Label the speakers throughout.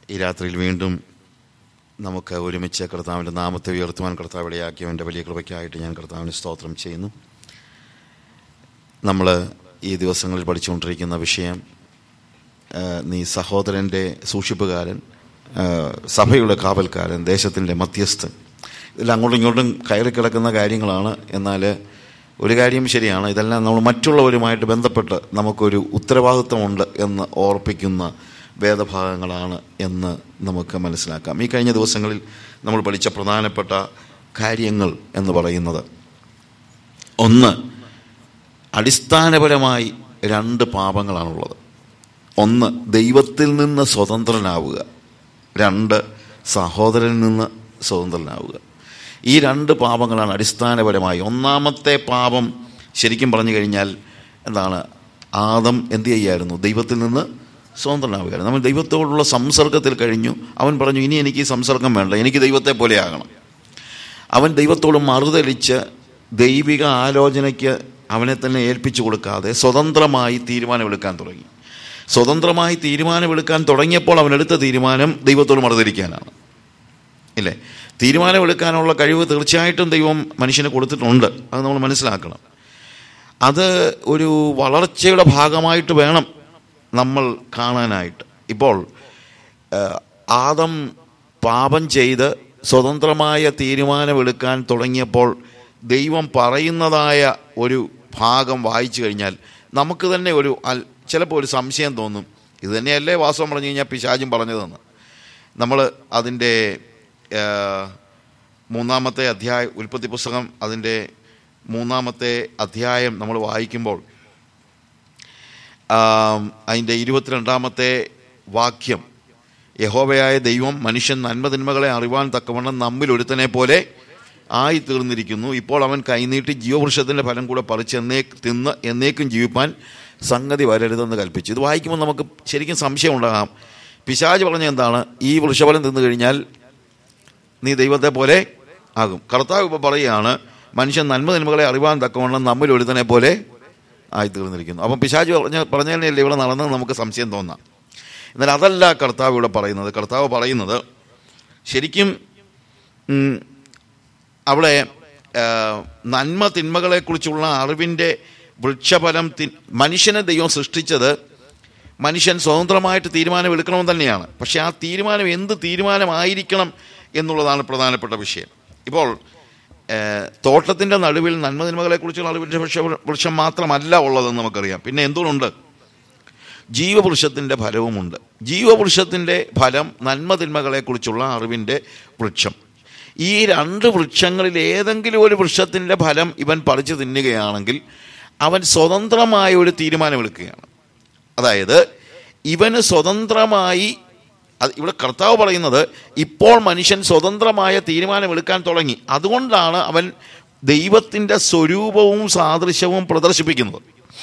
Speaker 1: ഈ രാത്രിയിൽ വീണ്ടും നമുക്ക് ഒരുമിച്ച് കർത്താവിൻ്റെ നാമത്തെ ഉയർത്തുവാൻ കർത്താവ് ഇടയാക്കിയവൻ്റെ വലിയ കൃപയ്ക്കായിട്ട് ഞാൻ കർത്താവിന് സ്തോത്രം ചെയ്യുന്നു നമ്മൾ ഈ ദിവസങ്ങളിൽ പഠിച്ചുകൊണ്ടിരിക്കുന്ന വിഷയം ആ, നീ സഹോദരൻ്റെ സൂക്ഷിപ്പുകാരൻ ആ, സഭയുടെ കാവൽക്കാരൻ ദേശത്തിൻ്റെ മധ്യസ്ഥൻ ഇതെല്ലാം അങ്ങോട്ടും ഇങ്ങോട്ടും കയറി കിടക്കുന്ന കാര്യങ്ങളാണ് എന്നാൽ ഒരു കാര്യം ശരിയാണ് ഇതെല്ലാം നമ്മൾ മറ്റുള്ളവരുമായിട്ട് ബന്ധപ്പെട്ട് നമുക്കൊരു ഉത്തരവാദിത്വമുണ്ട് എന്ന് ഓർപ്പിക്കുന്ന വേദഭാഗങ്ങളാണ് എന്ന് നമുക്ക് മനസ്സിലാക്കാം ഈ കഴിഞ്ഞ ദിവസങ്ങളിൽ നമ്മൾ പഠിച്ച പ്രധാനപ്പെട്ട കാര്യങ്ങൾ എന്ന് പറയുന്നത് ഒന്ന് അടിസ്ഥാനപരമായി രണ്ട് പാപങ്ങളാണുള്ളത് ഒന്ന് ദൈവത്തിൽ നിന്ന് സ്വതന്ത്രനാവുക രണ്ട് സഹോദരനിൽ നിന്ന് സ്വതന്ത്രനാവുക ഈ രണ്ട് പാപങ്ങളാണ് അടിസ്ഥാനപരമായി ഒന്നാമത്തെ പാപം ശരിക്കും പറഞ്ഞു കഴിഞ്ഞാൽ എന്താണ് ആദം എന്ത് ചെയ്യായിരുന്നു ദൈവത്തിൽ നിന്ന് സ്വതന്ത്രനാവുകയായിരുന്നു നമ്മൾ ദൈവത്തോടുള്ള സംസർഗത്തിൽ കഴിഞ്ഞു അവൻ പറഞ്ഞു ഇനി എനിക്ക് ഈ സംസർഗം വേണ്ട എനിക്ക് ദൈവത്തെ പോലെ ആകണം അവൻ ദൈവത്തോട് മറുതലിച്ച് ദൈവിക ആലോചനയ്ക്ക് അവനെ തന്നെ ഏൽപ്പിച്ചു കൊടുക്കാതെ സ്വതന്ത്രമായി തീരുമാനമെടുക്കാൻ തുടങ്ങി സ്വതന്ത്രമായി തീരുമാനമെടുക്കാൻ തുടങ്ങിയപ്പോൾ അവൻ എടുത്ത തീരുമാനം ദൈവത്തോട് മറുതലിക്കാനാണ് ഇല്ലേ തീരുമാനമെടുക്കാനുള്ള കഴിവ് തീർച്ചയായിട്ടും ദൈവം മനുഷ്യന് കൊടുത്തിട്ടുണ്ട് അത് നമ്മൾ മനസ്സിലാക്കണം അത് ഒരു വളർച്ചയുടെ ഭാഗമായിട്ട് വേണം നമ്മൾ കാണാനായിട്ട് ഇപ്പോൾ ഏഹ്, ആദം പാപം ചെയ്ത് സ്വതന്ത്രമായ തീരുമാനമെടുക്കാൻ തുടങ്ങിയപ്പോൾ ദൈവം പറയുന്നതായ ഒരു ഭാഗം വായിച്ചു കഴിഞ്ഞാൽ നമുക്ക് തന്നെ ഒരു അൽ- ചിലപ്പോൾ ഒരു സംശയം തോന്നും ഇത് തന്നെയല്ലേ വാസ്തവം പറഞ്ഞു കഴിഞ്ഞാൽ പിശാചും പറഞ്ഞതെന്ന് നമ്മൾ അതിൻ്റെ ഏഹ്, മൂന്നാമത്തെ അധ്യായ ഉൽപ്പത്തി പുസ്തകം അതിൻ്റെ മൂന്നാമത്തെ അധ്യായം നമ്മൾ വായിക്കുമ്പോൾ ആം, അതിൻ്റെ ഇരുപത്തിരണ്ടാമത്തെ വാക്യം യഹോവയായ ദൈവം മനുഷ്യൻ നന്മതിന്മകളെ അറിവാൻ തക്കവണ്ണം നമ്മിൽ ഒരുത്തനെ പോലെ ആയി തീർന്നിരിക്കുന്നു ഇപ്പോൾ അവൻ കൈനീട്ടി ജീവവൃക്ഷത്തിൻ്റെ ഫലം കൂടെ പറിച്ച് എന്നേ തിന്ന് എന്നേക്കും ജീവിപ്പാൻ സംഗതി വരരുതെന്ന് കൽപ്പിച്ചു ഇത് വായിക്കുമ്പോൾ നമുക്ക് ശരിക്കും സംശയം ഉണ്ടാകാം പിശാജ് പറഞ്ഞ എന്താണ് ഈ വൃക്ഷഫലം തിന്നു കഴിഞ്ഞാൽ നീ ദൈവത്തെ പോലെ ആകും കർത്താവ് ഇപ്പോൾ പറയുകയാണ് മനുഷ്യൻ നന്മ നന്മകളെ അറിവാൻ തക്കവണ്ണം നമ്മിൽ ഒരുത്തനെ പോലെ ആയി തീർന്നിരിക്കുന്നു അപ്പം പിശാജ് പറഞ്ഞ പറഞ്ഞതന്നെയല്ലേ ഇവിടെ നടന്നത് നമുക്ക് സംശയം തോന്നാം എന്നാൽ അതല്ല കർത്താവ് ഇവിടെ പറയുന്നത് കർത്താവ് പറയുന്നത് ശരിക്കും ഉം, അവിടെ ആ, നന്മ തിന്മകളെക്കുറിച്ചുള്ള അറിവിൻ്റെ വൃക്ഷഫലം തി മനുഷ്യനെ ദൈവം സൃഷ്ടിച്ചത് മനുഷ്യൻ സ്വതന്ത്രമായിട്ട് തീരുമാനമെടുക്കണമെന്ന് തന്നെയാണ് പക്ഷേ ആ തീരുമാനം എന്ത് തീരുമാനമായിരിക്കണം എന്നുള്ളതാണ് പ്രധാനപ്പെട്ട വിഷയം ഇപ്പോൾ തോട്ടത്തിൻ്റെ നടുവിൽ നന്മ തിന്മകളെക്കുറിച്ചുള്ള അറിവിൻ്റെ വൃക്ഷ വൃക്ഷം മാത്രമല്ല ഉള്ളതെന്ന് നമുക്കറിയാം പിന്നെ എന്തുകൊണ്ടുണ്ട് ജീവവൃക്ഷത്തിൻ്റെ ഫലവുമുണ്ട് ജീവവൃക്ഷത്തിൻ്റെ ഫലം നന്മ തിന്മകളെക്കുറിച്ചുള്ള അറിവിൻ്റെ വൃക്ഷം ഈ രണ്ട് വൃക്ഷങ്ങളിൽ ഏതെങ്കിലും ഒരു വൃക്ഷത്തിൻ്റെ ഫലം ഇവൻ പറിച്ചു തിന്നുകയാണെങ്കിൽ അവൻ സ്വതന്ത്രമായ ഒരു തീരുമാനമെടുക്കുകയാണ് അതായത് ഇവന് സ്വതന്ത്രമായി അത് ഇവിടെ കർത്താവ് പറയുന്നത് ഇപ്പോൾ മനുഷ്യൻ സ്വതന്ത്രമായ തീരുമാനമെടുക്കാൻ തുടങ്ങി അതുകൊണ്ടാണ് അവൻ ദൈവത്തിൻ്റെ സ്വരൂപവും സാദൃശ്യവും പ്രദർശിപ്പിക്കുന്നത്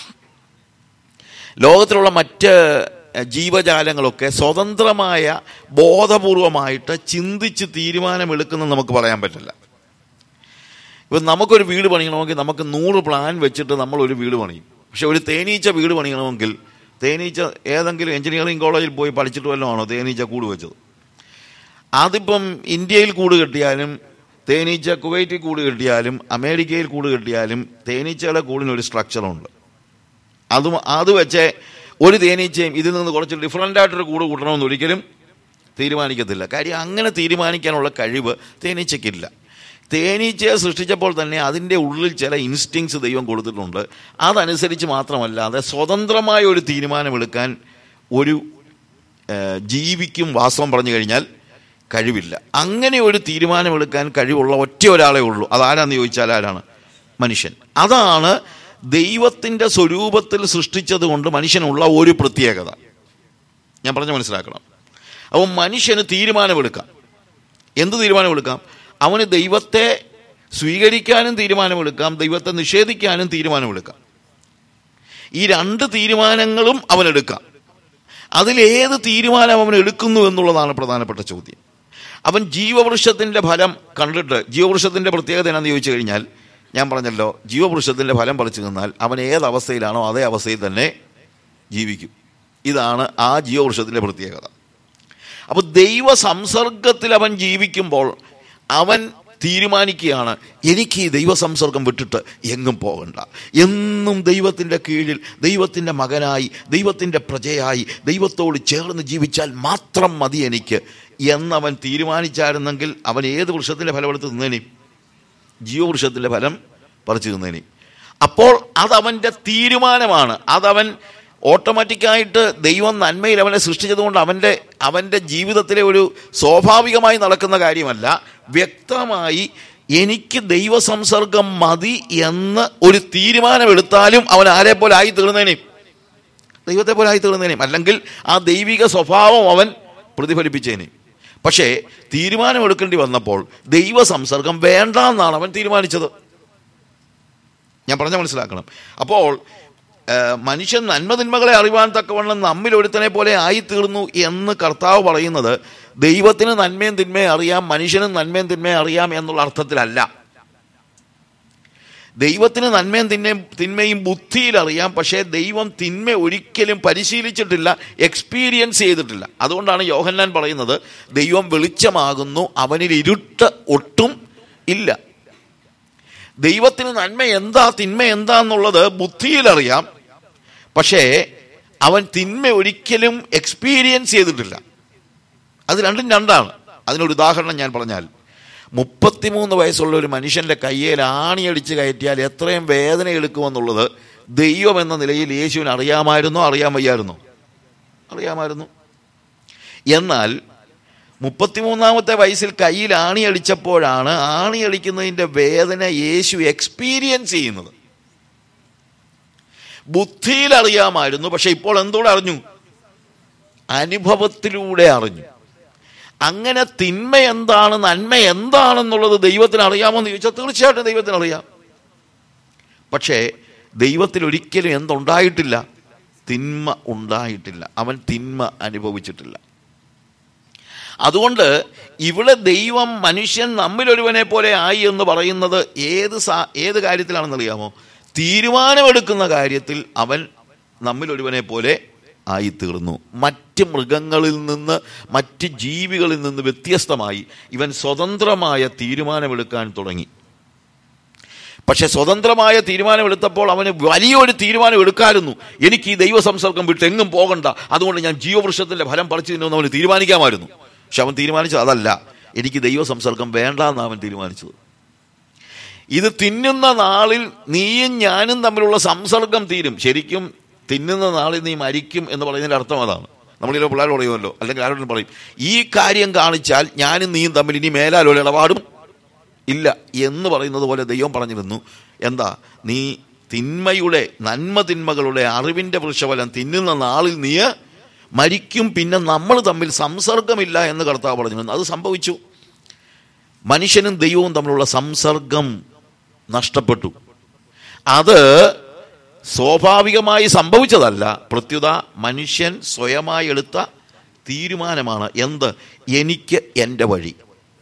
Speaker 1: ലോകത്തിലുള്ള മറ്റ് ജീവജാലങ്ങളൊക്കെ സ്വതന്ത്രമായ ബോധപൂർവമായിട്ട് ചിന്തിച്ച് തീരുമാനമെടുക്കുന്ന നമുക്ക് പറയാൻ പറ്റില്ല ഇപ്പം നമുക്കൊരു വീട് പണിയണമെങ്കിൽ നമുക്ക് നൂറ് പ്ലാൻ വെച്ചിട്ട് നമ്മൾ ഒരു വീട് പണിയും പക്ഷെ ഒരു തേനീച്ച വീട് പണിയണമെങ്കിൽ തേനീച്ച ഏതെങ്കിലും എഞ്ചിനീയറിംഗ് കോളേജിൽ പോയി പഠിച്ചിട്ട് വല്ലതും ആണോ തേനീച്ച കൂട് വെച്ചത് അതിപ്പം ഇന്ത്യയിൽ കൂട് കെട്ടിയാലും തേനീച്ച കുവൈറ്റിൽ കൂട് കെട്ടിയാലും അമേരിക്കയിൽ കൂട് കെട്ടിയാലും തേനീച്ചയുടെ കൂടിനൊരു സ്ട്രക്ചറുണ്ട് അത് അത് വെച്ച് ഒരു തേനീച്ചയും ഇതിൽ നിന്ന് കുറച്ച് ഡിഫറൻ്റ് ആയിട്ടൊരു കൂട് കൂട്ടണമെന്ന് ഒരിക്കലും തീരുമാനിക്കത്തില്ല കാര്യം അങ്ങനെ തീരുമാനിക്കാനുള്ള കഴിവ് തേനീച്ചയ്ക്കില്ല തേനീച്ചയെ സൃഷ്ടിച്ചപ്പോൾ തന്നെ അതിൻ്റെ ഉള്ളിൽ ചില ഇൻസ്റ്റിങ്സ് ദൈവം കൊടുത്തിട്ടുണ്ട് അതനുസരിച്ച് മാത്രമല്ലാതെ സ്വതന്ത്രമായ ഒരു തീരുമാനമെടുക്കാൻ ഒരു ഏഹ്, ജീവിക്കും വാസ്തവം പറഞ്ഞു കഴിഞ്ഞാൽ കഴിവില്ല അങ്ങനെ ഒരു തീരുമാനമെടുക്കാൻ കഴിവുള്ള ഒറ്റ ഒരാളെ ഉള്ളൂ അതാരാന്ന് ചോദിച്ചാൽ ആരാണ് മനുഷ്യൻ അതാണ് ദൈവത്തിൻ്റെ സ്വരൂപത്തിൽ സൃഷ്ടിച്ചത് കൊണ്ട് മനുഷ്യനുള്ള ഒരു പ്രത്യേകത ഞാൻ പറഞ്ഞ് മനസ്സിലാക്കണം അപ്പോൾ മനുഷ്യന് തീരുമാനമെടുക്കാം എന്ത് തീരുമാനമെടുക്കാം അവന് ദൈവത്തെ സ്വീകരിക്കാനും തീരുമാനമെടുക്കാം ദൈവത്തെ നിഷേധിക്കാനും തീരുമാനമെടുക്കാം ഈ രണ്ട് തീരുമാനങ്ങളും അവനെടുക്കാം അതിലേത് തീരുമാനം അവൻ എടുക്കുന്നു എന്നുള്ളതാണ് പ്രധാനപ്പെട്ട ചോദ്യം അവൻ ജീവവൃക്ഷത്തിൻ്റെ ഫലം കണ്ടിട്ട് ജീവവൃക്ഷത്തിൻ്റെ പ്രത്യേകത എന്നാന്ന് ചോദിച്ചു കഴിഞ്ഞാൽ ഞാൻ പറഞ്ഞല്ലോ ജീവവൃക്ഷത്തിൻ്റെ ഫലം പറിച്ചു നിന്നാൽ അവൻ ഏത് അവസ്ഥയിലാണോ അതേ അവസ്ഥയിൽ തന്നെ ജീവിക്കും ഇതാണ് ആ ജീവവൃക്ഷത്തിൻ്റെ പ്രത്യേകത അപ്പൊ ദൈവ സംസർഗത്തിൽ അവൻ ജീവിക്കുമ്പോൾ അവൻ തീരുമാനിക്കുകയാണ് എനിക്ക് ഈ ദൈവ സംസർഗം വിട്ടിട്ട് എങ്ങും പോകണ്ട എന്നും ദൈവത്തിൻ്റെ കീഴിൽ ദൈവത്തിൻ്റെ മകനായി ദൈവത്തിൻ്റെ പ്രജയായി ദൈവത്തോട് ചേർന്ന് ജീവിച്ചാൽ മാത്രം മതി എനിക്ക് എന്നവൻ തീരുമാനിച്ചായിരുന്നെങ്കിൽ അവൻ ഏത് വൃക്ഷത്തിൻ്റെ ഫലമെടുത്ത് തിന്നേനി ജീവവൃക്ഷത്തിൻ്റെ ഫലം പറിച്ചു തിന്നേനി അപ്പോൾ അതവൻ്റെ തീരുമാനമാണ് അതവൻ ഓട്ടോമാറ്റിക്കായിട്ട് ദൈവം നന്മയിൽ അവനെ സൃഷ്ടിച്ചതുകൊണ്ട് അവൻ്റെ അവൻ്റെ ജീവിതത്തിലെ ഒരു സ്വാഭാവികമായി നടക്കുന്ന കാര്യമല്ല വ്യക്തമായി എനിക്ക് ദൈവ സംസർഗം മതി എന്ന് ഒരു തീരുമാനമെടുത്താലും അവൻ ആരെ പോലെ ആയി തീർന്നേനെയും ദൈവത്തെ പോലെ ആയി തീർന്നേനെയും അല്ലെങ്കിൽ ആ ദൈവിക സ്വഭാവം അവൻ പ്രതിഫലിപ്പിച്ചേനെ പക്ഷേ തീരുമാനമെടുക്കേണ്ടി വന്നപ്പോൾ ദൈവ സംസർഗം വേണ്ട എന്നാണ് അവൻ തീരുമാനിച്ചത് ഞാൻ പറഞ്ഞ മനസ്സിലാക്കണം അപ്പോൾ ഏഹ്, മനുഷ്യൻ നന്മതിന്മകളെ അറിവാൻ തക്കവണ്ണം നമ്മിൽ ഒരുത്തനെ പോലെ ആയിത്തീർന്നു എന്ന് കർത്താവ് പറയുന്നത് ദൈവത്തിന് നന്മയും തിന്മയും അറിയാം മനുഷ്യനും നന്മയും തിന്മയും അറിയാം എന്നുള്ള അർത്ഥത്തിലല്ല ദൈവത്തിന് നന്മയും തിന്മയും തിന്മയും ബുദ്ധിയിൽ അറിയാം പക്ഷേ ദൈവം തിന്മ ഒരിക്കലും പരിശീലിച്ചിട്ടില്ല എക്സ്പീരിയൻസ് ചെയ്തിട്ടില്ല അതുകൊണ്ടാണ് യോഹന്നാൻ പറയുന്നത് ദൈവം വെളിച്ചമാകുന്നു അവനിൽ ഇരുട്ട് ഒട്ടും ഇല്ല ദൈവത്തിന് നന്മ എന്താ തിന്മ എന്താ എന്നുള്ളത് ബുദ്ധിയിൽ അറിയാം പക്ഷേ അവൻ തിന്മ ഒരിക്കലും എക്സ്പീരിയൻസ് ചെയ്തിട്ടില്ല അത് രണ്ടും രണ്ടാണ് അതിനൊരു ഉദാഹരണം ഞാൻ പറഞ്ഞാൽ മുപ്പത്തിമൂന്ന് വയസ്സുള്ള ഒരു മനുഷ്യന്റെ കയ്യിൽ ആണിയടിച്ച് കയറ്റിയാൽ എത്രയും വേദന എടുക്കുമെന്നുള്ളത് ദൈവം എന്ന നിലയിൽ യേശുവിന് അറിയാമായിരുന്നോ അറിയാൻ വയ്യായിരുന്നോ അറിയാമായിരുന്നു എന്നാൽ മുപ്പത്തിമൂന്നാമത്തെ വയസ്സിൽ കയ്യിൽ ആണിയടിച്ചപ്പോഴാണ് ആണിയടിക്കുന്നതിൻ്റെ വേദന യേശു എക്സ്പീരിയൻസ് ചെയ്യുന്നത് ബുദ്ധിയിൽ അറിയാമായിരുന്നു പക്ഷെ ഇപ്പോൾ എന്തോടെ അറിഞ്ഞു അനുഭവത്തിലൂടെ അറിഞ്ഞു അങ്ങനെ തിന്മ എന്താണ് നന്മ എന്താണെന്നുള്ളത് ദൈവത്തിന് അറിയാമോന്ന് ചോദിച്ചാൽ തീർച്ചയായിട്ടും ദൈവത്തിന് അറിയാം പക്ഷേ ദൈവത്തിൽ ഒരിക്കലും എന്തുണ്ടായിട്ടില്ല തിന്മ ഉണ്ടായിട്ടില്ല അവൻ തിന്മ അനുഭവിച്ചിട്ടില്ല അതുകൊണ്ട് ഇവിടെ ദൈവം മനുഷ്യൻ നമ്മിലൊരുവനെ പോലെ ആയി എന്ന് പറയുന്നത് ഏത് സാ ഏത് കാര്യത്തിലാണെന്ന് അറിയാമോ തീരുമാനമെടുക്കുന്ന കാര്യത്തിൽ അവൻ നമ്മിലൊരുവനെ പോലെ ആയിത്തീർന്നു മറ്റ് മൃഗങ്ങളിൽ നിന്ന് മറ്റ് ജീവികളിൽ നിന്ന് വ്യത്യസ്തമായി ഇവൻ സ്വതന്ത്രമായ തീരുമാനമെടുക്കാൻ തുടങ്ങി പക്ഷെ സ്വതന്ത്രമായ തീരുമാനമെടുത്തപ്പോൾ അവന് വലിയൊരു തീരുമാനം എടുക്കാമായിരുന്നു എനിക്ക് ഈ ദൈവ സംസർഗം വിട്ട് എങ്ങും പോകണ്ട അതുകൊണ്ട് ഞാൻ ജീവവൃക്ഷത്തിന്റെ ഫലം പറിച്ചു തിന്നുമെന്ന് അവന് തീരുമാനിക്കാമായിരുന്നു പക്ഷെ അവൻ തീരുമാനിച്ചത് അതല്ല എനിക്ക് ദൈവ സംസർഗം വേണ്ട എന്നാണ് അവൻ തീരുമാനിച്ചത് ഇത് തിന്നുന്ന നാളിൽ നീയും ഞാനും തമ്മിലുള്ള സംസർഗം തീരും ശരിക്കും തിന്നുന്ന നാളിൽ നീ മരിക്കും എന്ന് പറയുന്നതിന്റെ അർത്ഥം അതാണ് നമ്മളിലോ പിള്ളേർ പറയുമല്ലോ അല്ലെങ്കിൽ ആരോടും പറയും ഈ കാര്യം കാണിച്ചാൽ ഞാനും നീയും തമ്മിൽ ഇനി മേലാലോ ഇടപാടും ഇല്ല എന്ന് പറയുന്നത് പോലെ ദൈവം പറഞ്ഞിരുന്നു എന്താ നീ തിന്മയുടെ നന്മ തിന്മകളുടെ അറിവിന്റെ വൃക്ഷഫലം തിന്നുന്ന നാളിൽ നീ മരിക്കും പിന്നെ നമ്മൾ തമ്മിൽ സംസർഗമില്ല എന്ന് കർത്താവ് പറഞ്ഞിരുന്നു അത് സംഭവിച്ചു മനുഷ്യനും ദൈവവും തമ്മിലുള്ള സംസർഗം നഷ്ടപ്പെട്ടു അത് സ്വാഭാവികമായി സംഭവിച്ചതല്ല പ്രത്യുത മനുഷ്യൻ സ്വയമായി എടുത്ത തീരുമാനമാണ് എന്ത് എനിക്ക് എൻ്റെ വഴി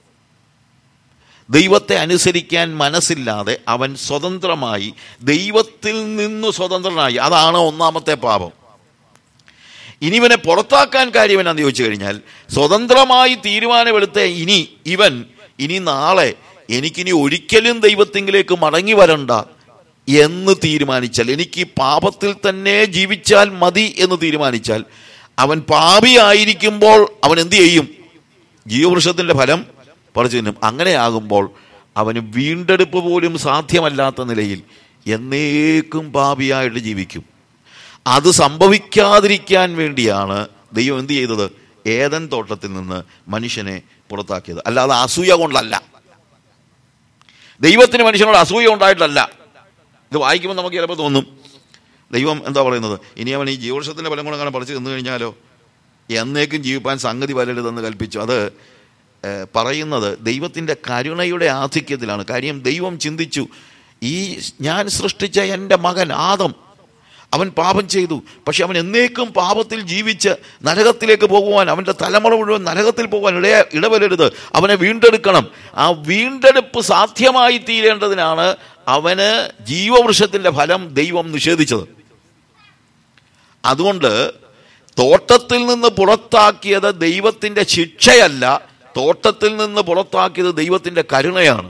Speaker 1: ദൈവത്തെ അനുസരിക്കാൻ മനസ്സില്ലാതെ അവൻ സ്വതന്ത്രമായി ദൈവത്തിൽ നിന്ന് സ്വതന്ത്രനായി അതാണ് ഒന്നാമത്തെ പാപം ഇനി ഇവനെ പുറത്താക്കാൻ കാര്യം എന്നാന്ന് ചോദിച്ചു കഴിഞ്ഞാൽ സ്വതന്ത്രമായി തീരുമാനമെടുത്ത ഇനി ഇവൻ ഇനി നാളെ എനിക്കിനി ഒരിക്കലും ദൈവത്തിങ്കിലേക്ക് മടങ്ങി വരണ്ട എന്ന് തീരുമാനിച്ചാൽ എനിക്ക് പാപത്തിൽ തന്നെ ജീവിച്ചാൽ മതി എന്ന് തീരുമാനിച്ചാൽ അവൻ പാപിയായിരിക്കുമ്പോൾ അവൻ എന്ത് ചെയ്യും ജീവവൃക്ഷത്തിന്റെ ഫലം പറിച്ചു തിന്നും അങ്ങനെയാകുമ്പോൾ അവന് വീണ്ടെടുപ്പ് പോലും സാധ്യമല്ലാത്ത നിലയിൽ എന്നേക്കും പാപിയായിട്ട് ജീവിക്കും അത് സംഭവിക്കാതിരിക്കാൻ വേണ്ടിയാണ് ദൈവം എന്ത് ചെയ്തത് ഏതൻ തോട്ടത്തിൽ നിന്ന് മനുഷ്യനെ പുറത്താക്കിയത് അല്ലാതെ അസൂയ കൊണ്ടല്ല ദൈവത്തിന് മനുഷ്യനോട് അസൂയ ഉണ്ടായിട്ടല്ല ഇത് വായിക്കുമ്പോൾ നമുക്ക് ചിലപ്പോൾ തോന്നും ദൈവം എന്താ പറയുന്നത് ഇനി അവൻ ഈ ജീവവൃക്ഷത്തിന്റെ ഫലം കൂടെ അങ്ങനെ പറിച്ചു തിന്നു കഴിഞ്ഞാലോ എന്നേക്കും ജീവിപ്പാൻ സംഗതി വരരുതെന്ന് കൽപ്പിച്ചു അത് ഏഹ്, പറയുന്നത് ദൈവത്തിൻ്റെ കരുണയുടെ ആധിക്യത്തിലാണ് കാര്യം ദൈവം ചിന്തിച്ചു ഈ ഞാൻ സൃഷ്ടിച്ച എൻ്റെ മകൻ ആദം അവൻ പാപം ചെയ്തു പക്ഷെ അവൻ എന്നേക്കും പാപത്തിൽ ജീവിച്ച് നരകത്തിലേക്ക് പോകുവാൻ അവൻ്റെ തലമുറ മുഴുവൻ നരകത്തിൽ പോകാൻ ഇടയ ഇടവരരുത് അവനെ വീണ്ടെടുക്കണം ആ വീണ്ടെടുപ്പ് സാധ്യമായി തീരേണ്ടതിനാണ് അവന് ജീവവൃക്ഷത്തിൻ്റെ ഫലം ദൈവം നിഷേധിച്ചത് അതുകൊണ്ട് തോട്ടത്തിൽ നിന്ന് പുറത്താക്കിയത് ദൈവത്തിന്റെ ശിക്ഷയല്ല തോട്ടത്തിൽ നിന്ന് പുറത്താക്കിയത് ദൈവത്തിന്റെ കരുണയാണ്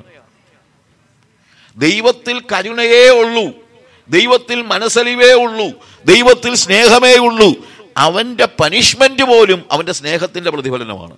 Speaker 1: ദൈവത്തിൽ കരുണയേ ഉള്ളൂ ദൈവത്തിൽ മനസ്സലിവേ ഉള്ളൂ ദൈവത്തിൽ സ്നേഹമേ ഉള്ളൂ അവന്റെ പനിഷ്മെന്റ് പോലും അവന്റെ സ്നേഹത്തിന്റെ പ്രതിഫലനമാണ്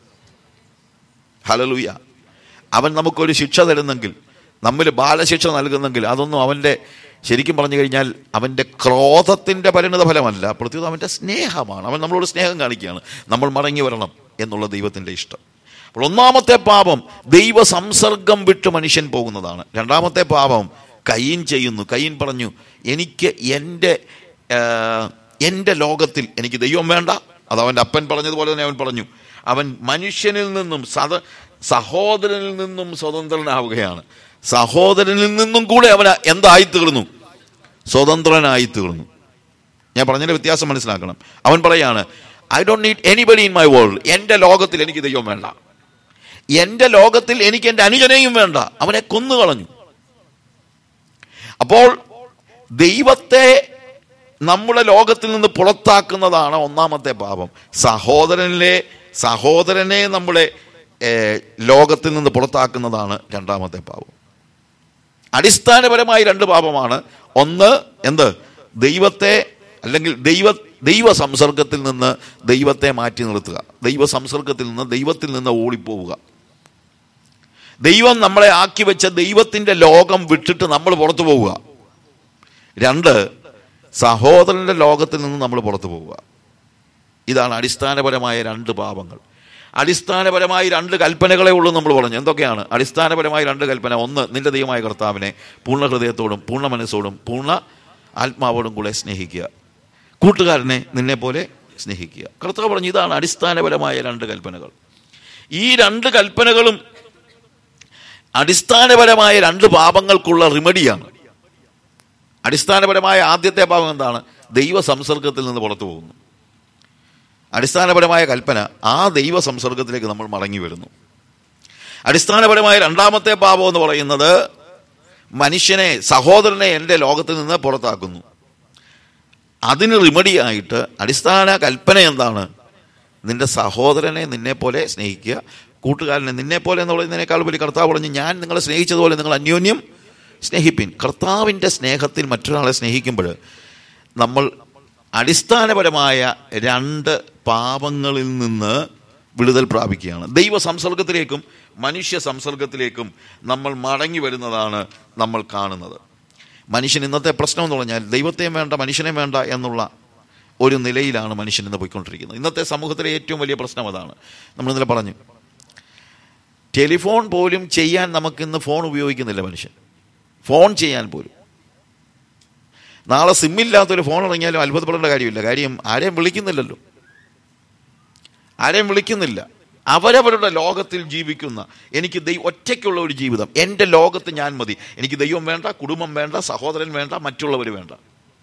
Speaker 1: ഹലലൂയ അവൻ നമുക്കൊരു ശിക്ഷ തരുന്നെങ്കിൽ നമ്മിൽ ബാലശിക്ഷ നൽകുന്നെങ്കിൽ അതൊന്നും അവൻ്റെ ശരിക്കും പറഞ്ഞു കഴിഞ്ഞാൽ അവൻ്റെ ക്രോധത്തിൻ്റെ പരിണിത ഫലമല്ല പ്രത്യേകം അവൻ്റെ സ്നേഹമാണ് അവൻ നമ്മളോട് സ്നേഹം കാണിക്കുകയാണ് നമ്മൾ മടങ്ങി വരണം എന്നുള്ള ദൈവത്തിൻ്റെ ഇഷ്ടം അപ്പോൾ ഒന്നാമത്തെ പാപം ദൈവ സംസർഗം വിട്ട് മനുഷ്യൻ പോകുന്നതാണ് രണ്ടാമത്തെ പാപം കയ്യൻ ചെയ്യുന്നു കയ്യൻ പറഞ്ഞു എനിക്ക് എൻ്റെ ആ, എൻ്റെ ലോകത്തിൽ എനിക്ക് ദൈവം വേണ്ട അത് അവൻ്റെ അപ്പൻ പറഞ്ഞതുപോലെ തന്നെ അവൻ പറഞ്ഞു അവൻ മനുഷ്യനിൽ നിന്നും സത സഹോദരനിൽ നിന്നും സ്വതന്ത്രനാവുകയാണ് സഹോദരനിൽ നിന്നും കൂടെ അവൻ എന്തായി തീർന്നു സ്വതന്ത്രനായി തീർന്നു ഞാൻ പറഞ്ഞതിന്റെ വ്യത്യാസം മനസ്സിലാക്കണം അവൻ പറയാണ് I don't need anybody in my world എൻ്റെ ലോകത്തിൽ എനിക്ക് ദൈവം വേണ്ട എൻ്റെ ലോകത്തിൽ എനിക്ക് എൻ്റെ അനുജനെയും വേണ്ട അവനെ കൊന്നുകളഞ്ഞു അപ്പോൾ ദൈവത്തെ നമ്മുടെ ലോകത്തിൽ നിന്ന് പുറത്താക്കുന്നതാണ് ഒന്നാമത്തെ പാപം സഹോദരനിലെ സഹോദരനെ നമ്മുടെ ഏഹ്, ലോകത്തിൽ നിന്ന് പുറത്താക്കുന്നതാണ് രണ്ടാമത്തെ പാപം അടിസ്ഥാനപരമായി രണ്ട് പാപമാണ് ഒന്ന് എന്ത് ദൈവത്തെ അല്ലെങ്കിൽ ദൈവ ദൈവ സംസർഗത്തിൽ നിന്ന് ദൈവത്തെ മാറ്റി നിർത്തുക ദൈവ സംസർഗത്തിൽ നിന്ന് ദൈവത്തിൽ നിന്ന് ഓടിപ്പോവുക ദൈവം നമ്മളെ ആക്കി വെച്ച ദൈവത്തിന്റെ ലോകം വിട്ടിട്ട് നമ്മൾ പുറത്തു പോവുക രണ്ട് സഹോദരന്റെ ലോകത്തിൽ നിന്ന് നമ്മൾ പുറത്തു പോവുക ഇതാണ് അടിസ്ഥാനപരമായ രണ്ട് പാപങ്ങൾ അടിസ്ഥാനപരമായി രണ്ട് കൽപ്പനകളെ ഉള്ളൂ നമ്മൾ പറഞ്ഞു എന്തൊക്കെയാണ് അടിസ്ഥാനപരമായി രണ്ട് കൽപ്പന ഒന്ന് നിന്റെ ദൈവമായ കർത്താവിനെ പൂർണ്ണ ഹൃദയത്തോടും പൂർണ്ണ മനസ്സോടും പൂർണ്ണ ആത്മാവോടും കൂടെ സ്നേഹിക്കുക കൂട്ടുകാരനെ നിന്നെ പോലെ സ്നേഹിക്കുക കർത്താവ് പറഞ്ഞു ഇതാണ് അടിസ്ഥാനപരമായ രണ്ട് കൽപ്പനകൾ ഈ രണ്ട് കൽപ്പനകളും അടിസ്ഥാനപരമായ രണ്ട് പാപങ്ങൾക്കുള്ള റിമഡിയാണ് അടിസ്ഥാനപരമായ ആദ്യത്തെ പാപം എന്താണ് ദൈവ സംസർഗത്തിൽ നിന്ന് പുറത്തു പോകുന്നു അടിസ്ഥാനപരമായ കൽപ്പന ആ ദൈവ സംസർഗത്തിലേക്ക് നമ്മൾ മടങ്ങി വരുന്നു അടിസ്ഥാനപരമായ രണ്ടാമത്തെ പാപം എന്ന് പറയുന്നത് മനുഷ്യനെ സഹോദരനെ എൻ്റെ ലോകത്തിൽ നിന്ന് പുറത്താക്കുന്നു അതിന് റിമഡി ആയിട്ട് അടിസ്ഥാന കൽപ്പന എന്താണ് നിന്റെ സഹോദരനെ നിന്നെ പോലെ സ്നേഹിക്കുക കൂട്ടുകാരനെ നിന്നെ പോലെ എന്ന് പറയുന്നതിനേക്കാൾ വലിയ കർത്താവ് പറഞ്ഞു ഞാൻ നിങ്ങളെ സ്നേഹിച്ചതുപോലെ നിങ്ങൾ അന്യോന്യം സ്നേഹിപ്പിൻ കർത്താവിൻ്റെ സ്നേഹത്തിൽ മറ്റൊരാളെ സ്നേഹിക്കുമ്പോൾ നമ്മൾ അടിസ്ഥാനപരമായ രണ്ട് പാപങ്ങളിൽ നിന്ന് വിടുതൽ പ്രാപിക്കുകയാണ് ദൈവ സംസർഗത്തിലേക്കും മനുഷ്യ സംസർഗത്തിലേക്കും നമ്മൾ മടങ്ങി വരുന്നതാണ് നമ്മൾ കാണുന്നത് മനുഷ്യൻ ഇന്നത്തെ പ്രശ്നം എന്ന് പറഞ്ഞാൽ ദൈവത്തെയും വേണ്ട മനുഷ്യനെയും വേണ്ട എന്നുള്ള ഒരു നിലയിലാണ് മനുഷ്യൻ ഇന്ന് പോയിക്കൊണ്ടിരിക്കുന്നത് ഇന്നത്തെ സമൂഹത്തിലെ ഏറ്റവും വലിയ പ്രശ്നം അതാണ് നമ്മൾ ഇന്നലെ പറഞ്ഞു ടെലിഫോൺ പോലും ചെയ്യാൻ നമുക്കിന്ന് ഫോൺ ഉപയോഗിക്കുന്നില്ല മനുഷ്യൻ ഫോൺ ചെയ്യാൻ പോലും നാളെ സിമ്മില്ലാത്തൊരു ഫോൺ ഇറങ്ങിയാലും അത്ഭുതപ്പെടേണ്ട കാര്യമില്ല കാര്യം ആരെയും വിളിക്കുന്നില്ലല്ലോ ആരെയും വിളിക്കുന്നില്ല അവരവരുടെ ലോകത്തിൽ ജീവിക്കുന്ന എനിക്ക് ദൈവ ഒറ്റയ്ക്കുള്ള ഒരു ജീവിതം എൻ്റെ ലോകത്ത് ഞാൻ മതി എനിക്ക് ദൈവം വേണ്ട കുടുംബം വേണ്ട സഹോദരൻ വേണ്ട മറ്റുള്ളവർ വേണ്ട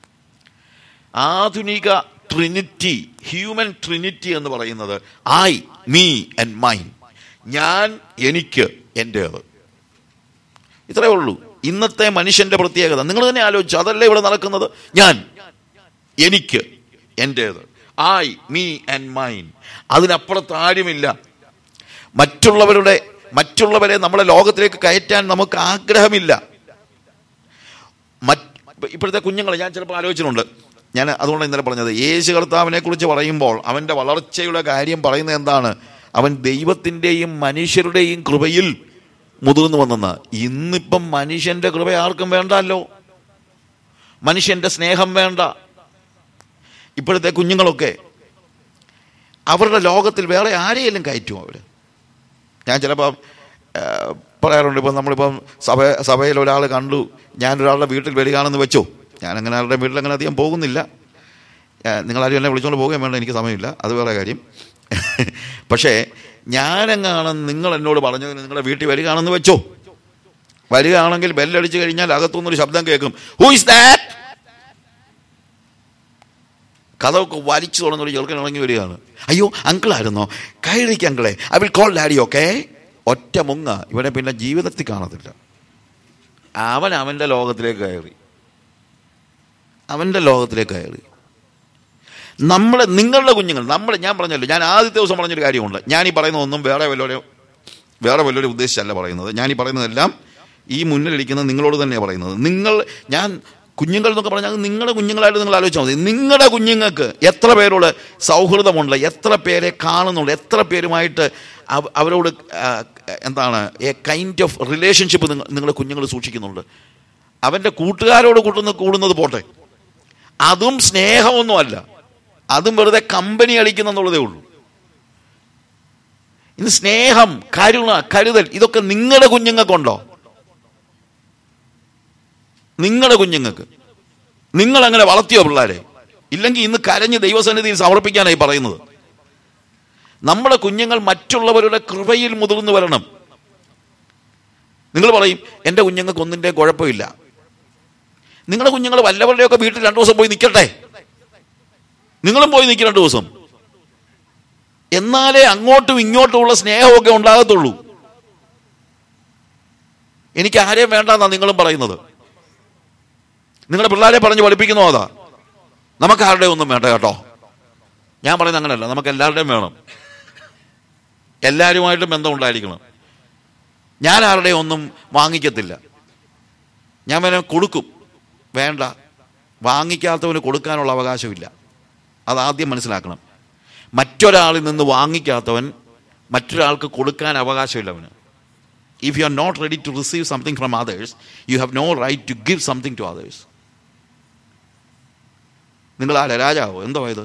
Speaker 1: ആധുനിക ട്രിനിറ്റി ഹ്യൂമൻ ട്രിനിറ്റി എന്ന് പറയുന്നത് ഐ മീ ആൻഡ് മൈൻ ഞാൻ എനിക്ക് എൻ്റേത് ഇത്രയേ ഉള്ളൂ ഇന്നത്തെ മനുഷ്യന്റെ പ്രത്യേകത നിങ്ങൾ തന്നെ ആലോചിച്ചു അതല്ലേ ഇവിടെ നടക്കുന്നത് ഞാൻ എനിക്ക് എൻ്റേത് ഐ മീ ആൻഡ് മൈൻ അതിനപ്പുറത്ത് ആരുമില്ല മറ്റുള്ളവരുടെ മറ്റുള്ളവരെ നമ്മുടെ ലോകത്തിലേക്ക് കയറ്റാൻ നമുക്ക് ആഗ്രഹമില്ല മറ്റ് ഇപ്പോഴത്തെ കുഞ്ഞുങ്ങൾ ഞാൻ ചിലപ്പോൾ ആലോചിച്ചിട്ടുണ്ട് ഞാൻ അതുകൊണ്ട് ഇന്നലെ പറഞ്ഞത് യേശു കർത്താവിനെ കുറിച്ച് പറയുമ്പോൾ അവൻ്റെ വളർച്ചയുടെ കാര്യം പറയുന്നത് എന്താണ് അവൻ ദൈവത്തിൻ്റെയും മനുഷ്യരുടെയും കൃപയിൽ മുതിർന്നു വന്നെന്ന് ഇന്നിപ്പം മനുഷ്യന്റെ കൃപ ആർക്കും വേണ്ടല്ലോ മനുഷ്യന്റെ സ്നേഹം വേണ്ട ഇപ്പോഴത്തെ കുഞ്ഞുങ്ങളൊക്കെ അവരുടെ ലോകത്തിൽ വേറെ ആരെയെങ്കിലും കയറ്റുമോ അവർ ഞാൻ ചിലപ്പോൾ പറയാറുണ്ട് ഇപ്പം നമ്മളിപ്പം സഭ സഭയിൽ ഒരാൾ കണ്ടു ഞാനൊരാളുടെ വീട്ടിൽ വരികയാണെന്ന് വെച്ചോ ഞാൻ അങ്ങനെ ആളുടെ വീട്ടിൽ അങ്ങനെ അധികം പോകുന്നില്ല ഏഹ് നിങ്ങളാരും എന്നെ വിളിച്ചുകൊണ്ട് പോവുകയും വേണ്ട എനിക്ക് സമയമില്ല അത് വേറെ കാര്യം പക്ഷേ ഞാനെങ്ങാണ് നിങ്ങൾ എന്നോട് പറഞ്ഞതിന് നിങ്ങളുടെ വീട്ടിൽ വരികയാണെന്ന് വെച്ചോ വരികയാണെങ്കിൽ ബെല്ലടിച്ച് കഴിഞ്ഞാൽ അകത്തുനിന്നൊരു ശബ്ദം കേൾക്കും ഹൂ ഇസ് ദാറ്റ് കഥമൊക്കെ വലിച്ചു തുറന്നൊരു ചെറുക്കൻ ഇറങ്ങി വരികയാണ് അയ്യോ അങ്കിളായിരുന്നോ കയറിക്ക് അങ്കിളെ I will call daddy okay ഒറ്റ മുങ്ങ ഇവനെ പിന്നെ ജീവിതത്തിൽ കാണത്തില്ല അവൻ അവൻ്റെ ലോകത്തിലേക്ക് കയറി അവൻ്റെ ലോകത്തിലേക്ക് കയറി നമ്മളെ നിങ്ങളുടെ കുഞ്ഞുങ്ങൾ നമ്മുടെ ഞാൻ പറഞ്ഞല്ലോ ഞാൻ ആദ്യത്തെ ദിവസം പറഞ്ഞൊരു കാര്യമുണ്ട് ഞാൻ ഈ പറയുന്ന ഒന്നും വേറെ വല്ലവരെ വേറെ വല്ലവരെ ഉദ്ദേശിച്ചല്ല പറയുന്നത് ഞാൻ ഈ പറയുന്നതെല്ലാം ഈ മുന്നിലിരിക്കുന്ന നിങ്ങളോട് തന്നെയാണ് പറയുന്നത് നിങ്ങൾ ഞാൻ കുഞ്ഞുങ്ങൾ എന്നൊക്കെ പറഞ്ഞാൽ അത് നിങ്ങളുടെ കുഞ്ഞുങ്ങളായിട്ട് നിങ്ങൾ ആലോചിച്ചാൽ മതി നിങ്ങളുടെ കുഞ്ഞുങ്ങൾക്ക് എത്ര പേരോട് സൗഹൃദമുണ്ട് എത്ര പേരെ കാണുന്നുണ്ട് എത്ര പേരുമായിട്ട് അവ- അവരോട് ആ, എന്താണ് എ കൈൻഡ് ഓഫ് റിലേഷൻഷിപ്പ് നിങ്ങൾ നിങ്ങളുടെ കുഞ്ഞുങ്ങൾ സൂക്ഷിക്കുന്നുണ്ട് അവൻ്റെ കൂട്ടുകാരോട് കൂട്ടുന്ന കൂടുന്നത് പോട്ടെ അതും സ്നേഹമൊന്നുമല്ല അതും വെറുതെ കമ്പനി അടിക്കുന്നെന്നുള്ളതേ ഉള്ളൂ ഇന്ന് സ്നേഹം കരുണ കരുതൽ ഇതൊക്കെ നിങ്ങളുടെ കുഞ്ഞുങ്ങൾക്കുണ്ടോ നിങ്ങളുടെ കുഞ്ഞുങ്ങൾക്ക് നിങ്ങൾ അങ്ങനെ വളർത്തിയോ പിള്ളേരെ ഇല്ലെങ്കിൽ ഇന്ന് കരഞ്ഞ് ദൈവസന്നിധിയിൽ സമർപ്പിക്കാനായി പറയുന്നത് നമ്മുടെ കുഞ്ഞുങ്ങൾ മറ്റുള്ളവരുടെ കൃപയിൽ മുതിർന്നു വരണം നിങ്ങൾ പറയും എൻ്റെ കുഞ്ഞുങ്ങൾക്ക് ഒന്നിൻ്റെ കുഴപ്പമില്ല നിങ്ങളുടെ കുഞ്ഞുങ്ങൾ വല്ലവരുടെയൊക്കെ വീട്ടിൽ രണ്ടു ദിവസം പോയി നിൽക്കട്ടെ നിങ്ങളും പോയി നിൽക്കും രണ്ടു ദിവസം എന്നാലേ അങ്ങോട്ടും ഇങ്ങോട്ടുമുള്ള സ്നേഹമൊക്കെ ഉണ്ടാകത്തുള്ളൂ എനിക്ക് ആരെയും വേണ്ടെന്നാ നിങ്ങളും പറയുന്നത് നിങ്ങളുടെ പിള്ളേരെ പറഞ്ഞ് പഠിപ്പിക്കുന്നോ അതാ നമുക്ക് ആരുടെ ഒന്നും വേണ്ട കേട്ടോ ഞാൻ പറയുന്നത് അങ്ങനെയല്ല നമുക്ക് എല്ലാവരുടെയും വേണം എല്ലാവരുമായിട്ടും ബന്ധം ഉണ്ടായിരിക്കണം ഞാൻ ആരുടെയും ഒന്നും വാങ്ങിക്കത്തില്ല ഞാൻ വേണേൽ കൊടുക്കും വേണ്ട വാങ്ങിക്കാത്തവന് കൊടുക്കാനുള്ള അവകാശമില്ല അതാദ്യം മനസ്സിലാക്കണം മറ്റൊരാളിൽ നിന്ന് വാങ്ങിക്കാത്തവൻ മറ്റൊരാൾക്ക് കൊടുക്കാൻ അവകാശമില്ല അവന് if you are not ready to receive something from others you have no right to give something to others നിങ്ങൾ ആരാ രാജാവോ എന്തോ ഇത്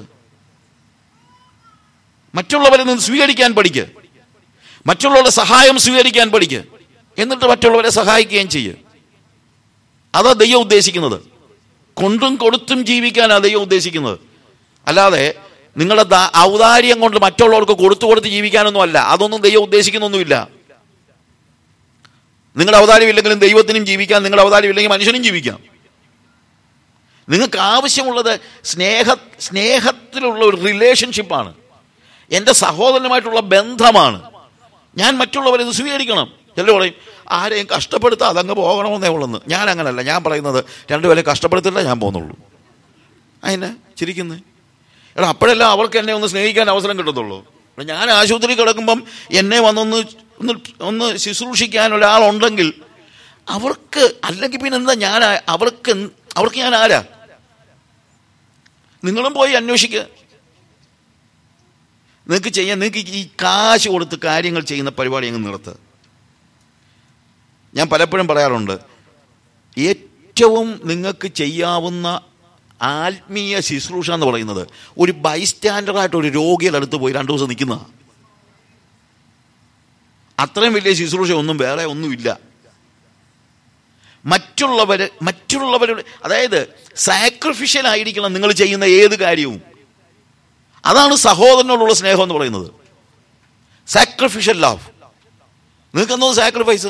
Speaker 1: മറ്റുള്ളവരിൽ നിന്ന് സ്വീകരിക്കാൻ പഠിക്ക് മറ്റുള്ളവരുടെ സഹായം സ്വീകരിക്കാൻ പഠിക്ക് എന്നിട്ട് മറ്റുള്ളവരെ സഹായിക്കുകയും ചെയ്യ് അതാ ദൈവം ഉദ്ദേശിക്കുന്നത് കൊണ്ടും കൊടുത്തും ജീവിക്കാനാണ് ദൈവം ഉദ്ദേശിക്കുന്നത് അല്ലാതെ നിങ്ങളുടെ ദാ- ഔദാര്യം കൊണ്ട് മറ്റുള്ളവർക്ക് കൊടുത്തു കൊടുത്ത് ജീവിക്കാനൊന്നും അല്ല അതൊന്നും ദൈവം ഉദ്ദേശിക്കുന്നൊന്നുമില്ല നിങ്ങളുടെ ഔദാര്യം ഇല്ലെങ്കിലും ദൈവത്തിനും ജീവിക്കാം നിങ്ങളുടെ ഔദാര്യം ഇല്ലെങ്കിൽ മനുഷ്യനും ജീവിക്കാം നിങ്ങൾക്ക് ആവശ്യമുള്ളത് സ്നേഹ സ്നേഹത്തിലുള്ള ഒരു റിലേഷൻഷിപ്പാണ് എൻ്റെ സഹോദരനുമായിട്ടുള്ള ബന്ധമാണ് ഞാൻ മറ്റുള്ളവരെ ഇത് സ്വീകരിക്കണം ചിലർ പറയും ആരെയും കഷ്ടപ്പെടുത്താതെ അതങ്ങ് പോകണമെന്നേ ഉള്ളെന്ന് ഞാൻ അങ്ങനല്ല ഞാൻ പറയുന്നത് രണ്ടുപേരെ കഷ്ടപ്പെടുത്തില്ല ഞാൻ പോകുന്നുള്ളൂ അതിനെ ചിരിക്കുന്നത് എടാ അപ്പോഴെല്ലാം അവർക്ക് എന്നെ ഒന്ന് സ്നേഹിക്കാൻ അവസരം കിട്ടത്തുള്ളൂ എടാ, ഞാൻ ആശുപത്രി കിടക്കുമ്പം എന്നെ വന്നൊന്ന് ഒന്ന് ഒന്ന് ശുശ്രൂഷിക്കാൻ ഒരാളുണ്ടെങ്കിൽ അവർക്ക് അല്ലെങ്കിൽ പിന്നെ എന്താ ഞാൻ ആ- അവർക്ക് എന്ത്- അവർക്ക് ഞാൻ ആരാ നിങ്ങളും പോയി അന്വേഷിക്കുക നിങ്ങൾക്ക് ചെയ്യാൻ നിങ്ങൾക്ക് ഈ കാശ് കൊടുത്ത് കാര്യങ്ങൾ ചെയ്യുന്ന പരിപാടി അങ്ങ് നിർത്തുക ഞാൻ പലപ്പോഴും പറയാറുണ്ട് ഏറ്റവും നിങ്ങൾക്ക് ചെയ്യാവുന്ന ആത്മീയ ശുശ്രൂഷ എന്ന് പറയുന്നത് ഒരു ബൈസ്റ്റാൻഡറായിട്ട് ഒരു രോഗിയുടെ അടുത്ത് പോയി രണ്ടു ദിവസം നിൽക്കുന്ന അത്രയും വലിയ ശുശ്രൂഷ ഒന്നും വേറെ ഒന്നുമില്ല മറ്റുള്ളവര് മറ്റുള്ളവരുടെ അതായത് സാക്രിഫിഷ്യൽ ആയിരിക്കണം നിങ്ങൾ ചെയ്യുന്ന ഏത് കാര്യവും അതാണ് സഹോദരനോടുള്ള സ്നേഹം എന്ന് പറയുന്നത് സാക്രിഫിഷ്യൽ ലവ് നിങ്ങൾക്ക് എന്തോ സാക്രിഫൈസ്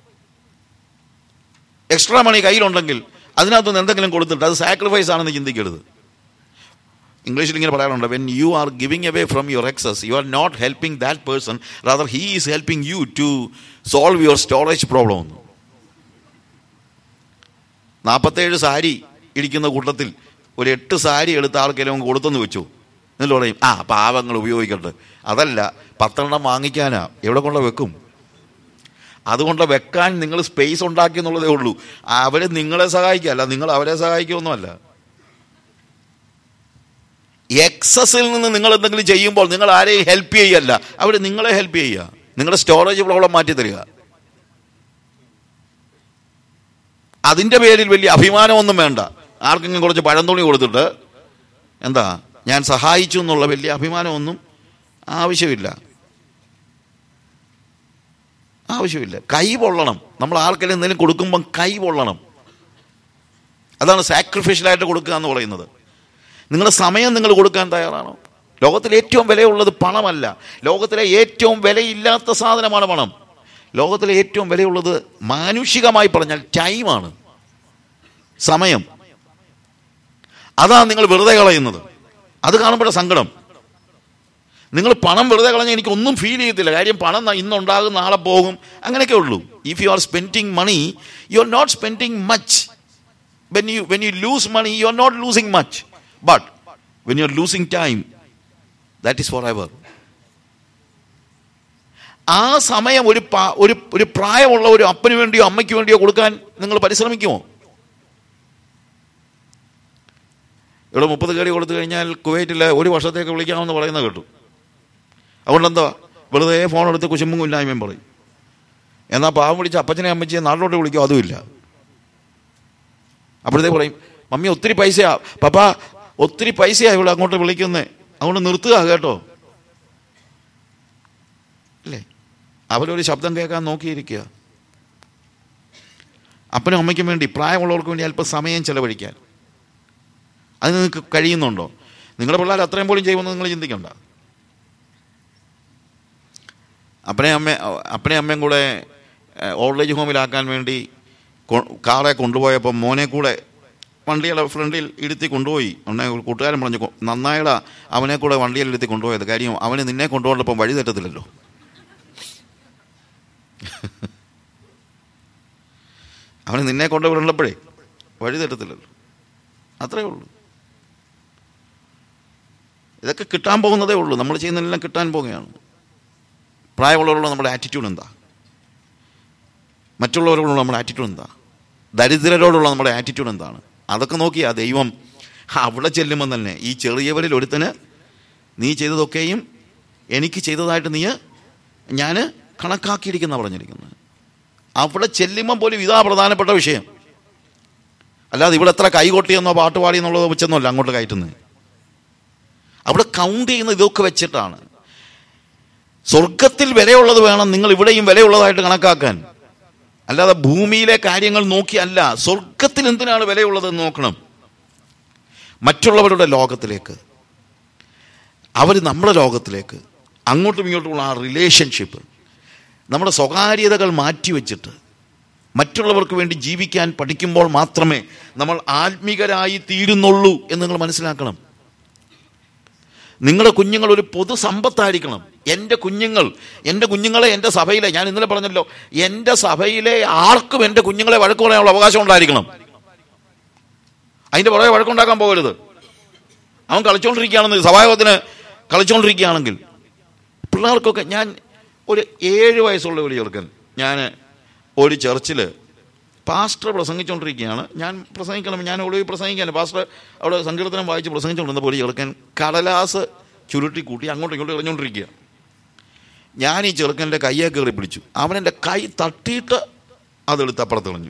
Speaker 1: എക്സ്ട്രാ മണി കയ്യിലുണ്ടെങ്കിൽ അതിനകത്തുനിന്ന് എന്തെങ്കിലും കൊടുത്തിട്ട് അത് സാക്രിഫൈസ് ആണെന്ന് ചിന്തിക്കരുത് ഇംഗ്ലീഷിൽ ഇങ്ങനെ പറയാറുണ്ട് when you are giving away from your excess you are not helping that person rather he is helping you to solve your storage problem എന്ന് നാൽപ്പത്തേഴ് സാരി ഇരിക്കുന്ന കൂട്ടത്തിൽ ഒരു എട്ട് സാരി എടുത്ത് ആർക്കെങ്കിലും കൊടുത്തെന്ന് വെച്ചു എന്നിട്ട് പറയും ആ പാവങ്ങൾ ഉപയോഗിക്കട്ടെ അതല്ല പത്തെണ്ണം വാങ്ങിക്കാനാ എവിടെ കൊണ്ട് വെക്കും അതുകൊണ്ട് വെക്കാൻ നിങ്ങൾ സ്പേസ് ഉണ്ടാക്കി എന്നുള്ളതേ ഉള്ളൂ അവർ നിങ്ങളെ സഹായിക്കുക അല്ല നിങ്ങൾ അവരെ സഹായിക്കുകയൊന്നുമല്ല എക്സസിൽ നിന്ന് നിങ്ങൾ എന്തെങ്കിലും ചെയ്യുമ്പോൾ നിങ്ങൾ ആരെയും ഹെൽപ്പ് ചെയ്യല്ല അവർ നിങ്ങളെ ഹെൽപ്പ് ചെയ്യുക നിങ്ങളുടെ സ്റ്റോറേജ് പ്രോബ്ലം മാറ്റി തരിക അതിൻ്റെ പേരിൽ വലിയ അഭിമാനമൊന്നും വേണ്ട ആർക്കെങ്കിലും കുറച്ച് പഴംതുണി കൊടുത്തിട്ട് എന്താ ഞാൻ സഹായിച്ചു എന്നുള്ള വലിയ അഭിമാനമൊന്നും ആവശ്യമില്ല ആവശ്യമില്ല കൈ പൊള്ളണം നമ്മൾ ആർക്കെങ്കിലും എന്തെങ്കിലും കൊടുക്കുമ്പം കൈ പൊള്ളണം അതാണ് സാക്രിഫിഷ്യലായിട്ട് കൊടുക്കുക എന്ന് പറയുന്നത് നിങ്ങളുടെ സമയം നിങ്ങൾ കൊടുക്കാൻ തയ്യാറാണോ ലോകത്തിലെ ഏറ്റവും വിലയുള്ളത് പണമല്ല ലോകത്തിലെ ഏറ്റവും വിലയില്ലാത്ത സാധനമാണ് പണം ലോകത്തിലെ ഏറ്റവും വിലയുള്ളത് മാനുഷികമായി പറഞ്ഞാൽ ടൈമാണ് സമയം അതാണ് നിങ്ങൾ വെറുതെ കളയുന്നത് അത് കാണുമ്പോഴേ സങ്കടം നിങ്ങൾ പണം വെറുതെ കളഞ്ഞാൽ എനിക്ക് ഒന്നും ഫീൽ ചെയ്യത്തില്ല കാര്യം പണം ന- ഇന്നുണ്ടാകും നാളെ പോകും അങ്ങനെയൊക്കെ ഉള്ളൂ if you are spending money you are not spending much when you when you lose money you are not losing much but when you are losing time that is forever ആ സമയം ഒരു പാ- ഒരു ഒരു പ്രായമുള്ള ഒരു അപ്പന് വേണ്ടിയോ അമ്മയ്ക്ക് വേണ്ടിയോ കൊടുക്കാൻ നിങ്ങൾ പരിശ്രമിക്കുമോ ഇവിടെ മുപ്പത് കേടി കൊടുത്തു കഴിഞ്ഞാൽ കുവൈറ്റിൽ ഒരു വർഷത്തേക്ക് വിളിക്കാമെന്ന് പറയുന്നത് കേട്ടു അതുകൊണ്ട് എന്താ വെറുതെ ഫോൺ എടുത്ത് കുശുമ്പും ഇല്ലായ്മയും പറയും എന്നാൽ പാവം വിളിച്ച് അപ്പച്ചനെ അമ്മച്ചിയെ നാട്ടിലോട്ട് വിളിക്കും അതുമില്ല അപ്പോഴത്തേ പറയും മമ്മി ഒത്തിരി പൈസയാ പപ്പ ഒത്തിരി പൈസയാ ഇവിടെ അങ്ങോട്ട് വിളിക്കുന്നത് അതുകൊണ്ട് നിർത്തുക കേട്ടോ അല്ലേ അവരൊരു ശബ്ദം കേൾക്കാൻ നോക്കിയിരിക്കുക അപ്പനും അമ്മയ്ക്കും വേണ്ടി പ്രായമുള്ളവർക്ക് വേണ്ടി അല്പം സമയം ചെലവഴിക്കാൻ അത് നിങ്ങൾക്ക് കഴിയുന്നുണ്ടോ നിങ്ങളുടെ പിള്ളേർ അത്രയും പോലും ചെയ്യുമെന്ന് നിങ്ങൾ ചിന്തിക്കണ്ട അപ്പനെ അമ്മ അപ്പനെ അമ്മയും കൂടെ ഓൾഡ് ഏജ് ഹോമിലാക്കാൻ വേണ്ടി കൊ- കാറെ കൊണ്ടുപോയപ്പോൾ മോനെ കൂടെ വണ്ടിയുടെ ഫ്രണ്ടിൽ ഇരുത്തി കൊണ്ടുപോയി ഉടനെ ഒരു കൂട്ടുകാരൻ പറഞ്ഞു "കൊ- നന്നായിടാ അവനെ കൂടെ വണ്ടിയിൽ ഇരുത്തി കൊണ്ടുപോയത് കാര്യം അവന് നിന്നെ കൊണ്ടുപോകണ്ടപ്പം വഴി തെറ്റത്തില്ലല്ലോ അവന് നിന്നെ കൊണ്ടുവിടേണ്ടപ്പോഴേ വഴി തെറ്റത്തില്ലല്ലോ അത്രേ ഉള്ളൂ ഇതൊക്കെ കിട്ടാൻ പോകുന്നതേ ഉള്ളൂ നമ്മൾ ചെയ്യുന്നതെല്ലാം കിട്ടാൻ പോകുകയാണ് പ്രായമുള്ളവരോടുള്ള നമ്മുടെ ആറ്റിറ്റ്യൂഡ് എന്താ മറ്റുള്ളവരോടുള്ള നമ്മുടെ ആറ്റിറ്റ്യൂഡ് എന്താ ദരിദ്രരോടുള്ള നമ്മുടെ ആറ്റിറ്റ്യൂഡ് എന്താണ് അതൊക്കെ നോക്കിയാ ദൈവം അവിടെ ചെല്ലുമ്പോൾ തന്നെ ഈ ചെറിയവരിൽ ഒരുത്തന് നീ ചെയ്തതൊക്കെയും എനിക്ക് ചെയ്തതായിട്ട് നീ ഞാൻ കണക്കാക്കിയിരിക്കുന്ന പറഞ്ഞിരിക്കുന്നത് അവിടെ ചെല്ലുമ്പം പോലും ഇതാ പ്രധാനപ്പെട്ട വിഷയം അല്ലാതെ ഇവിടെ എത്ര കൈകൊട്ടിയെന്നോ പാട്ടുപാടി എന്നുള്ളതോ വെച്ചെന്നല്ല അങ്ങോട്ട് കയറ്റുന്നത് അവിടെ കൗണ്ട് ചെയ്യുന്ന ഇതൊക്കെ വെച്ചിട്ടാണ് സ്വർഗത്തിൽ വിലയുള്ളത് വേണം നിങ്ങൾ ഇവിടെയും വിലയുള്ളതായിട്ട് കണക്കാക്കാൻ അല്ലാതെ ഭൂമിയിലെ കാര്യങ്ങൾ നോക്കിയല്ല സ്വർഗത്തിൽ എന്തിനാണ് വിലയുള്ളതെന്ന് നോക്കണം മറ്റുള്ളവരുടെ ലോകത്തിലേക്ക് അവർ നമ്മുടെ ലോകത്തിലേക്ക് അങ്ങോട്ടും ഇങ്ങോട്ടുമുള്ള ആ റിലേഷൻഷിപ്പ് നമ്മുടെ സ്വകാര്യതകൾ മാറ്റിവെച്ചിട്ട് മറ്റുള്ളവർക്ക് വേണ്ടി ജീവിക്കാൻ പഠിക്കുമ്പോൾ മാത്രമേ നമ്മൾ ആത്മീകരായി തീരുന്നുള്ളൂ എന്ന് നിങ്ങൾ മനസ്സിലാക്കണം നിങ്ങളുടെ കുഞ്ഞുങ്ങൾ ഒരു പൊതു സമ്പത്തായിരിക്കണം എൻ്റെ കുഞ്ഞുങ്ങൾ എൻ്റെ കുഞ്ഞുങ്ങളെ എൻ്റെ സഭയിലെ ഞാൻ ഇന്നലെ പറഞ്ഞല്ലോ എൻ്റെ സഭയിലെ ആർക്കും എൻ്റെ കുഞ്ഞുങ്ങളെ വഴക്ക് പറയാനുള്ള അവകാശം ഉണ്ടായിരിക്കണം അതിൻ്റെ പുറകെ വഴക്കുണ്ടാക്കാൻ പോകരുത് അവൻ കളിച്ചുകൊണ്ടിരിക്കുകയാണെന്ന് സഭായോഗത്തിന് കളിച്ചുകൊണ്ടിരിക്കുകയാണെങ്കിൽ പിള്ളേർക്കൊക്കെ ഞാൻ ഒരു ഏഴ് വയസ്സുള്ള ഒരു ചെറുക്കൻ ഞാൻ ഒരു ചർച്ചിൽ പാസ്റ്റർ പ്രസംഗിച്ചുകൊണ്ടിരിക്കുകയാണ് ഞാൻ പ്രസംഗിക്കണം ഞാൻ ഒളിവിൽ പ്രസംഗിക്കാൻ പാസ്റ്റർ അവിടെ സങ്കീർത്തനം വായിച്ച് പ്രസംഗിച്ചുകൊണ്ടിരുന്നപ്പോൾ ഒരു ചെറുക്കൻ കടലാസ് ചുരുട്ടി കൂട്ടി അങ്ങോട്ടും ഇങ്ങോട്ടും എറിഞ്ഞുകൊണ്ടിരിക്കുക ഞാൻ ഈ ചെറുക്കൻ്റെ കയ്യെ കയറി പിടിച്ചു അവനെൻ്റെ കൈ തട്ടിയിട്ട് അതെടുത്ത് അപ്പുറത്ത് കളഞ്ഞു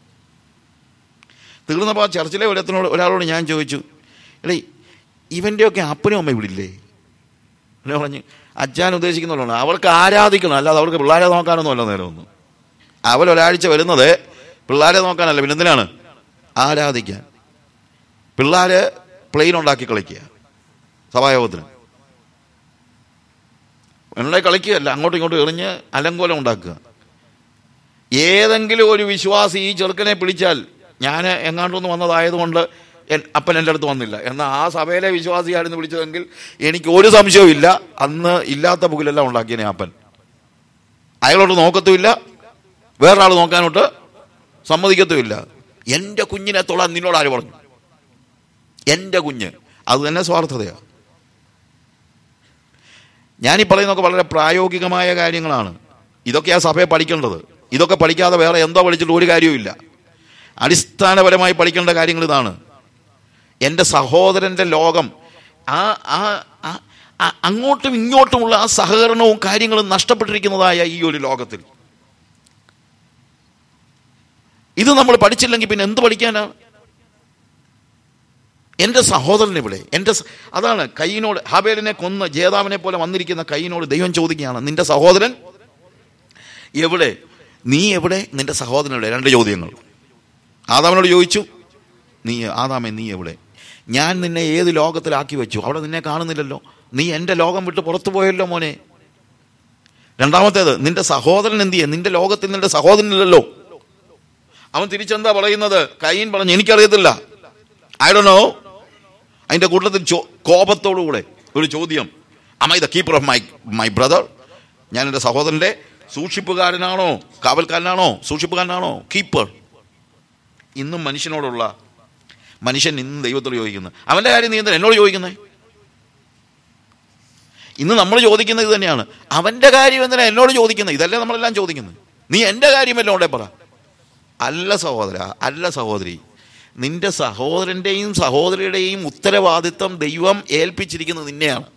Speaker 1: തീർന്നപ്പോൾ ആ ചർച്ചിലെ ഒരത്തിനോട് ഒരാളോട് ഞാൻ ചോദിച്ചു എടേ ഇവൻ്റെയൊക്കെ അപ്പനും അമ്മ ഇവിടില്ലേ എന്നെ പറഞ്ഞ് അച്ഛൻ ഉദ്ദേശിക്കുന്നുള്ളതാണ് അവൾക്ക് ആരാധിക്കണം അല്ലാതെ അവൾക്ക് പിള്ളേരെ നോക്കാനൊന്നും അല്ല നേരമൊന്നും അവരൊരാഴ്ച വരുന്നത് പിള്ളേരെ നോക്കാനല്ല പിന്നെ എന്തിനാണ് ആരാധിക്കാൻ പിള്ളേര് പ്ലെയിൻ ഉണ്ടാക്കി കളിക്കുക സഭായോഗത്തിന് എന്നെ കളിക്കുകയല്ല അങ്ങോട്ടും ഇങ്ങോട്ടും എറിഞ്ഞ് അലങ്കോലം ഉണ്ടാക്കുക ഏതെങ്കിലും ഒരു വിശ്വാസി ഈ ചെറുക്കനെ പിടിച്ചാൽ ഞാൻ എങ്ങാണ്ടൊന്ന് വന്നതായതുകൊണ്ട് എൻ- അപ്പൻ എൻ്റെ അടുത്ത് വന്നില്ല എന്നാൽ ആ സഭയിലെ വിശ്വാസിയായിരുന്നു വിളിച്ചതെങ്കിൽ എനിക്ക് ഒരു സംശയവും ഇല്ല അന്ന് ഇല്ലാത്ത പുകിലെല്ലാം ഉണ്ടാക്കിയനെ അപ്പൻ അയാളോട്ട് നോക്കത്തുമില്ല വേറൊരാൾ നോക്കാനോട്ട് സമ്മതിക്കത്തുമില്ല എൻ്റെ കുഞ്ഞിനെ തൊടാൻ നിന്നോട് ആര് പറഞ്ഞു എൻ്റെ കുഞ്ഞ് അത് തന്നെ സ്വാർത്ഥതയാണ് ഞാനീ പറയുന്നതൊക്കെ വളരെ പ്രായോഗികമായ കാര്യങ്ങളാണ് ഇതൊക്കെയാ സഭയെ പഠിക്കേണ്ടത് ഇതൊക്കെ പഠിക്കാതെ വേറെ എന്തോ പഠിച്ചിട്ട് ഒരു കാര്യവുമില്ല അടിസ്ഥാനപരമായി പഠിക്കേണ്ട കാര്യങ്ങൾ ഇതാണ് എൻ്റെ സഹോദരൻ്റെ ലോകം ആ ആ ആ- ആ- അങ്ങോട്ടും ഇങ്ങോട്ടുമുള്ള ആ സഹകരണവും കാര്യങ്ങളും നഷ്ടപ്പെട്ടിരിക്കുന്നതായ ഈ ഒരു ലോകത്തിൽ ഇത് നമ്മൾ പഠിച്ചില്ലെങ്കിൽ പിന്നെ എന്ത് പഠിക്കാനാണ് എൻ്റെ സഹോദരൻ ഇവിടെ എൻ്റെ സ- അതാണ് കൈയിനോട് ഹാബേലിനെ കൊന്ന് ജേതാവിനെ പോലെ വന്നിരിക്കുന്ന കൈയിനോട് ദൈവം ചോദിക്കുകയാണ് നിന്റെ സഹോദരൻ എവിടെ നീ എവിടെ നിന്റെ സഹോദരൻ എവിടെ രണ്ട് ചോദ്യങ്ങൾ ആദാമിനോട് ചോദിച്ചു നീ ആദാമേ നീ എവിടെ ഞാൻ നിന്നെ ഏത് ലോകത്തിലാക്കി വെച്ചു അവിടെ നിന്നെ കാണുന്നില്ലല്ലോ നീ എൻ്റെ ലോകം വിട്ട് പുറത്തു പോയല്ലോ മോനെ രണ്ടാമത്തേത് നിന്റെ സഹോദരൻ എന്ത് ചെയ്യ നിന്റെ ലോകത്തിൽ നിന്റെ സഹോദരനില്ലല്ലോ അവൻ തിരിച്ചെന്താ പറയുന്നത് കയ്യൻ പറഞ്ഞു എനിക്കറിയത്തില്ല ഐ ഡോ നോ അതിന്റെ കൂട്ടത്തിൽ ചോ- കോപത്തോടുകൂടെ ഒരു ചോദ്യം am I the keeper of my my brother ഞാൻ എൻ്റെ സഹോദരൻ്റെ സൂക്ഷിപ്പുകാരനാണോ കാവൽക്കാരനാണോ സൂക്ഷിപ്പുകാരനാണോ കീപ്പർ ഇന്നും മനുഷ്യനോടുള്ള മനുഷ്യൻ ഇന്നും ദൈവത്തോട് ചോദിക്കുന്നത് അവൻ്റെ കാര്യം നീ എന്താ എന്നോട് ചോദിക്കുന്നത് ഇന്ന് നമ്മൾ ചോദിക്കുന്നത് ഇത് തന്നെയാണ് അവൻ്റെ കാര്യം എന്തിനാ എന്നോട് ചോദിക്കുന്നത് ഇതല്ലേ നമ്മളെല്ലാം ചോദിക്കുന്നത് നീ എൻ്റെ കാര്യം എന്നോടെ പറ അല്ല സഹോദര അല്ല സഹോദരി നിന്റെ സഹോദരൻ്റെയും സഹോദരിയുടെയും ഉത്തരവാദിത്വം ദൈവം ഏൽപ്പിച്ചിരിക്കുന്നത് നിന്നെയാണ്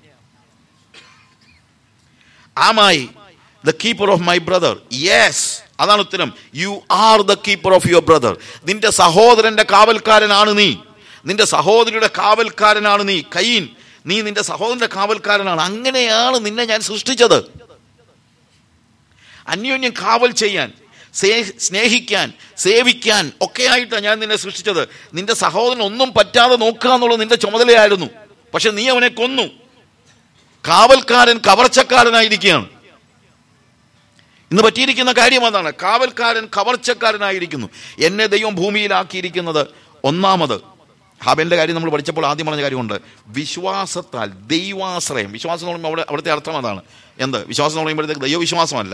Speaker 1: am I the keeper of my brother yes അതാണ് ഉത്തരം you are the keeper of your brother നിന്റെ സഹോദരന്റെ കാവൽക്കാരനാണ് നീ നിന്റെ സഹോദരിയുടെ കാവൽക്കാരനാണ് നീ കയ്യൻ നീ നിന്റെ സഹോദരന്റെ കാവൽക്കാരനാണ് അങ്ങനെയാണ് നിന്നെ ഞാൻ സൃഷ്ടിച്ചത് അന്യോന്യം കാവൽ ചെയ്യാൻ സേ- സ്നേഹിക്കാൻ സേവിക്കാൻ ഒക്കെ ആയിട്ടാണ് ഞാൻ നിന്നെ സൃഷ്ടിച്ചത് നിന്റെ സഹോദരൻ ഒന്നും പറ്റാതെ നോക്കുക എന്നുള്ളത് നിന്റെ ചുമതലയായിരുന്നു പക്ഷെ നീ അവനെ കൊന്നു കാവൽക്കാരൻ കവർച്ചക്കാരനായിരിക്കുകയാണ് ഇന്ന് പറ്റിയിരിക്കുന്ന കാര്യം അതാണ് കാവൽക്കാരൻ കവർച്ചക്കാരനായിരിക്കുന്നു എന്നെ ദൈവം ഭൂമിയിലാക്കിയിരിക്കുന്നത് ഒന്നാമത് ഹാബേലിന്റെ കാര്യം നമ്മൾ പഠിച്ചപ്പോൾ ആദ്യം പറഞ്ഞ കാര്യമുണ്ട് വിശ്വാസത്താൽ ദൈവാശ്രയം വിശ്വാസം എന്ന് പറയുമ്പോൾ അവിടെ അവിടുത്തെ അർത്ഥം അതാണ് എന്ത് വിശ്വാസം എന്ന് പറയുമ്പോഴത്തേക്ക് ദൈവവിശ്വാസമല്ല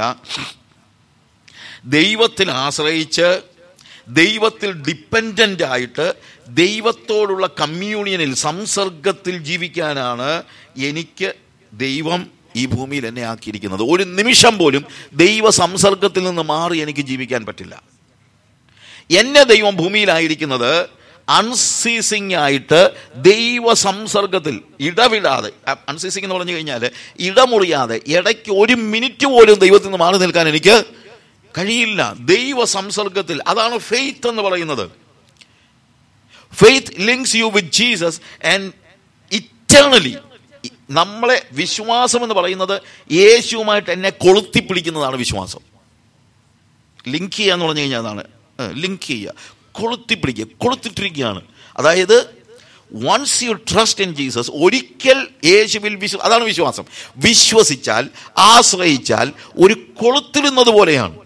Speaker 1: ദൈവത്തിൽ ആശ്രയിച്ച് ദൈവത്തിൽ ഡിപ്പെൻഡൻ്റ് ആയിട്ട് ദൈവത്തോടുള്ള കമ്മ്യൂണിയനിൽ സംസർഗത്തിൽ ജീവിക്കാനാണ് എനിക്ക് ദൈവം ഈ ഭൂമിയിൽ എന്നെ ആക്കിയിരിക്കുന്നത് ഒരു നിമിഷം പോലും ദൈവ സംസർഗത്തിൽ നിന്ന് മാറി എനിക്ക് ജീവിക്കാൻ പറ്റില്ല എന്നെ ദൈവം ഭൂമിയിലായിരിക്കുന്നത് അൺസീസിങ് ആയിട്ട് ദൈവ സംസർഗത്തിൽ ഇടവിടാതെ അൺസീസിങ് എന്ന് പറഞ്ഞു കഴിഞ്ഞാൽ ഇടമുറിയാതെ ഇടയ്ക്ക് ഒരു മിനിറ്റ് പോലും ദൈവത്തിൽ നിന്ന് മാറി നിൽക്കാൻ എനിക്ക് കഴിയില്ല ദൈവ സംസർഗത്തിൽ അതാണ് ഫെയ്ത്ത് എന്ന് പറയുന്നത് faith links you with Jesus and eternally നമ്മളെ വിശ്വാസം എന്ന് പറയുന്നത് യേശുവുമായിട്ട് എന്നെ കൊളുത്തി പിടിക്കുന്നതാണ് വിശ്വാസം ലിങ്ക് ചെയ്യുക എന്ന് പറഞ്ഞു കഴിഞ്ഞാൽ അതാണ് ലിങ്ക് ചെയ്യുക കൊളുത്തി പിടിക്കുക കൊളുത്തിട്ടിരിക്കുകയാണ് അതായത് once you trust in Jesus ഒരിക്കൽ യേശുവിൽ വിശ്വ അതാണ് വിശ്വാസം വിശ്വസിച്ചാൽ ആശ്രയിച്ചാൽ ഒരു കൊളുത്തിടുന്നത് പോലെയാണ്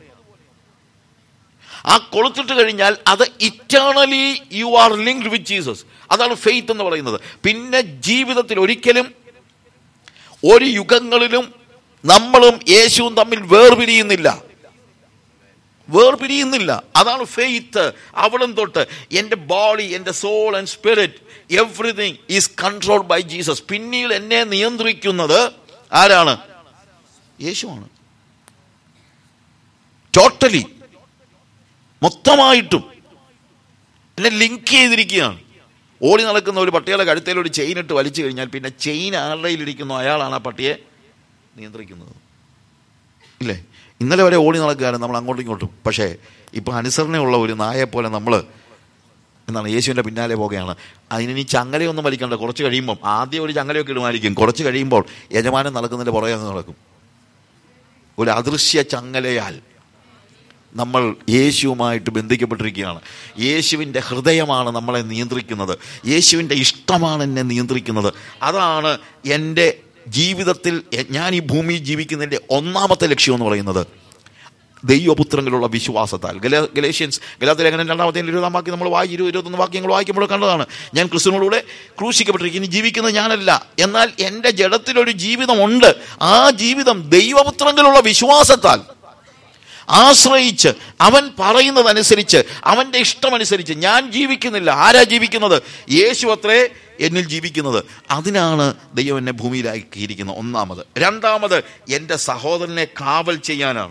Speaker 1: ആ കൊളുത്തിട്ട് കഴിഞ്ഞാൽ അത് eternally you are linked with Jesus അതാണ് ഫെയ്ത്ത് എന്ന് പറയുന്നത് പിന്നെ ജീവിതത്തിൽ ഒരിക്കലും ഒരു യുഗങ്ങളിലും നമ്മളും യേശുവും തമ്മിൽ വേർപിരിയുന്നില്ല വേർപിരിയുന്നില്ല അതാണ് ഫെയ്ത്ത് അവിടം തൊട്ട് എൻ്റെ ബോഡി എൻ്റെ soul and spirit everything is control by Jesus പിന്നീട് എന്നെ നിയന്ത്രിക്കുന്നത് ആരാണ് യേശുവാണ് ടോട്ടലി മൊത്തമായിട്ടും എന്നെ ലിങ്ക് ചെയ്തിരിക്കുകയാണ് ഓടി നടക്കുന്ന ഒരു പട്ടിയുടെ കഴുത്തേൽ ഒരു ചെയിൻ ഇട്ട് വലിച്ചു കഴിഞ്ഞാൽ പിന്നെ ചെയിൻ ആരുടെ ഇരിക്കുന്നു അയാളാണ് ആ പട്ടിയെ നിയന്ത്രിക്കുന്നത് ഇല്ലേ ഇന്നലെ വരെ ഓടി നടക്കുകയാണ് നമ്മൾ അങ്ങോട്ടും ഇങ്ങോട്ടും പക്ഷേ ഇപ്പം അനുസരണയുള്ള ഒരു നായെ പോലെ നമ്മൾ എന്താണ് യേശുവിൻ്റെ പിന്നാലെ പോകുകയാണ് അതിനി ചങ്ങലയൊന്നും വലിക്കണ്ട കുറച്ച് കഴിയുമ്പം ആദ്യം ഒരു ചങ്ങലയൊക്കെ ഇടുമായിരിക്കും കുറച്ച് കഴിയുമ്പോൾ യജമാനൻ നടക്കുന്നതിൻ്റെ പുറകെ അങ്ങ് നടക്കും ഒരു അദൃശ്യ ചങ്ങലയാൽ നമ്മൾ യേശുവുമായിട്ട് ബന്ധിക്കപ്പെട്ടിരിക്കുകയാണ് യേശുവിൻ്റെ ഹൃദയമാണ് നമ്മളെ നിയന്ത്രിക്കുന്നത് യേശുവിൻ്റെ ഇഷ്ടമാണ് എന്നെ നിയന്ത്രിക്കുന്നത് അതാണ് എൻ്റെ ജീവിതത്തിൽ എ- ഞാൻ ഈ ഭൂമിയിൽ ജീവിക്കുന്നതിൻ്റെ ഒന്നാമത്തെ ലക്ഷ്യം എന്ന് പറയുന്നത് ദൈവപുത്രങ്ങളിലുള്ള വിശ്വാസത്താൽ ഗല ഗലേഷ്യൻസ് ഗലാത്ത ലേഖനം രണ്ടാമത്തെ ഇരുപതാം വാക്യം നമ്മൾ വായി ഇരുപത് ഇരുപത്തൊന്ന് വാക്യങ്ങൾ വായിക്കുമ്പോൾ കണ്ടതാണ് ഞാൻ ക്രിസ്തുവിനോടുകൂടെ ക്രൂശിക്കപ്പെട്ടിരിക്കുന്നു ഇനി ജീവിക്കുന്നത് ഞാനല്ല എന്നാൽ എൻ്റെ ജഡത്തിലൊരു ജീവിതമുണ്ട് ആ ജീവിതം ദൈവപുത്രങ്ങളിലുള്ള വിശ്വാസത്താൽ ആശ്രയിച്ച് അവൻ പറയുന്നതനുസരിച്ച് അവൻ്റെ ഇഷ്ടമനുസരിച്ച് ഞാൻ ജീവിക്കുന്നില്ല ആരാ ജീവിക്കുന്നത് യേശു അത്രേ എന്നിൽ ജീവിക്കുന്നത് അതിനാണ് ദൈവം എന്നെ ഭൂമിയിലാക്കിയിരിക്കുന്നത് ഒന്നാമത് രണ്ടാമത് എൻ്റെ സഹോദരനെ കാവൽ ചെയ്യാനാണ്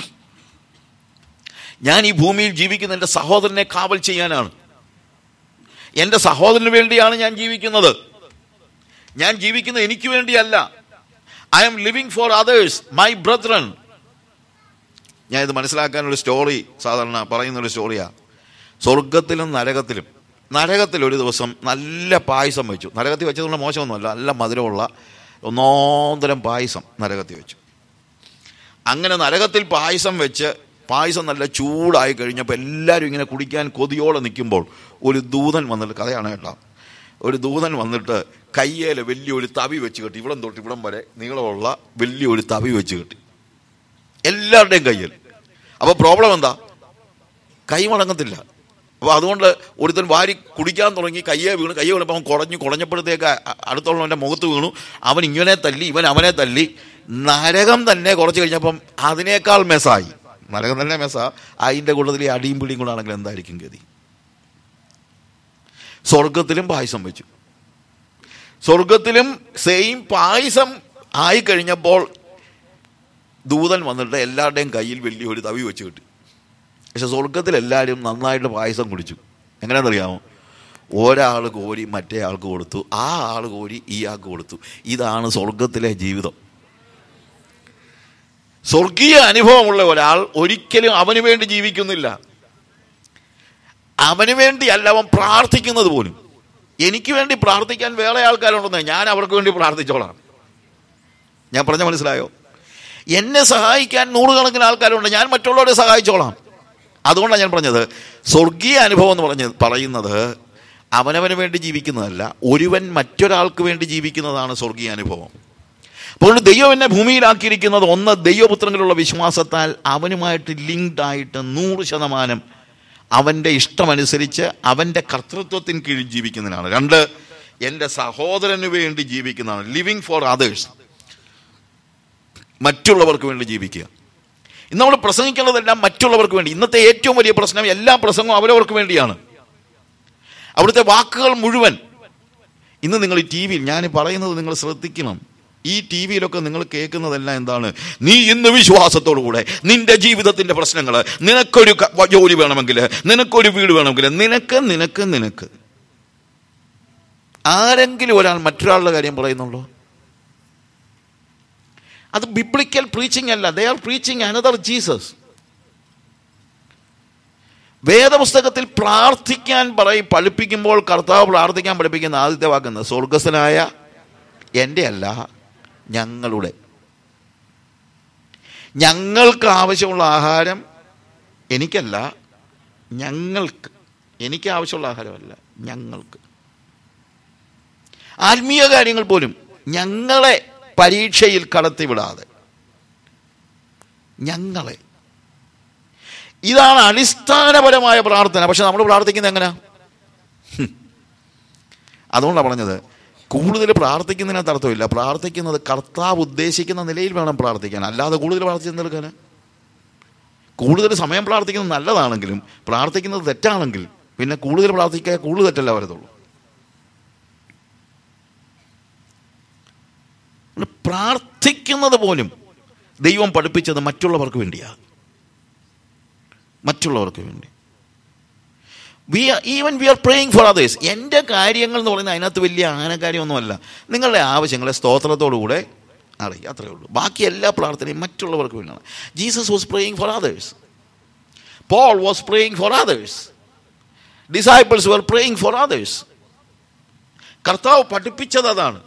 Speaker 1: ഞാൻ ഈ ഭൂമിയിൽ ജീവിക്കുന്ന എൻ്റെ സഹോദരനെ കാവൽ ചെയ്യാനാണ് എൻ്റെ സഹോദരന് വേണ്ടിയാണ് ഞാൻ ജീവിക്കുന്നത് ഞാൻ ജീവിക്കുന്നത് എനിക്ക് വേണ്ടിയല്ല I am living for others my brethren ഞാൻ ഇത് മനസ്സിലാക്കാനൊരു സ്റ്റോറി സാധാരണ പറയുന്നൊരു സ്റ്റോറിയാണ് സ്വർഗത്തിലും നരകത്തിലും നരകത്തിൽ ഒരു ദിവസം നല്ല പായസം വെച്ചു നരകത്തിൽ വെച്ചതുകൊണ്ട് മോശമൊന്നുമല്ല നല്ല മധുരമുള്ള ഒന്നോന്തരം പായസം നരകത്തിൽ വെച്ചു അങ്ങനെ നരകത്തിൽ പായസം വെച്ച് പായസം നല്ല ചൂടായി കഴിഞ്ഞപ്പോൾ എല്ലാവരും ഇങ്ങനെ കുടിക്കാൻ കൊതിയോടെ നിൽക്കുമ്പോൾ ഒരു ദൂതൻ വന്നിട്ട് കഥയാണ് കേട്ടോ ഒരു ദൂതൻ വന്നിട്ട് കയ്യേല് വലിയൊരു തവി വെച്ച് കെട്ടി ഇവിടം തൊട്ട് ഇവിടം വരെ നീളമുള്ള വലിയൊരു തവി വെച്ച് കെട്ടി എല്ലാവരുടെയും കയ്യിൽ അപ്പോൾ പ്രോബ്ലം എന്താ കൈ മടങ്ങത്തില്ല അപ്പോൾ അതുകൊണ്ട് ഒരുത്തൻ വാരി കുടിക്കാൻ തുടങ്ങി കയ്യെ വീണു കയ്യെ വീണപ്പോൾ അവൻ കുടഞ്ഞു കുടഞ്ഞപ്പോഴത്തേക്ക് അ- അടുത്തുള്ളവൻ്റെ മുഖത്ത് വീണു അവൻ ഇങ്ങനെ തല്ലി ഇവൻ അവനെ തല്ലി നരകം തന്നെ കുറച്ച് കഴിഞ്ഞപ്പം അതിനേക്കാൾ മെസ്സായി നരകം തന്നെ മെസ്സാ അതിൻ്റെ കൂട്ടത്തിൽ ഈ അടിയും പിടിയും കൂടെ ആണെങ്കിൽ എന്തായിരിക്കും ഗതി സ്വർഗത്തിലും പായസം വെച്ചു സ്വർഗത്തിലും സെയിം പായസം ആയിക്കഴിഞ്ഞപ്പോൾ ദൂതൻ വന്നിട്ട് എല്ലാവരുടെയും കയ്യിൽ വലിയൊരു തവി വെച്ച് കിട്ടി പക്ഷെ സ്വർഗത്തിൽ എല്ലാവരും നന്നായിട്ട് പായസം കുടിച്ചു എങ്ങനെയാണെന്നറിയാമോ ഒരാൾ കോരി മറ്റേ ആൾക്ക് കൊടുത്തു ആ ആൾ കോരി ഈ ആൾക്ക് കൊടുത്തു ഇതാണ് സ്വർഗത്തിലെ ജീവിതം സ്വർഗീയ അനുഭവമുള്ള ഒരാൾ ഒരിക്കലും അവന് വേണ്ടി ജീവിക്കുന്നില്ല അവന് വേണ്ടിയല്ല അവൻ പ്രാർത്ഥിക്കുന്നത് പോലും എനിക്ക് വേണ്ടി പ്രാർത്ഥിക്കാൻ വേറെ ആൾക്കാരുണ്ടെന്ന് ഞാൻ അവർക്ക് വേണ്ടി പ്രാർത്ഥിച്ചോളാം ഞാൻ പറഞ്ഞ മനസ്സിലായോ എന്നെ സഹായിക്കാൻ നൂറുകണക്കിന് ആൾക്കാരുണ്ട് ഞാൻ മറ്റുള്ളവരെ സഹായിച്ചോളാം അതുകൊണ്ടാണ് ഞാൻ പറഞ്ഞത് സ്വർഗീയ അനുഭവം എന്ന് പറഞ്ഞ് പറയുന്നത് അവനവന് വേണ്ടി ജീവിക്കുന്നതല്ല ഒരുവൻ മറ്റൊരാൾക്ക് വേണ്ടി ജീവിക്കുന്നതാണ് സ്വർഗീയ അനുഭവം അപ്പോൾ ദൈവം എന്നെ ഭൂമിയിലാക്കിയിരിക്കുന്നത് ഒന്ന് ദൈവപുത്രങ്ങളിലുള്ള വിശ്വാസത്താൽ അവനുമായിട്ട് ലിങ്ക്ഡ് ആയിട്ട് നൂറ് ശതമാനം അവൻ്റെ ഇഷ്ടമനുസരിച്ച് അവൻ്റെ കർത്തൃത്വത്തിന് കീഴിൽ ജീവിക്കുന്നതിനാണ് രണ്ട് എൻ്റെ സഹോദരന് വേണ്ടി ജീവിക്കുന്നതാണ് ലിവിങ് ഫോർ അതേഴ്സ് മറ്റുള്ളവർക്ക് വേണ്ടി ജീവിക്കുക ഇന്ന് നമ്മൾ പ്രസംഗിക്കേണ്ടതെല്ലാം മറ്റുള്ളവർക്ക് വേണ്ടി ഇന്നത്തെ ഏറ്റവും വലിയ പ്രശ്നം എല്ലാ പ്രസംഗവും അവരവർക്ക് വേണ്ടിയാണ് അവിടുത്തെ വാക്കുകൾ മുഴുവൻ ഇന്ന് നിങ്ങൾ ഈ ടി വിയിൽ ഞാൻ പറയുന്നത് നിങ്ങൾ ശ്രദ്ധിക്കണം ഈ ടി വിയിലൊക്കെ നിങ്ങൾ കേൾക്കുന്നതെല്ലാം എന്താണ് നീ ഇന്ന് വിശ്വാസത്തോടുകൂടെ നിന്റെ ജീവിതത്തിന്റെ പ്രശ്നങ്ങൾ നിനക്കൊരു ക- ജോലി വേണമെങ്കിൽ നിനക്കൊരു വീട് വേണമെങ്കിൽ നിനക്ക് നിനക്ക് നിനക്ക് ആരെങ്കിലും ഒരാൾ മറ്റൊരാളുടെ കാര്യം പറയുന്നുള്ളൂ അത് ബിബ്ലിക്കൽ പ്രീച്ചിങ് അല്ല they are preaching another Jesus വേദപുസ്തകത്തിൽ പ്രാർത്ഥിക്കാൻ പറയും പഠിപ്പിക്കുമ്പോൾ കർത്താവ് പ്രാർത്ഥിക്കാൻ പഠിപ്പിക്കുന്ന ആദ്യത്തെ വാക്കുന്ന സ്വർഗസ്ഥനായ എൻ്റെ അല്ല ഞങ്ങളുടെ ഞങ്ങൾക്ക് ആവശ്യമുള്ള ആഹാരം എനിക്കല്ല ഞങ്ങൾക്ക് എനിക്ക് ആവശ്യമുള്ള ആഹാരമല്ല ഞങ്ങൾക്ക് ആത്മീയ കാര്യങ്ങൾ പോലും ഞങ്ങളെ പരീക്ഷയിൽ കടത്തിവിടാതെ ഞങ്ങളെ ഇതാണ് അടിസ്ഥാനപരമായ പ്രാർത്ഥന പക്ഷെ നമ്മൾ പ്രാർത്ഥിക്കുന്നത് എങ്ങനെയാ ഹും. അതുകൊണ്ടാണ് പറഞ്ഞത് കൂടുതൽ പ്രാർത്ഥിക്കുന്നതിനകത്ത് അർത്ഥമില്ല പ്രാർത്ഥിക്കുന്നത് കർത്താവ് ഉദ്ദേശിക്കുന്ന നിലയിൽ വേണം പ്രാർത്ഥിക്കാൻ അല്ലാതെ കൂടുതൽ പ്രാർത്ഥിച്ചു നിൽക്കാൻ കൂടുതൽ സമയം പ്രാർത്ഥിക്കുന്നത് നല്ലതാണെങ്കിലും പ്രാർത്ഥിക്കുന്നത് തെറ്റാണെങ്കിൽ പിന്നെ കൂടുതൽ പ്രാർത്ഥിക്കാൻ കൂടുതൽ തെറ്റല്ല വരത്തുള്ളൂ പ്രാർത്ഥിക്കുന്നത് പോലും ദൈവം പഠിപ്പിച്ചത് മറ്റുള്ളവർക്ക് വേണ്ടിയാണ് മറ്റുള്ളവർക്ക് വേണ്ടി we even we are praying for others എൻ്റെ കാര്യങ്ങൾ എന്ന് പറയുന്നത് അതിനകത്ത് വലിയ ആനക്കാര്യമൊന്നുമല്ല നിങ്ങളുടെ ആവശ്യങ്ങളെ സ്തോത്രത്തോടുകൂടെ അറിയുക അത്രയേ ഉള്ളൂ ബാക്കി എല്ലാ പ്രാർത്ഥനയും മറ്റുള്ളവർക്ക് വേണ്ടിയാണ് Jesus was praying for others Paul was praying for others disciples were praying for others കർത്താവ് പഠിപ്പിച്ചത് അതാണ്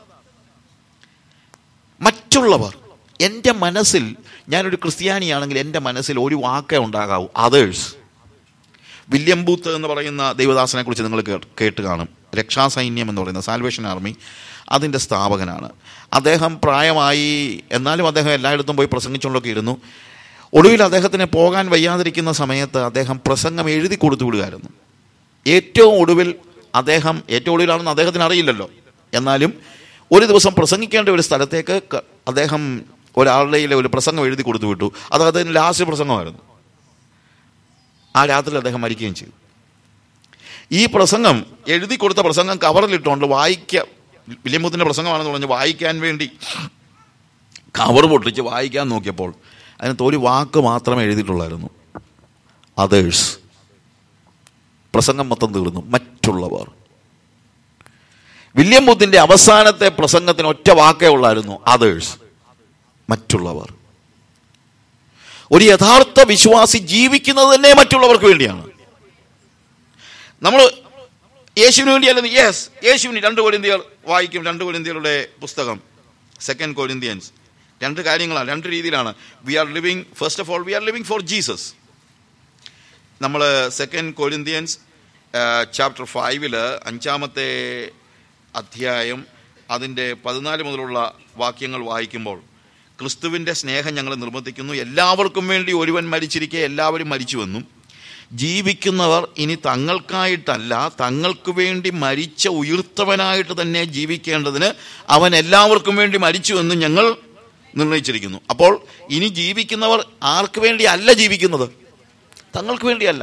Speaker 1: മറ്റുള്ളവർ എൻ്റെ മനസ്സിൽ ഞാനൊരു ക്രിസ്ത്യാനിയാണെങ്കിൽ എൻ്റെ മനസ്സിൽ ഒരു വാക്കേ ഉണ്ടാകാവൂ അതേഴ്സ് വില്യം ബൂത്ത് എന്ന് പറയുന്ന ദൈവദാസനെ കുറിച്ച് നിങ്ങൾ കേ- കേട്ട് കാണും രക്ഷാസൈന്യം എന്ന് പറയുന്ന സാൽവേഷൻ ആർമി അതിൻ്റെ സ്ഥാപകനാണ് അദ്ദേഹം പ്രായമായി എന്നാലും അദ്ദേഹം എല്ലായിടത്തും പോയി പ്രസംഗിച്ചുകൊണ്ടൊക്കെ ഇരുന്നു ഒടുവിൽ അദ്ദേഹത്തിന് പോകാൻ വയ്യാതിരിക്കുന്ന സമയത്ത് അദ്ദേഹം പ്രസംഗം എഴുതി കൊടുത്തു വിടുകയായിരുന്നു ഏറ്റവും ഒടുവിൽ അദ്ദേഹം ഏറ്റവും ഒടുവിലാണെന്ന് അദ്ദേഹത്തിന് അറിയില്ലല്ലോ എന്നാലും ഒരു ദിവസം പ്രസംഗിക്കേണ്ട ഒരു സ്ഥലത്തേക്ക് ക- അദ്ദേഹം ഒരാളുടെ ഒരു പ്രസംഗം എഴുതി കൊടുത്തു വിട്ടു അത് അദ്ദേഹത്തിന് ലാസ്റ്റ് പ്രസംഗമായിരുന്നു ആ രാത്രി അദ്ദേഹം മരിക്കുകയും ചെയ്തു ഈ പ്രസംഗം എഴുതി കൊടുത്ത പ്രസംഗം കവറിലിട്ടുകൊണ്ട് വായിക്ക വില്യമ്പൂത്തിൻ്റെ പ്രസംഗമാണെന്ന് പറഞ്ഞ് വായിക്കാൻ വേണ്ടി കവർ പൊട്ടിച്ച് വായിക്കാൻ നോക്കിയപ്പോൾ അതിനകത്ത് ഒരു വാക്ക് മാത്രമേ എഴുതിയിട്ടുള്ളായിരുന്നു അതേഴ്സ് പ്രസംഗം മൊത്തം തീർന്നു മറ്റുള്ളവർ വില്യം ബുദ്ധിന്റെ അവസാനത്തെ പ്രസംഗത്തിന് ഒറ്റ വാക്കേ ഉള്ളായിരുന്നു അതേഴ്സ് മറ്റുള്ളവർ ഒരു യഥാർത്ഥ വിശ്വാസി ജീവിക്കുന്നത് തന്നെ മറ്റുള്ളവർക്ക് വേണ്ടിയാണ് നമ്മൾ യേശുവിന് വേണ്ടിയല്ല യെസ് യേശുവിന് രണ്ട് കൊരിന്തിയർ വായിക്കും രണ്ട് കൊരിന്തിയരുടെ പുസ്തകം സെക്കൻഡ് കൊരിന്ത്യൻസ് രണ്ട് കാര്യങ്ങളാണ് രണ്ട് രീതിയിലാണ് we are living first of all we are living for Jesus നമ്മൾ സെക്കൻഡ് കൊരിന്ത്യൻസ് ചാപ്റ്റർ ഫൈവില് അഞ്ചാമത്തെ അധ്യായം അതിൻ്റെ പതിനാല് മുതലുള്ള വാക്യങ്ങൾ വായിക്കുമ്പോൾ ക്രിസ്തുവിൻ്റെ സ്നേഹം ഞങ്ങൾ നിർബന്ധിക്കുന്നു എല്ലാവർക്കും വേണ്ടി ഒരുവൻ മരിച്ചിരിക്കെ എല്ലാവരും മരിച്ചുവെന്നും ജീവിക്കുന്നവർ ഇനി തങ്ങൾക്കായിട്ടല്ല തങ്ങൾക്ക് വേണ്ടി മരിച്ച ഉയർത്തവനായിട്ട് തന്നെ ജീവിക്കേണ്ടതിന് അവൻ എല്ലാവർക്കും വേണ്ടി മരിച്ചുവെന്നും ഞങ്ങൾ നിർണയിച്ചിരിക്കുന്നു അപ്പോൾ ഇനി ജീവിക്കുന്നവർ ആർക്ക് വേണ്ടി അല്ല ജീവിക്കുന്നത് തങ്ങൾക്ക് വേണ്ടിയല്ല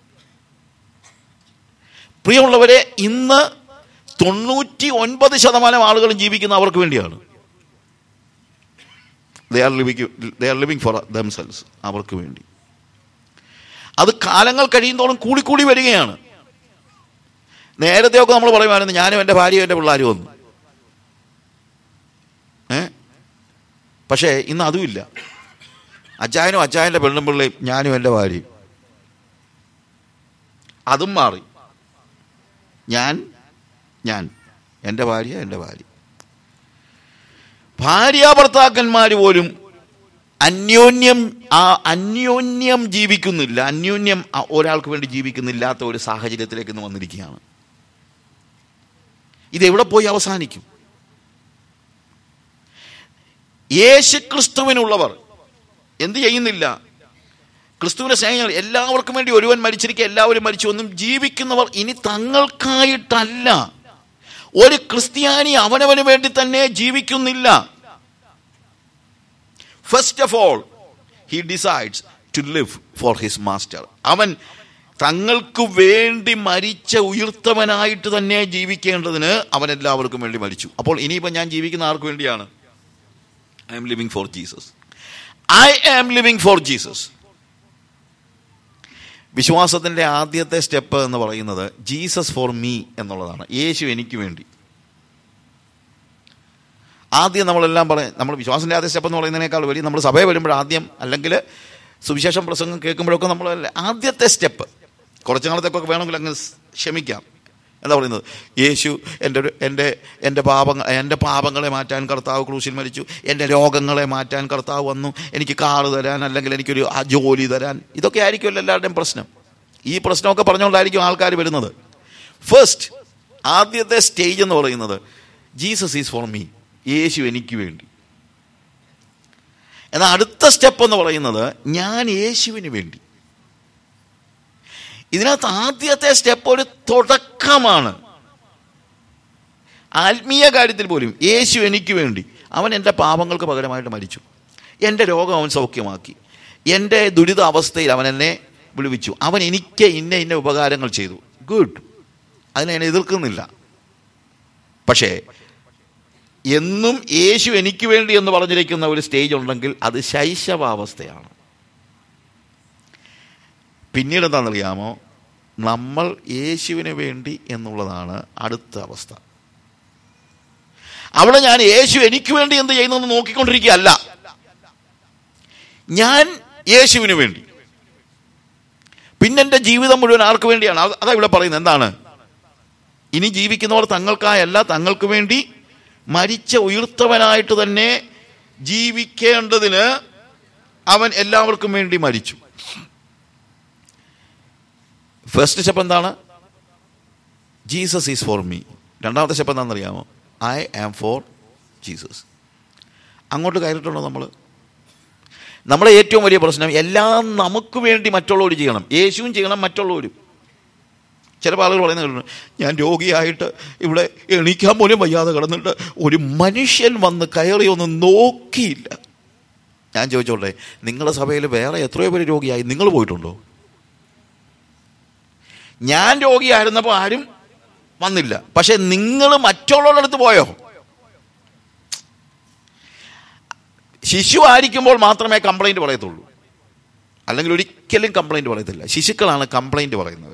Speaker 1: പ്രിയമുള്ളവരെ ഇന്ന് തൊണ്ണൂറ്റി ഒൻപത് ശതമാനം ആളുകളും ജീവിക്കുന്ന അവർക്ക് വേണ്ടിയാണ് they are living they are living for themselves അവർക്ക് വേണ്ടി അത് കാലങ്ങൾ കഴിയുന്തോറും കൂടിക്കൂടി വരികയാണ് നേരത്തെയൊക്കെ നമ്മൾ പറയുമായിരുന്നു ഞാനും എൻ്റെ ഭാര്യയും എൻ്റെ പിള്ളേരും വന്നു ഏ പക്ഷേ ഇന്ന് അതുമില്ല അച്ചായനും അച്ചായൻ്റെ പെണ്ണും പിള്ളയും ഞാനും എൻ്റെ ഭാര്യയും അതും മാറി ഞാൻ ഞാൻ എൻ്റെ ഭാര്യ എൻ്റെ ഭാര്യ ഭാര്യ ഭർത്താക്കന്മാർ പോലും അന്യോന്യം ആ അന്യോന്യം ജീവിക്കുന്നില്ല അന്യോന്യം ആ ഒരാൾക്ക് വേണ്ടി ജീവിക്കുന്നില്ലാത്ത ഒരു സാഹചര്യത്തിലേക്ക് ഇന്ന് വന്നിരിക്കുകയാണ് ഇതെവിടെ പോയി അവസാനിക്കും യേശു ക്രിസ്തുവിനുള്ളവർ എന്ത് ചെയ്യുന്നില്ല ക്രിസ്തുവിനെ സ്നേഹികൾ എല്ലാവർക്കും വേണ്ടി ഒരുവൻ മരിച്ചിരിക്കുക എല്ലാവരും മരിച്ചു ഒന്നും ജീവിക്കുന്നവർ ഇനി തങ്ങൾക്കായിട്ടല്ല ഒരു ക്രിസ്ത്യാനി അവനവന് വേണ്ടി തന്നെ ജീവിക്കുന്നില്ല first of all he decides to live for his master അവൻ തങ്ങൾക്ക് വേണ്ടി മരിച്ച ഉയർത്തവനായിട്ട് തന്നെ ജീവിക്കേണ്ടതിന് അവൻ എല്ലാവർക്കും വേണ്ടി മരിച്ചു അപ്പോൾ ഇനിയിപ്പോൾ ഞാൻ ജീവിക്കുന്ന ആർക്ക് വേണ്ടിയാണ് I am living for Jesus I am living for Jesus വിശ്വാസത്തിൻ്റെ ആദ്യത്തെ സ്റ്റെപ്പ് എന്ന് പറയുന്നത് ജീസസ് ഫോർ മീ എന്നുള്ളതാണ് യേശു എനിക്ക് വേണ്ടി ആദ്യം നമ്മളെല്ലാം പറയും നമ്മൾ വിശ്വാസത്തിൻ്റെ ആദ്യ സ്റ്റെപ്പ് എന്ന് പറയുന്നതിനേക്കാൾ വലിയ നമ്മൾ സഭയെ വരുമ്പോൾ ആദ്യം അല്ലെങ്കിൽ സുവിശേഷം പ്രസംഗം കേൾക്കുമ്പോഴൊക്കെ നമ്മൾ ആദ്യത്തെ സ്റ്റെപ്പ് കുറച്ച് നാളത്തേക്കൊക്കെ വേണമെങ്കിൽ അങ്ങ് ക്ഷമിക്കാം എന്താ പറയുന്നത് യേശു എൻ്റെ ഒരു എൻ്റെ എൻ്റെ പാപങ്ങൾ എൻ്റെ പാപങ്ങളെ മാറ്റാൻ കർത്താവ് ക്രൂശിൽ മരിച്ചു എൻ്റെ രോഗങ്ങളെ മാറ്റാൻ കർത്താവ് വന്നു എനിക്ക് കാറ് തരാൻ അല്ലെങ്കിൽ എനിക്കൊരു ആ ജോലി തരാൻ ഇതൊക്കെ ആയിരിക്കുമല്ലോ എല്ലാവരുടെയും പ്രശ്നം ഈ പ്രശ്നമൊക്കെ പറഞ്ഞുകൊണ്ടായിരിക്കും ആൾക്കാർ വരുന്നത് ഫസ്റ്റ് ആദ്യത്തെ സ്റ്റേജ് എന്ന് പറയുന്നത് ജീസസ് ഈസ് ഫോർ മീ യേശു എനിക്ക് വേണ്ടി എന്നാൽ അടുത്ത സ്റ്റെപ്പ് എന്ന് പറയുന്നത് ഞാൻ യേശുവിന് വേണ്ടി ഇതിനകത്ത് ആദ്യത്തെ സ്റ്റെപ്പ് ഒരു തുടക്കമാണ് ആത്മീയ കാര്യത്തിൽ പോലും യേശു എനിക്ക് വേണ്ടി അവൻ എൻ്റെ പാപങ്ങൾക്ക് പകരമായിട്ട് മരിച്ചു എൻ്റെ രോഗം അവൻ സൗഖ്യമാക്കി എൻ്റെ ദുരിത അവസ്ഥയിൽ അവൻ എന്നെ വിളിവിച്ചു അവൻ എനിക്ക് ഇന്ന ഇന്ന ഉപകാരങ്ങൾ ചെയ്തു ഗുഡ് അതിനെ ഞാൻ എതിർക്കുന്നില്ല പക്ഷേ എന്നും യേശു എനിക്ക് വേണ്ടി എന്ന് പറഞ്ഞിരിക്കുന്ന ഒരു സ്റ്റേജ് ഉണ്ടെങ്കിൽ അത് ശൈശവാവസ്ഥയാണ് പിന്നീട് എന്താണെന്നറിയാമോ നമ്മൾ യേശുവിന് വേണ്ടി എന്നുള്ളതാണ് അടുത്ത അവസ്ഥ അവിടെ ഞാൻ യേശു എനിക്ക് വേണ്ടി എന്ത് ചെയ്യുന്നെന്ന് നോക്കിക്കൊണ്ടിരിക്കുകയല്ല ഞാൻ യേശുവിന് വേണ്ടി പിന്നെ എൻ്റെ ജീവിതം മുഴുവൻ ആർക്ക് വേണ്ടിയാണ് അത് അതാ ഇവിടെ പറയുന്നത് എന്താണ് ഇനി ജീവിക്കുന്നവർ തങ്ങൾക്കായല്ല തങ്ങൾക്ക് വേണ്ടി മരിച്ച ഉയർത്തവനായിട്ട് തന്നെ ജീവിക്കേണ്ടതിന് അവൻ എല്ലാവർക്കും വേണ്ടി മരിച്ചു ഫസ്റ്റ് സ്റ്റെപ്പ് എന്താണ് ജീസസ് ഈസ് ഫോർ മീ രണ്ടാമത്തെ സ്റ്റെപ്പ് എന്താണെന്ന് അറിയാമോ ഐ ആം ഫോർ ജീസസ് അങ്ങോട്ട് കയറിയിട്ടുണ്ടോ നമ്മൾ നമ്മുടെ ഏറ്റവും വലിയ പ്രശ്നം എല്ലാം നമുക്ക് വേണ്ടി മറ്റുള്ളവർ ചെയ്യണം യേശുവും ചെയ്യണം മറ്റുള്ളവരും ചില ആളുകൾ പറയുന്നത് കേട്ടിട്ടുണ്ട് ഞാൻ രോഗിയായിട്ട് ഇവിടെ എണീക്കാൻ പോലും വയ്യാതെ കിടന്നിട്ട് ഒരു മനുഷ്യൻ വന്ന് കയറി ഒന്ന് നോക്കിയില്ല ഞാൻ ചോദിച്ചോട്ടെ നിങ്ങളുടെ സഭയിൽ വേറെ എത്രയോ പേര് രോഗിയായി നിങ്ങൾ പോയിട്ടുണ്ടോ ഞാൻ രോഗിയായിരുന്നപ്പോൾ ആരും വന്നില്ല പക്ഷെ നിങ്ങൾ മറ്റുള്ളവരുടെ അടുത്ത് പോയോ ശിശു ആയിരിക്കുമ്പോൾ മാത്രമേ കംപ്ലൈൻറ്റ് പറയത്തുള്ളൂ അല്ലെങ്കിൽ ഒരിക്കലും കംപ്ലൈൻറ്റ് പറയത്തില്ല ശിശുക്കളാണ് കംപ്ലൈൻറ്റ് പറയുന്നവർ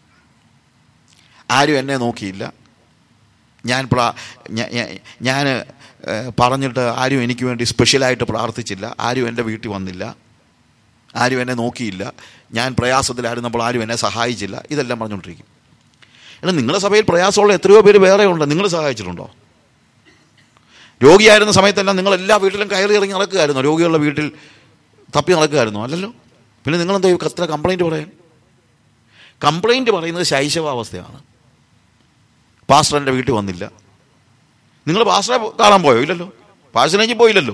Speaker 1: ആരും എന്നെ നോക്കിയില്ല ഞാൻ പ്രാ ഞാൻ പറഞ്ഞിട്ട് ആരും എനിക്ക് വേണ്ടി സ്പെഷ്യലായിട്ട് പ്രാർത്ഥിച്ചില്ല ആരും എൻ്റെ വീട്ടിൽ വന്നില്ല ആരും എന്നെ നോക്കിയില്ല ഞാൻ പ്രയാസത്തിലായിരുന്നപ്പോൾ ആരും എന്നെ സഹായിച്ചില്ല ഇതെല്ലാം പറഞ്ഞുകൊണ്ടിരിക്കും എന്നാൽ നിങ്ങളുടെ സഭയിൽ പ്രയാസമുള്ള എത്രയോ പേര് വേറെ ഉണ്ട് നിങ്ങൾ സഹായിച്ചിട്ടുണ്ടോ രോഗിയായിരുന്ന സമയത്തെല്ലാം നിങ്ങൾ എല്ലാ വീട്ടിലും കയറി ഇറങ്ങി നടക്കുകയായിരുന്നോ രോഗികളുടെ വീട്ടിൽ തപ്പി നടക്കുകയായിരുന്നോ അല്ലല്ലോ പിന്നെ നിങ്ങളെന്താ എത്ര കംപ്ലൈൻറ്റ് പറയാൻ കംപ്ലൈൻറ്റ് പറയുന്നത് ശൈശവാവസ്ഥയാണ് പാസ്റ്റർ എൻ്റെ വീട്ടിൽ വന്നില്ല നിങ്ങൾ പാസ്റ്ററെ കാണാൻ പോയോ ഇല്ലല്ലോ പാഴ്സനേജിൽ പോയില്ലല്ലോ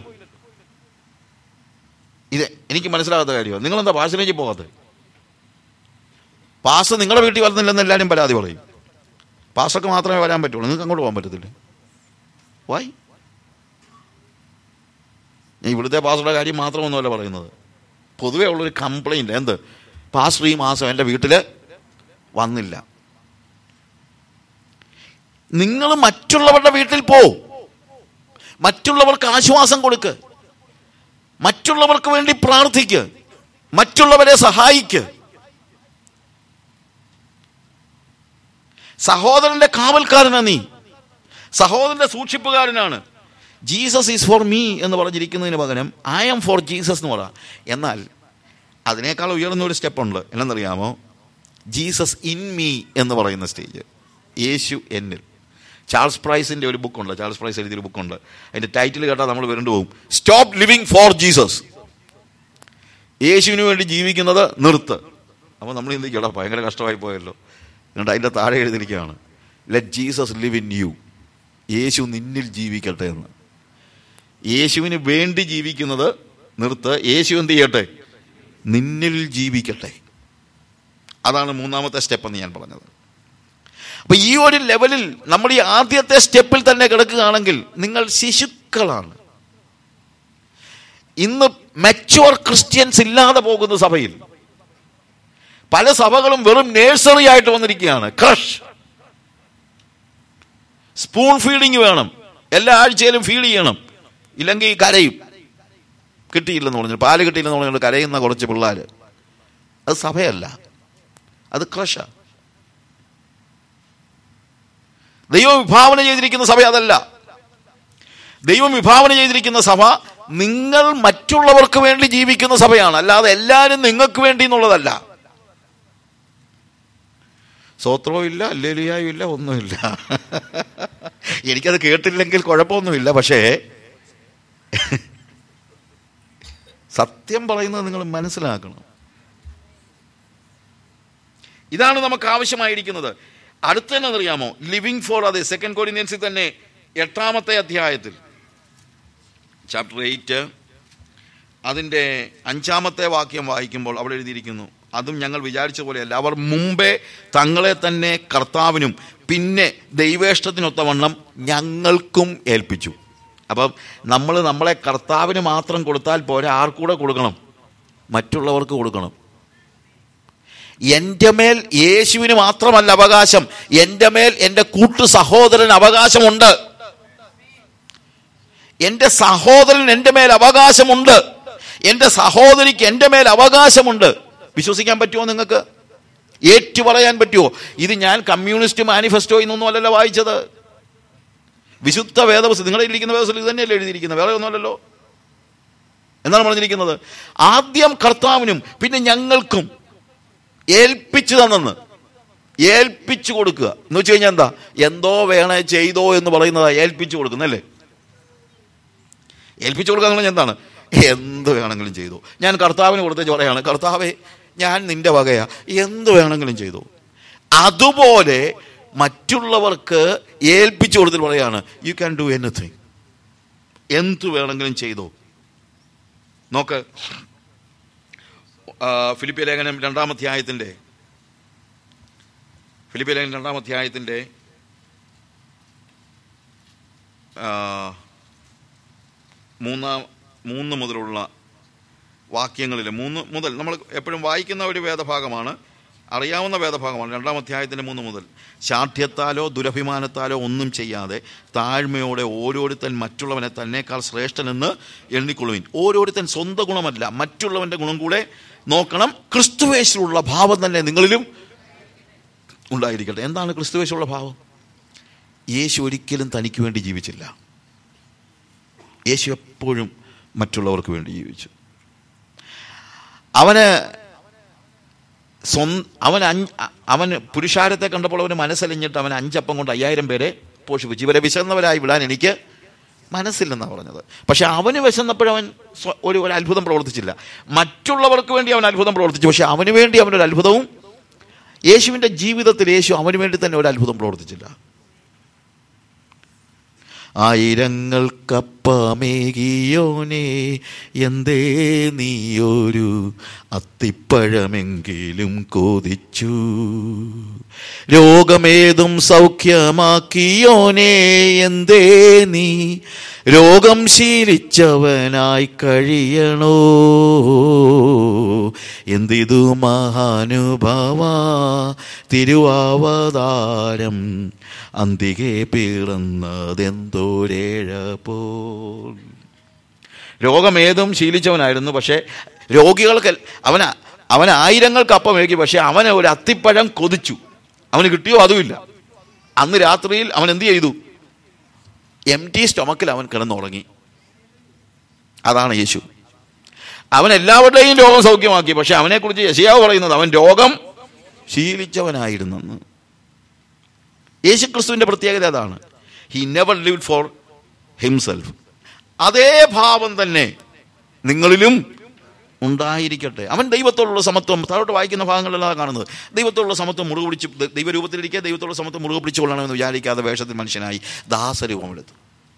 Speaker 1: ഇത് എനിക്ക് മനസ്സിലാകാത്ത കാര്യമാണ് നിങ്ങളെന്താ പാഴ്സനേജിൽ പോകാത്തത് പാസ്റ്റർ നിങ്ങളുടെ വീട്ടിൽ വരുന്നില്ലെന്ന് എല്ലാവരും പരാതി പറയും പാസ്റ്റർക്ക് മാത്രമേ വരാൻ പറ്റുള്ളൂ നിങ്ങൾക്ക് അങ്ങോട്ട് പോകാൻ പറ്റത്തില്ല വായി ഞാൻ ഇവിടുത്തെ പാസ്റ്ററുടെ കാര്യം മാത്രമൊന്നുമല്ല പറയുന്നത് പൊതുവേ ഉള്ളൊരു കംപ്ലൈൻറ്റ് എന്ത് പാസ്റ്റർ ഈ മാസം എൻ്റെ വീട്ടിൽ വന്നില്ല നിങ്ങൾ മറ്റുള്ളവരുടെ വീട്ടിൽ പോ മറ്റുള്ളവർക്ക് ആശ്വാസം കൊടുക്ക് മറ്റുള്ളവർക്ക് വേണ്ടി പ്രാർത്ഥിക്ക് മറ്റുള്ളവരെ സഹായിക്ക് സഹോദരന്റെ കാവൽക്കാരനാ നീ സഹോദരന്റെ സൂക്ഷിപ്പുകാരനാണ് ജീസസ് ഈസ് ഫോർ മീ എന്ന് പറഞ്ഞിരിക്കുന്നതിന് പകരം ഐ ആം ഫോർ ജീസസ് എന്ന് പറ എന്നാൽ അതിനേക്കാൾ ഉയർന്ന ഒരു സ്റ്റെപ്പുണ്ട് എന്നറിയാമോ ജീസസ് ഇൻ മീ എന്ന് പറയുന്ന സ്റ്റേജ് യേശു എന്നിൽ ചാൾസ് പ്രൈസിൻ്റെ ഒരു ബുക്കുണ്ട് ചാൾസ് പ്രൈസ് എഴുതിയൊരു ബുക്കുണ്ട് അതിൻ്റെ ടൈറ്റിൽ കേട്ടാൽ നമ്മൾ വരണ്ടു പോകും സ്റ്റോപ്പ് ലിവിങ് ഫോർ ജീസസ് യേശുവിന് വേണ്ടി ജീവിക്കുന്നത് നിർത്ത് അപ്പോൾ നമ്മൾ ചിന്തിക്കും എടാ ഭയങ്കര കഷ്ടമായി പോയല്ലോ എന്നിട്ട് അതിൻ്റെ താഴെ എഴുതിയിരിക്കുകയാണ് let Jesus live in you യേശു നിന്നിൽ ജീവിക്കട്ടെ എന്ന് യേശുവിന് വേണ്ടി ജീവിക്കുന്നത് നിർത്ത് യേശു എന്ത് ചെയ്യട്ടെ നിന്നിൽ ജീവിക്കട്ടെ അതാണ് മൂന്നാമത്തെ സ്റ്റെപ്പ് എന്ന് ഞാൻ പറഞ്ഞത് അപ്പൊ ഈ ഒരു ലെവലിൽ നമ്മൾ ഈ ആദ്യത്തെ സ്റ്റെപ്പിൽ തന്നെ കിടക്കുകയാണെങ്കിൽ നിങ്ങൾ ശിശുക്കളാണ് ഇന്ന് മെച്ചുവർ ക്രിസ്ത്യൻസ് ഇല്ലാതെ പോകുന്ന സഭയിൽ പല സഭകളും വെറും നേഴ്സറി ആയിട്ട് വന്നിരിക്കുകയാണ് ക്രഷ് സ്പൂൺ ഫീഡിങ് വേണം എല്ലാ ആഴ്ചയിലും ഫീഡ് ചെയ്യണം ഇല്ലെങ്കിൽ കരയും കിട്ടിയില്ലെന്ന് പറഞ്ഞു പാല് കിട്ടിയില്ലെന്ന് പറഞ്ഞു കരയുന്ന കുറച്ച് പിള്ളേർ അത് സഭയല്ല അത് ക്രഷ ദൈവം വിഭാവന ചെയ്തിരിക്കുന്ന സഭ അതല്ല ദൈവം വിഭാവന ചെയ്തിരിക്കുന്ന സഭ നിങ്ങൾ മറ്റുള്ളവർക്ക് വേണ്ടി ജീവിക്കുന്ന സഭയാണ് അല്ലാതെ എല്ലാവരും നിങ്ങൾക്ക് വേണ്ടി എന്നുള്ളതല്ല സ്വത്രവും ഇല്ല അല്ലേലിയായും ഇല്ല ഒന്നുമില്ല എനിക്കത് കേട്ടില്ലെങ്കിൽ കുഴപ്പമൊന്നുമില്ല പക്ഷേ സത്യം പറയുന്നത് നിങ്ങൾ മനസ്സിലാക്കണം ഇതാണ് നമുക്ക് ആവശ്യമായിരിക്കുന്നത് അടുത്തതെന്നറിയാമോ ലിവിങ് ഫോർ അതെ സെക്കൻഡ് കോർഡിനൻസിൽ തന്നെ എട്ടാമത്തെ അധ്യായത്തിൽ ചാപ്റ്റർ എയ്റ്റ് അതിൻ്റെ അഞ്ചാമത്തെ വാക്യം വായിക്കുമ്പോൾ അവിടെ എഴുതിയിരിക്കുന്നു അതും ഞങ്ങൾ വിചാരിച്ച പോലെയല്ല അവർ മുമ്പേ തങ്ങളെ തന്നെ കർത്താവിനും പിന്നെ ദൈവേഷ്ടത്തിനൊത്തവണ്ണം ഞങ്ങൾക്കും ഏൽപ്പിച്ചു അപ്പം നമ്മൾ നമ്മളെ കർത്താവിന് മാത്രം കൊടുത്താൽ പോരാ ആർക്കൂടെ കൊടുക്കണം മറ്റുള്ളവർക്ക് കൊടുക്കണം എൻ്റെ മേൽ യേശുവിന് മാത്രമല്ല അവകാശം എൻ്റെ മേൽ എൻ്റെ കൂട്ടു സഹോദരൻ അവകാശമുണ്ട് എൻ്റെ സഹോദരൻ എൻ്റെ മേൽ അവകാശമുണ്ട് എൻ്റെ സഹോദരിക്ക് എൻ്റെ മേൽ അവകാശമുണ്ട് വിശ്വസിക്കാൻ പറ്റുമോ നിങ്ങൾക്ക് ഏറ്റു പറയാൻ പറ്റുമോ ഇത് ഞാൻ കമ്മ്യൂണിസ്റ്റ് മാനിഫെസ്റ്റോ എന്നൊന്നും അല്ലല്ലോ വായിച്ചത് വിശുദ്ധ വേദപുസ്തകം നിങ്ങളുടെ ഇരിക്കുന്ന വേദപുസ്തകം ഇത് തന്നെയല്ലേ എഴുതിയിരിക്കുന്നത് വേറെ ഒന്നുമല്ലല്ലോ എന്നാണ് പറഞ്ഞിരിക്കുന്നത് ആദ്യം കർത്താവിനും പിന്നെ ഞങ്ങൾക്കും ഏൽപ്പിച്ചു തന്നെന്ന് ഏൽപ്പിച്ചു കൊടുക്കുക എന്ന് വെച്ച് കഴിഞ്ഞാൽ എന്താ എന്തോ വേണേ ചെയ്തോ എന്ന് പറയുന്നതാ ഏൽപ്പിച്ചു കൊടുക്കുന്നല്ലേ ഏൽപ്പിച്ചു കൊടുക്കുക എന്ന് പറഞ്ഞാൽ എന്താണ് എന്ത് വേണമെങ്കിലും ചെയ്തു ഞാൻ കർത്താവിന് കൊടുത്തേച്ച് പറയാണ് കർത്താവെ ഞാൻ നിന്റെ വകയാ എന്ത് വേണമെങ്കിലും ചെയ്തു അതുപോലെ മറ്റുള്ളവർക്ക് ഏൽപ്പിച്ചു കൊടുത്തിട്ട് പറയാണ് യു ക്യാൻ ഡു എനിത്തിങ് എന്ത് വേണമെങ്കിലും ചെയ്തോ നോക്ക് ഫിലിപ്പിയ ലേഖനം രണ്ടാം അധ്യായത്തിൻ്റെ ഫിലിപ്പിയ ലേഖനം രണ്ടാം അധ്യായത്തിൻ്റെ മൂന്നാം മൂന്ന് മുതലുള്ള വാക്യങ്ങളിൽ മൂന്ന് മുതൽ നമ്മൾ എപ്പോഴും വായിക്കുന്ന ഒരു വേദഭാഗമാണ് അറിയാവുന്ന വേദഭാഗമാണ് രണ്ടാം അധ്യായത്തിൻ്റെ മൂന്ന് മുതൽ ശാഠ്യത്താലോ ദുരഭിമാനത്താലോ ഒന്നും ചെയ്യാതെ താഴ്മയോടെ ഓരോരുത്തൻ മറ്റുള്ളവനെ തന്നേക്കാൾ ശ്രേഷ്ഠനെന്ന് എണ്ണിക്കൊള്ളുവിൻ ഓരോരുത്തൻ സ്വന്തം ഗുണമല്ല മറ്റുള്ളവൻ്റെ ഗുണം കൂടെ നോക്കണം ക്രിസ്തുവേശുള്ള ഭാവം തന്നെ നിങ്ങളിലും ഉണ്ടായിരിക്കട്ടെ എന്താണ് ക്രിസ്തുവേശുള്ള ഭാവം യേശു ഒരിക്കലും തനിക്ക് വേണ്ടി ജീവിച്ചില്ല യേശു എപ്പോഴും മറ്റുള്ളവർക്ക് വേണ്ടി ജീവിച്ചു അവന് സ്വ അവൻ അഞ്ച് അവന് പുരുഷാരത്തെ കണ്ടപ്പോൾ അവന് മനസ്സലിഞ്ഞിട്ട് അവൻ അഞ്ചപ്പം കൊണ്ട് അയ്യായിരം പേരെ പോഷിപ്പിച്ചു ഇവരെ വിശന്നവരായി വിടാൻ എനിക്ക് മനസ്സില്ലെന്നാണ് പറഞ്ഞത് പക്ഷെ അവന് വിശന്നപ്പോഴവൻ സ്വ- ഒരു ഒരു അത്ഭുതം പ്രവർത്തിച്ചില്ല മറ്റുള്ളവർക്ക് വേണ്ടി അവൻ അത്ഭുതം പ്രവർത്തിച്ചു പക്ഷെ അവന് വേണ്ടി അവനൊരു അത്ഭുതവും യേശുവിൻ്റെ ജീവിതത്തിൽ യേശു അവന് വേണ്ടി തന്നെ ഒരു അത്ഭുതം പ്രവർത്തിച്ചില്ല ആയിരങ്ങൾക്കപ്പമേകിയോനെ എന്തേ നീയൊരു അത്തിപ്പഴമെങ്കിലും കൊതിച്ചു രോഗമേതും സൗഖ്യമാക്കിയോനെ എന്തേ നീ രോഗം ശീലിച്ചവനായി കഴിയണോ എന്തിതു മഹാനുഭവ തിരുവാവതാരം അന്തികെ പിറന്നതെന്തോരേഴ പോൽ രോഗമേതും ശീലിച്ചവനായിരുന്നു പക്ഷേ രോഗികൾക്ക് അവൻ അവൻ ആയിരങ്ങൾക്ക് അപ്പം മേക്കി പക്ഷേ അവന് ഒരു അത്തിപ്പഴം കൊതിച്ചു അവന് കിട്ടിയോ അതുമില്ല അന്ന് രാത്രിയിൽ അവൻ എന്ത് ചെയ്തു എം ടി സ്റ്റൊമക്കിൽ അവൻ കിടന്നുറങ്ങി അതാണ് യേശു അവൻ എല്ലാവരുടെയും രോഗം സൗഖ്യമാക്കി പക്ഷെ അവനെക്കുറിച്ച് യശയാവ് പറയുന്നത് അവൻ രോഗം ശീലിച്ചവനായിരുന്നെന്ന് യേശു ക്രിസ്തുവിന്റെ പ്രത്യേകത അതാണ് he never live for himself അതേ ഭാവം തന്നെ നിങ്ങളിലും ഉണ്ടായിരിക്കട്ടെ അവൻ ദൈവത്തോടുള്ള സമത്വം താഴോട്ട് വായിക്കുന്ന ഭാഗങ്ങളിലാണ് കാണുന്നത് ദൈവത്തോടുള്ള സമത്വം മുറുകെ പിടിച്ച് ദ- ദൈവരൂപത്തിലിരിക്കുക ദൈവത്തോടുള്ള സമത്വം മുറുകെ പിടിച്ചുകൊള്ളണമെന്ന് വിചാരിക്കാതെ വേഷത്തിൽ മനുഷ്യനായി ദാസരൂപമെടുത്തു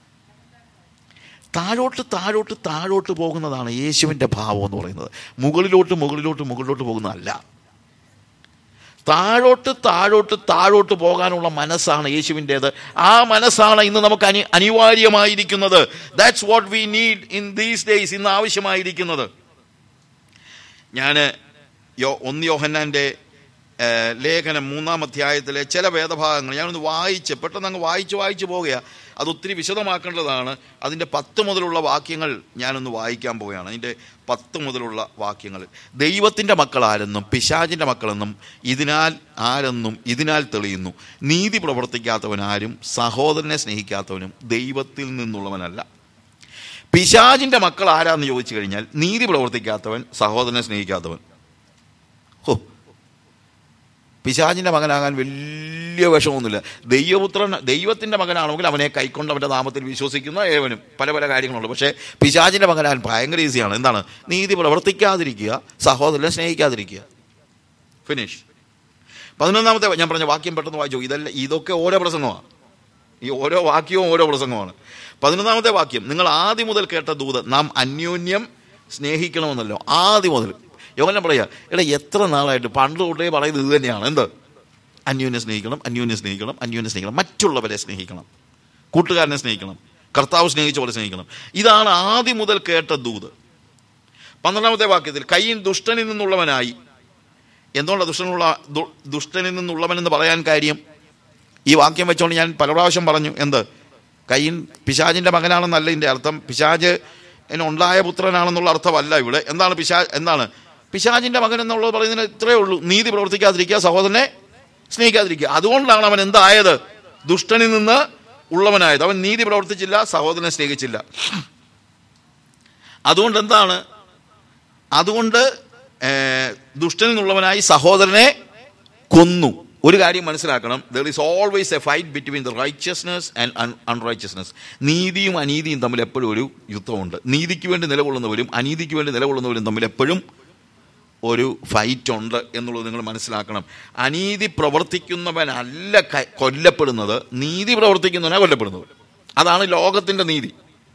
Speaker 1: താഴോട്ട് താഴോട്ട് താഴോട്ട് പോകുന്നതാണ് യേശുവിൻ്റെ ഭാവം എന്ന് പറയുന്നത് മുകളിലോട്ട് മുകളിലോട്ട് മുകളിലോട്ട് പോകുന്നതല്ല താഴോട്ട് താഴോട്ട് താഴോട്ട് പോകാനുള്ള മനസ്സാണ് യേശുവിൻ്റേത് ആ മനസ്സാണ് ഇന്ന് നമുക്ക് അനി അനിവാര്യമായിരിക്കുന്നത് that's what we need in these days ഇന്ന് ആവശ്യമായിരിക്കുന്നത് ഞാൻ യോ ഒന്ന് യോഹന്നാൻ്റെ ഏഹ്, ലേഖനം മൂന്നാം അധ്യായത്തിലെ ചില വേദഭാഗങ്ങൾ ഞാനൊന്ന് വായിച്ച് പെട്ടെന്ന് അങ്ങ് വായിച്ച് വായിച്ച് പോകുക അത് ഒത്തിരി വിശദമാക്കേണ്ടതാണ് അതിൻ്റെ പത്ത് മുതലുള്ള വാക്യങ്ങൾ ഞാനൊന്ന് വായിക്കാൻ പോവുകയാണ് അതിൻ്റെ പത്ത് മുതലുള്ള വാക്യങ്ങൾ ദൈവത്തിൻ്റെ മക്കൾ ആരെന്നും പിശാചിൻ്റെ മക്കളെന്നും ഇതിനാൽ ആരെന്നും ഇതിനാൽ തെളിയുന്നു നീതി പ്രവർത്തിക്കാത്തവൻ ആരും സഹോദരനെ സ്നേഹിക്കാത്തവനും ദൈവത്തിൽ നിന്നുള്ളവനല്ല പിശാചിന്റെ മക്കൾ ആരാന്ന് ചോദിച്ചു കഴിഞ്ഞാൽ നീതി പ്രവർത്തിക്കാത്തവൻ സഹോദരനെ സ്നേഹിക്കാത്തവൻ ഹോ പിശാചിന്റെ മകനാകാൻ വലിയ വിഷമമൊന്നുമില്ല ദൈവപുത്രൻ ദൈവത്തിന്റെ മകനാണെങ്കിൽ അവനെ കൈക്കൊണ്ട് അവന്റെ നാമത്തിൽ വിശ്വസിക്കുന്ന ഏവനും പല പല കാര്യങ്ങളുണ്ട് പക്ഷേ പിശാചിന്റെ മകനാകാൻ ഭയങ്കര ഈസിയാണ് എന്താണ് നീതി പ്രവർത്തിക്കാതിരിക്കുക സഹോദരനെ സ്നേഹിക്കാതിരിക്കുക ഫിനിഷ് പതിനൊന്നാമത്തെ ഞാൻ പറഞ്ഞ വാക്യം പെട്ടെന്ന് വായിച്ചു ഇതല്ല ഇതൊക്കെ ഓരോ പ്രസംഗമാണ് ഈ ഓരോ വാക്യവും ഓരോ പ്രസംഗമാണ് പതിനൊന്നാമത്തെ വാക്യം നിങ്ങൾ ആദ്യം മുതൽ കേട്ട ദൂത് നാം അന്യോന്യം സ്നേഹിക്കണമെന്നല്ലോ ആദ്യം മുതൽ യോഹനം പറയാ എടാ എത്ര നാളായിട്ട് പണ്ട് തൊട്ടേ പറയുന്നത് ഇത് തന്നെയാണ് എന്ത് അന്യോന്യം സ്നേഹിക്കണം അന്യോന്യം സ്നേഹിക്കണം അന്യോന്യം സ്നേഹിക്കണം മറ്റുള്ളവരെ സ്നേഹിക്കണം കൂട്ടുകാരനെ സ്നേഹിക്കണം കർത്താവ് സ്നേഹിച്ച പോലെ സ്നേഹിക്കണം ഇതാണ് ആദ്യം മുതൽ കേട്ട ദൂത് പന്ത്രണ്ടാമത്തെ വാക്യത്തിൽ കയ്യിൽ ദുഷ്ടനിൽ നിന്നുള്ളവനായി എന്തുകൊണ്ടാണ് ദുഷ്ടനുള്ള ദു- ദുഷ്ടനിൽ നിന്നുള്ളവനെന്ന് പറയാൻ കാര്യം ഈ വാക്യം വെച്ചുകൊണ്ട് ഞാൻ പല പ്രാവശ്യം പറഞ്ഞു എന്ത് കയ്യൻ പിശാജിന്റെ മകനാണെന്നല്ല ഇതിന്റെ അർത്ഥം പിശാജ് ഉണ്ടായ പുത്രനാണെന്നുള്ള അർത്ഥമല്ല ഇവിടെ എന്താണ് പിശാ എന്താണ് പിശാജിന്റെ മകൻ എന്നുള്ളത് പറയുന്നതിന് ഇത്രയേ ഉള്ളൂ നീതി പ്രവർത്തിക്കാതിരിക്കുക സഹോദരനെ സ്നേഹിക്കാതിരിക്കുക അതുകൊണ്ടാണ് അവൻ എന്തായത് ദുഷ്ടനിൽ നിന്ന് ഉള്ളവനായത് അവൻ നീതി പ്രവർത്തിച്ചില്ല സഹോദരനെ സ്നേഹിച്ചില്ല അതുകൊണ്ട് എന്താണ് അതുകൊണ്ട് ഏർ, ദുഷ്ടനിൽ നിന്നുള്ളവനായി സഹോദരനെ കൊന്നു ഒരു കാര്യം മനസ്സിലാക്കണം there is always a fight between the righteousness and unrighteousness നീതിയും അനീതിയും തമ്മിൽ എപ്പോഴും ഒരു യുദ്ധമുണ്ട് നീതിക്ക് വേണ്ടി നിലകൊള്ളുന്നവരും അനീതിക്ക് വേണ്ടി നിലകൊള്ളുന്നവരും തമ്മിൽ എപ്പോഴും ഒരു ഫൈറ്റ് ഉണ്ട് എന്നുള്ളത് നിങ്ങൾ മനസ്സിലാക്കണം അനീതി പ്രവർത്തിക്കുന്നവനല്ല ക- കൊല്ലപ്പെടുന്നത് നീതി പ്രവർത്തിക്കുന്നവനാണ് കൊല്ലപ്പെടുന്നത് അതാണ് ലോകത്തിന്റെ നീതി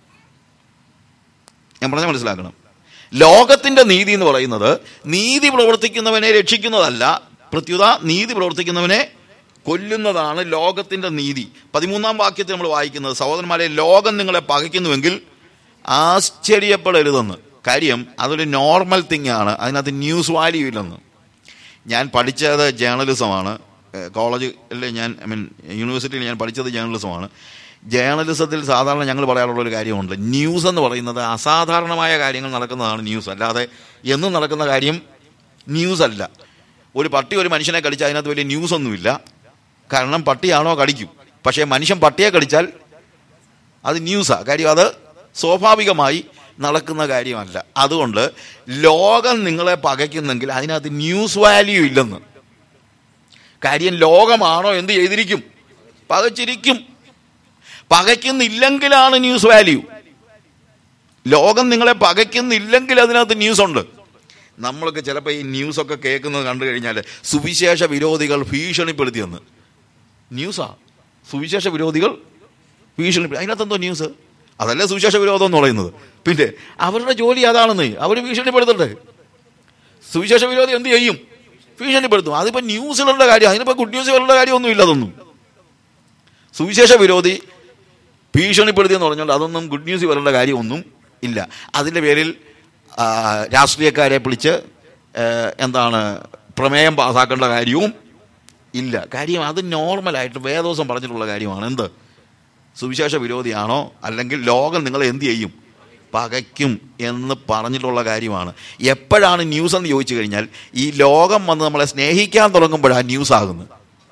Speaker 1: ഞാൻ പറഞ്ഞ മനസ്സിലാക്കണം ലോകത്തിന്റെ നീതി എന്ന് പറയുന്നത് നീതി പ്രവർത്തിക്കുന്നവനെ രക്ഷിക്കുന്നതല്ല പ്രത്യുത നീതി പ്രവർത്തിക്കുന്നവനെ കൊല്ലുന്നതാണ് ലോകത്തിന്റെ നീതി പതിമൂന്നാം വാക്യത്തിൽ നമ്മൾ വായിക്കുന്നത് സഹോദരന്മാരെ ലോകം നിങ്ങളെ പകയ്ക്കുന്നുവെങ്കിൽ ആശ്ചര്യപ്പെടരുതെന്ന് കാര്യം അതൊരു നോർമൽ തിങ് ആണ് അതിനകത്ത് ന്യൂസ് വാല്യൂ ഇല്ലെന്ന് ഞാൻ പഠിച്ചത് ജേർണലിസമാണ് കോളേജിൽ ഞാൻ ഐ മീൻ യൂണിവേഴ്സിറ്റിയിൽ ഞാൻ പഠിച്ചത് ജേർണലിസമാണ് ജേർണലിസത്തിൽ സാധാരണ ഞങ്ങൾ പറയാറുള്ള ഒരു കാര്യമുണ്ട് ന്യൂസ് എന്ന് പറയുന്നത് അസാധാരണമായ കാര്യങ്ങൾ നടക്കുന്നതാണ് ന്യൂസ് അല്ലാതെ എന്നും നടക്കുന്ന കാര്യം ന്യൂസ് അല്ല ഒരു പട്ടി ഒരു മനുഷ്യനെ കടിച്ചാൽ അതിനകത്ത് വലിയ ന്യൂസ് ഒന്നുമില്ല കാരണം പട്ടിയാണോ കടിക്കും പക്ഷേ മനുഷ്യൻ പട്ടിയെ കടിച്ചാൽ അത് ന്യൂസാണ് കാര്യം അത് സ്വാഭാവികമായി നടക്കുന്ന കാര്യമല്ല അതുകൊണ്ട് ലോകം നിങ്ങളെ പകയ്ക്കുന്നെങ്കിൽ അതിനകത്ത് ന്യൂസ് വാല്യൂ ഇല്ലെന്ന് കാര്യം ലോകമാണോ എന്ത് ചെയ്തിരിക്കും പകച്ചിരിക്കും പകയ്ക്കുന്നില്ലെങ്കിലാണ് ന്യൂസ് വാല്യൂ ലോകം നിങ്ങളെ പകയ്ക്കുന്നില്ലെങ്കിൽ അതിനകത്ത് ന്യൂസ് ഉണ്ട് നമ്മളൊക്കെ ചിലപ്പോൾ ഈ ന്യൂസൊക്കെ കേൾക്കുന്നത് കണ്ടു കഴിഞ്ഞാൽ സുവിശേഷ വിരോധികൾ ഭീഷണിപ്പെടുത്തിയെന്ന് ന്യൂസാ സുവിശേഷ വിരോധികൾ ഭീഷണിപ്പെടുത്തി അതിനകത്ത് എന്തോ ന്യൂസ് അതല്ലേ സുവിശേഷ വിരോധം എന്ന് പറയുന്നത് പിന്നെ അവരുടെ ജോലി അതാണെന്ന് അവർ ഭീഷണിപ്പെടുത്തട്ടെ സുവിശേഷ വിരോധി എന്ത് ചെയ്യും ഭീഷണിപ്പെടുത്തും അതിപ്പോ ന്യൂസിലുള്ള കാര്യം അതിനിപ്പോ ഗുഡ് ന്യൂസ് വരേണ്ട കാര്യമൊന്നും ഇല്ല അതൊന്നും സുവിശേഷ വിരോധി ഭീഷണിപ്പെടുത്തി എന്ന് പറഞ്ഞാൽ അതൊന്നും ഗുഡ് ന്യൂസ് വരേണ്ട കാര്യമൊന്നും ഇല്ല അതിൻ്റെ പേരിൽ ആ, രാഷ്ട്രീയക്കാരെ പിടിച്ച് ആ, എന്താണ് പ്രമേയം പാസ്സാക്കേണ്ട കാര്യവും ഇല്ല കാര്യം അത് നോർമലായിട്ട് വേദോസം പറഞ്ഞിട്ടുള്ള കാര്യമാണ് എന്ത് സുവിശേഷ വിരോധിയാണോ അല്ലെങ്കിൽ ലോകം നിങ്ങളെ എന്ത് ചെയ്യും പകയ്ക്കും എന്ന് പറഞ്ഞിട്ടുള്ള കാര്യമാണ് എപ്പോഴാണ് ന്യൂസ് എന്ന് ചോദിച്ചു കഴിഞ്ഞാൽ ഈ ലോകം വന്ന് നമ്മളെ സ്നേഹിക്കാൻ തുടങ്ങുമ്പോഴാണ് ന്യൂസ് ആകുന്നത്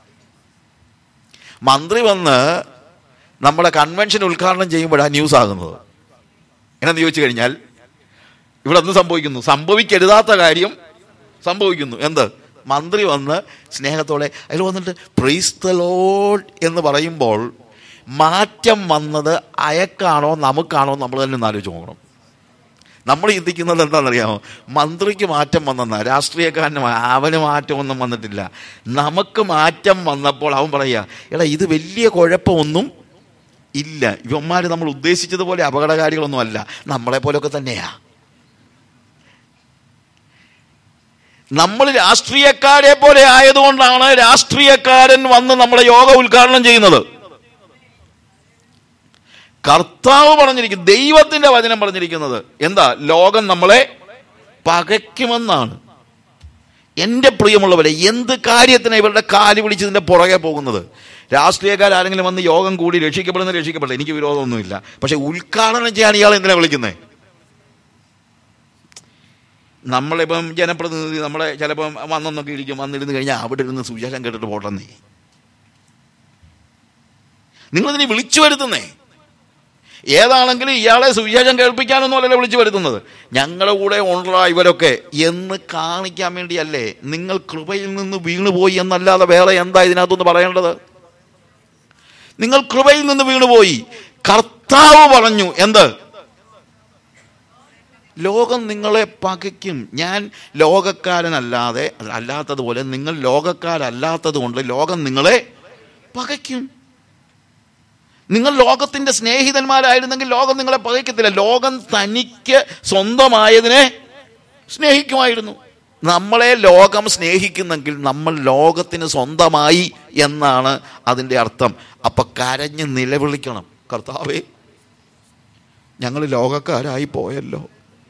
Speaker 1: മന്ത്രി വന്ന് നമ്മുടെ കൺവെൻഷൻ ഉദ്ഘാടനം ചെയ്യുമ്പോഴാണ് ന്യൂസ് ആകുന്നത് എന്നു ചോദിച്ചു കഴിഞ്ഞാൽ ഇവിടെ എന്ത് സംഭവിക്കുന്നു സംഭവിക്കരുതാത്ത കാര്യം സംഭവിക്കുന്നു എന്ത് മന്ത്രി വന്ന് സ്നേഹത്തോടെ അതിൽ വന്നിട്ട് പ്രൈസ് ദ ലോഡ് എന്ന് പറയുമ്പോൾ മാറ്റം വന്നത് അയക്കാണോ നമുക്കാണോ നമ്മൾ തന്നെ ഒന്ന് ആലോചിച്ച് നോക്കണം നമ്മൾ ചിന്തിക്കുന്നത് എന്താണെന്നറിയാമോ മന്ത്രിക്ക് മാറ്റം വന്നെന്ന രാഷ്ട്രീയക്കാരന് മാ- അവന് മാറ്റമൊന്നും വന്നിട്ടില്ല നമുക്ക് മാറ്റം വന്നപ്പോൾ അവൻ പറയുക എടാ ഇത് വലിയ കുഴപ്പമൊന്നും ഇല്ല ഇവന്മാർ നമ്മൾ ഉദ്ദേശിച്ചതുപോലെ അപകടകാരികളൊന്നും അല്ല നമ്മളെ പോലൊക്കെ തന്നെയാ നമ്മൾ രാഷ്ട്രീയക്കാരെ പോലെ ആയതുകൊണ്ടാണ് രാഷ്ട്രീയക്കാരൻ വന്ന് നമ്മുടെ യോഗ ഉദ്ഘാടനം ചെയ്യുന്നത് കർത്താവ് പറഞ്ഞിരിക്കും ദൈവത്തിന്റെ വചനം പറഞ്ഞിരിക്കുന്നത് എന്താ ലോകം നമ്മളെ പകയ്ക്കുമെന്നാണ് എൻ്റെ പ്രിയമുള്ളവരെ എന്ത് കാര്യത്തിന് ഇവരുടെ കാല് പിടിച്ചതിൻ്റെ പുറകെ പോകുന്നത് രാഷ്ട്രീയക്കാരെങ്കിലും വന്ന് യോഗം കൂടി രക്ഷിക്കപ്പെടുന്ന രക്ഷിക്കപ്പെടില്ല എനിക്ക് വിരോധമൊന്നുമില്ല പക്ഷെ ഉദ്ഘാടനം ചെയ്യാൻ ഇയാൾ എന്തിനാ വിളിക്കുന്നത് നമ്മളിപ്പം ജനപ്രതിനിധി നമ്മളെ ചിലപ്പം വന്നൊന്നൊക്കെ ഇരിക്കും വന്നിരുന്ന് കഴിഞ്ഞാൽ അവിടെ ഇരുന്ന് സുവിശേഷം കേട്ടിട്ട് പോട്ടെന്നേ നിങ്ങളിതിനെ വിളിച്ചു വരുത്തുന്നേ ഏതാണെങ്കിലും ഇയാളെ സുവിശേഷം കേൾപ്പിക്കാനൊന്നും അല്ലല്ലോ വിളിച്ചു വരുത്തുന്നത് ഞങ്ങളുടെ കൂടെ ഉള്ള ഇവരൊക്കെ എന്ന് കാണിക്കാൻ വേണ്ടിയല്ലേ നിങ്ങൾ കൃപയിൽ നിന്ന് വീണുപോയി എന്നല്ലാതെ വേറെ എന്താ ഇതിനകത്തൊന്ന് പറയേണ്ടത് നിങ്ങൾ കൃപയിൽ നിന്ന് വീണുപോയി കർത്താവ് പറഞ്ഞു എന്ത് ലോകം നിങ്ങളെ പകയ്ക്കും ഞാൻ ലോകക്കാരനല്ലാതെ അല്ലാത്തതുപോലെ നിങ്ങൾ ലോകക്കാരല്ലാത്തത് കൊണ്ട് ലോകം നിങ്ങളെ പകയ്ക്കും നിങ്ങൾ ലോകത്തിന്റെ സ്നേഹിതന്മാരായിരുന്നെങ്കിൽ ലോകം നിങ്ങളെ പകയ്ക്കത്തില്ല ലോകം തനിക്ക് സ്വന്തമായതിനെ സ്നേഹിക്കുമായിരുന്നു നമ്മളെ ലോകം സ്നേഹിക്കുന്നെങ്കിൽ നമ്മൾ ലോകത്തിന് സ്വന്തമായി എന്നാണ് അതിൻ്റെ അർത്ഥം അപ്പൊ കരഞ്ഞ് നിലവിളിക്കണം കർത്താവേ ഞങ്ങൾ ലോകക്കാരായി പോയല്ലോ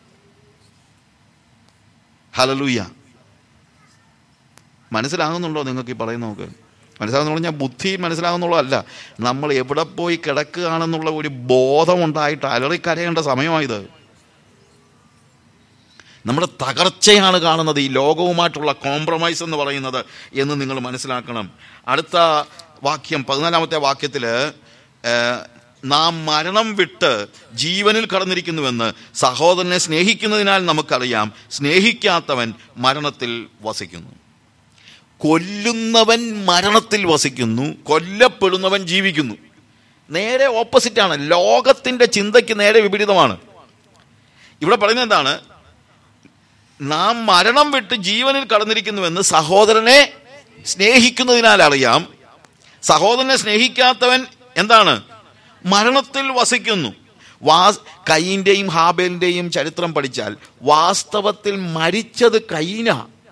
Speaker 1: ഹലലൂയ മനസ്സിലാകുന്നുണ്ടോ നിങ്ങൾക്ക് ഈ പറയുന്ന നോക്ക് മനസ്സിലാകുന്ന പറഞ്ഞാൽ ബുദ്ധി മനസ്സിലാകുന്നുള്ളതല്ല നമ്മൾ എവിടെ പോയി കിടക്കുകയാണെന്നുള്ള ഒരു ബോധമുണ്ടായിട്ട് അലറിക്കരയേണ്ട സമയമായത് നമ്മുടെ തകർച്ചയാണ് കാണുന്നത് ഈ ലോകവുമായിട്ടുള്ള കോംപ്രമൈസ് എന്ന് പറയുന്നത് എന്ന് നിങ്ങൾ മനസ്സിലാക്കണം അടുത്ത വാക്യം പതിനാലാമത്തെ വാക്യത്തിൽ നാം മരണം വിട്ട് ജീവനിൽ കടന്നിരിക്കുന്നുവെന്ന് സഹോദരനെ സ്നേഹിക്കുന്നതിനാൽ നമുക്കറിയാം സ്നേഹിക്കാത്തവൻ മരണത്തിൽ വസിക്കുന്നു കൊല്ലുന്നവൻ മരണത്തിൽ വസിക്കുന്നു കൊല്ലപ്പെടുന്നവൻ ജീവിക്കുന്നു നേരെ ഓപ്പോസിറ്റാണ് ലോകത്തിന്റെ ചിന്തയ്ക്ക് നേരെ വിപരീതമാണ് ഇവിടെ പറയുന്നത് എന്താണ് നാം മരണം വിട്ട് ജീവനിൽ കടന്നിരിക്കുന്നുവെന്ന് സഹോദരനെ സ്നേഹിക്കുന്നതിനാൽ അറിയാം സഹോദരനെ സ്നേഹിക്കാത്തവൻ എന്താണ് മരണത്തിൽ വസിക്കുന്നു വാ കൈയിൻ്റെയും ഹാബേലിൻ്റെയും ചരിത്രം പഠിച്ചാൽ വാസ്തവത്തിൽ മരിച്ചത് കൈന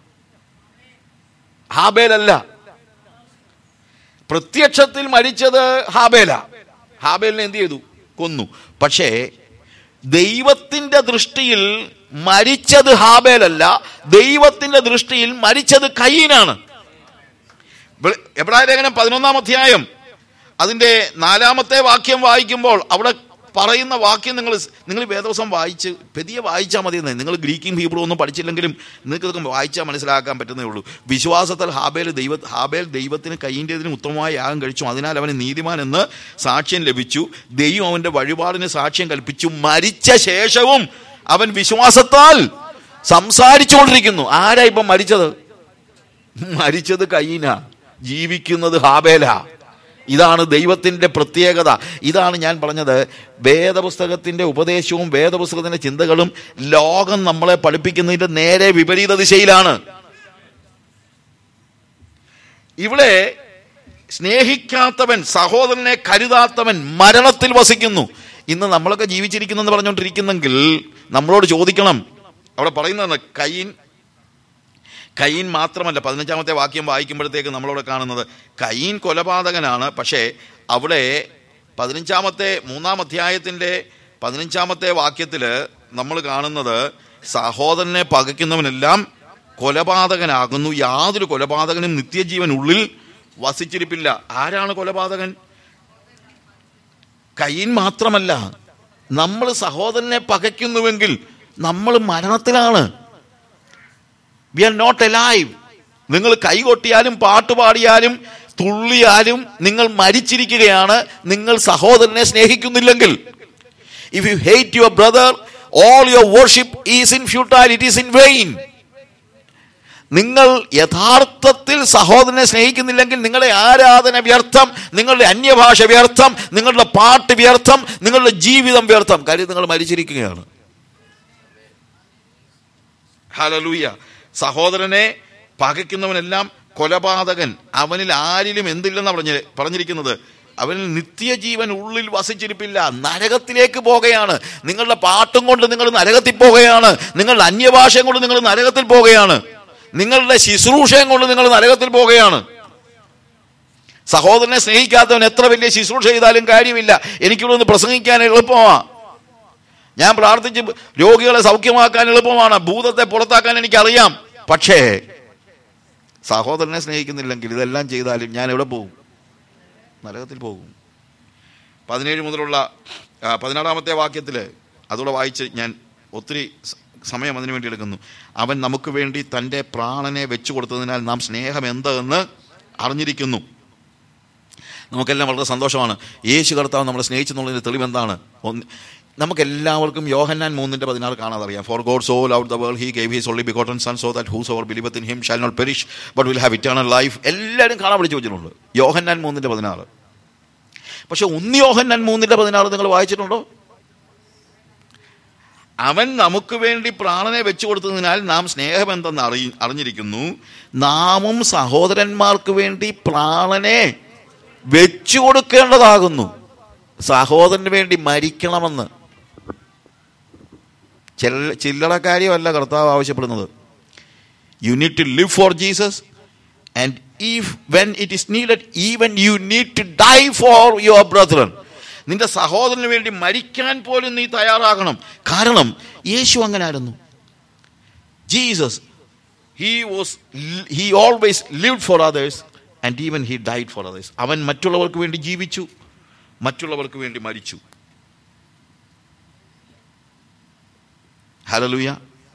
Speaker 1: ഹാബേലല്ല പ്രത്യക്ഷത്തിൽ മരിച്ചത് ഹാബേല ഹാബേലിനെ എന്ത് ചെയ്തു കൊന്നു പക്ഷേ ദൈവത്തിന്റെ ദൃഷ്ടിയിൽ മരിച്ചത് ഹാബേലല്ല ദൈവത്തിന്റെ ദൃഷ്ടിയിൽ മരിച്ചത് കയ്യനാണ് എബ്രായ ലേഖനം പതിനൊന്നാം അധ്യായം അതിന്റെ നാലാമത്തെ വാക്യം വായിക്കുമ്പോൾ അവിടെ പറയുന്ന വാക്യം നിങ്ങൾ നിങ്ങൾ വേദവസം വായിച്ച് പെതിയെ വായിച്ചാൽ മതി നിങ്ങൾ ഗ്രീക്കും ഹീബ്രു ഒന്നും പഠിച്ചില്ലെങ്കിലും നിങ്ങൾക്ക് ഇതൊക്കെ വായിച്ചാൽ മനസ്സിലാക്കാൻ പറ്റുന്നേ ഉള്ളൂ വിശ്വാസത്തിൽ ഹാബേൽ ദൈവ ഹാബേൽ ദൈവത്തിന് കൈയിൻ്റെതിന് ഉത്തമമായ യാഗം കഴിച്ചു അതിനാൽ അവന് നീതിമാൻ എന്ന് സാക്ഷ്യം ലഭിച്ചു ദൈവം അവന്റെ വഴിപാടിന് സാക്ഷ്യം കൽപ്പിച്ചു മരിച്ച ശേഷവും അവൻ വിശ്വാസത്താൽ സംസാരിച്ചുകൊണ്ടിരിക്കുന്നു ആരാ ഇപ്പം മരിച്ചത് മരിച്ചത് കയ്യന ജീവിക്കുന്നത് ഹാബേല ഇതാണ് ദൈവത്തിൻ്റെ പ്രത്യേകത ഇതാണ് ഞാൻ പറഞ്ഞത് വേദപുസ്തകത്തിൻ്റെ ഉപദേശവും വേദപുസ്തകത്തിൻ്റെ ചിന്തകളും ലോകം നമ്മളെ പഠിപ്പിക്കുന്നതിൻ്റെ നേരെ വിപരീത ദിശയിലാണ് ഇവിടെ സ്നേഹിക്കാത്തവൻ സഹോദരനെ കരുതാത്തവൻ മരണത്തിൽ വസിക്കുന്നു ഇന്ന് നമ്മളൊക്കെ ജീവിച്ചിരിക്കുന്നു എന്ന് പറഞ്ഞുകൊണ്ടിരിക്കുന്നെങ്കിൽ നമ്മളോട് ചോദിക്കണം അവിടെ പറയുന്നത് കൈൻ കയ്യൻ മാത്രമല്ല പതിനഞ്ചാമത്തെ വാക്യം വായിക്കുമ്പോഴത്തേക്ക് നമ്മളവിടെ കാണുന്നത് കയ്യൻ കൊലപാതകനാണ് പക്ഷേ അവിടെ പതിനഞ്ചാമത്തെ മൂന്നാം അധ്യായത്തിൻ്റെ പതിനഞ്ചാമത്തെ വാക്യത്തിൽ നമ്മൾ കാണുന്നത് സഹോദരനെ പകയ്ക്കുന്നവനെല്ലാം കൊലപാതകനാകുന്നു യാതൊരു കൊലപാതകനും നിത്യജീവൻ ഉള്ളിൽ വസിച്ചിരിപ്പില്ല ആരാണ് കൊലപാതകൻ കയ്യൻ മാത്രമല്ല നമ്മൾ സഹോദരനെ പകയ്ക്കുന്നുവെങ്കിൽ നമ്മൾ മരണത്തിലാണ് വി ആർ നോട്ട് എലൈവ് നിങ്ങൾ കൈകൊട്ടിയാലും പാട്ടുപാടിയാലും തുള്ളിയാലും നിങ്ങൾ മരിച്ചിരിക്കുകയാണ് നിങ്ങൾ സഹോദരനെ സ്നേഹിക്കുന്നില്ലെങ്കിൽ if you hate your brother all your worship is in futile it is in vain നിങ്ങൾ യഥാർത്ഥത്തിൽ സഹോദരനെ സ്നേഹിക്കുന്നില്ലെങ്കിൽ നിങ്ങളുടെ ആരാധന വ്യർത്ഥം നിങ്ങളുടെ അന്യഭാഷ വ്യർത്ഥം നിങ്ങളുടെ പാട്ട് വ്യർത്ഥം നിങ്ങളുടെ ജീവിതം വ്യർത്ഥം കാര്യം നിങ്ങൾ മരിച്ചിരിക്കുകയാണ് ഹലലൂയ സഹോദരനെ പകയ്ക്കുന്നവനെല്ലാം കൊലപാതകൻ അവനിൽ ആരിലും എന്തില്ലെന്നാണ് പറഞ്ഞ പറഞ്ഞിരിക്കുന്നത് അവനിൽ നിത്യജീവൻ ഉള്ളിൽ വസിച്ചിരിപ്പില്ല നരകത്തിലേക്ക് പോകുകയാണ് നിങ്ങളുടെ പാട്ടും കൊണ്ട് നിങ്ങൾ നരകത്തിൽ പോകുകയാണ് നിങ്ങളുടെ അന്യഭാഷയും കൊണ്ട് നിങ്ങൾ നരകത്തിൽ പോകുകയാണ് നിങ്ങളുടെ ശുശ്രൂഷയും കൊണ്ട് നിങ്ങൾ നരകത്തിൽ പോകുകയാണ് സഹോദരനെ സ്നേഹിക്കാത്തവൻ എത്ര വലിയ ശുശ്രൂഷ ചെയ്താലും കാര്യമില്ല എനിക്കിവിടെ ഒന്ന് പ്രസംഗിക്കാൻ എളുപ്പമാണ് ഞാൻ പ്രാർത്ഥിച്ച് രോഗികളെ സൗഖ്യമാക്കാൻ എളുപ്പമാണ് ഭൂതത്തെ പുറത്താക്കാൻ എനിക്കറിയാം പക്ഷേ സഹോദരനെ സ്നേഹിക്കുന്നില്ലെങ്കിൽ ഇതെല്ലാം ചെയ്താലും ഞാൻ എവിടെ പോകും നരകത്തിൽ പോകും പതിനേഴ് മുതലുള്ള ആ, പതിനാറാമത്തെ വാക്യത്തിൽ അതുകൂടെ വായിച്ച് ഞാൻ ഒത്തിരി സ- സമയം അതിനു വേണ്ടി എടുക്കുന്നു അവൻ നമുക്ക് വേണ്ടി തൻ്റെ പ്രാണനെ വെച്ചു കൊടുത്തതിനാൽ നാം സ്നേഹം എന്തെന്ന് അറിഞ്ഞിരിക്കുന്നു നമുക്കെല്ലാം വളരെ സന്തോഷമാണ് യേശു കർത്താവ് നമ്മളെ സ്നേഹിച്ചെന്നുള്ളതിൻ്റെ തെളിവ് എന്താണ് ഒന്ന് നമുക്കെല്ലാവർക്കും യോഹന്നാൻ മൂന്നിൻ്റെ പതിനാറ് കാണാതറിയാം for God so love the world he gave his only begotten son so that whosoever believeth in him shall not perish but will have eternal life എല്ലാവരും കാണാൻ വിളിച്ചു വെച്ചിട്ടുണ്ട് യോഹന്നാൻ മൂന്നിൻ്റെ പതിനാറ് പക്ഷെ ഒന്ന് യോഹന്നാൻ മൂന്നിൻ്റെ പതിനാറ് നിങ്ങൾ വായിച്ചിട്ടുണ്ടോ അവൻ നമുക്ക് വേണ്ടി പ്രാണനെ വെച്ചു കൊടുത്തതിനാൽ നാം സ്നേഹമെന്തെന്ന് അറി അറിഞ്ഞിരിക്കുന്നു നാമും സഹോദരന്മാർക്ക് വേണ്ടി പ്രാണനെ വെച്ചു കൊടുക്കേണ്ടതാകുന്നു സഹോദരന് വേണ്ടി മരിക്കണമെന്ന് ചില ചില്ലറ കാര്യമല്ല കർത്താവ് ആവശ്യപ്പെടുന്നത് you need to live for Jesus and if when it is needed even you need to die for your brethren നിന്റെ സഹോദരന് വേണ്ടി മരിക്കാൻ പോലും നീ തയ്യാറാകണം കാരണം യേശു അങ്ങനായിരുന്നു Jesus he was he always lived for others and even he died for others അവൻ മറ്റുള്ളവർക്ക് വേണ്ടി ജീവിച്ചു മറ്റുള്ളവർക്ക് വേണ്ടി മരിച്ചു ഹലലുയ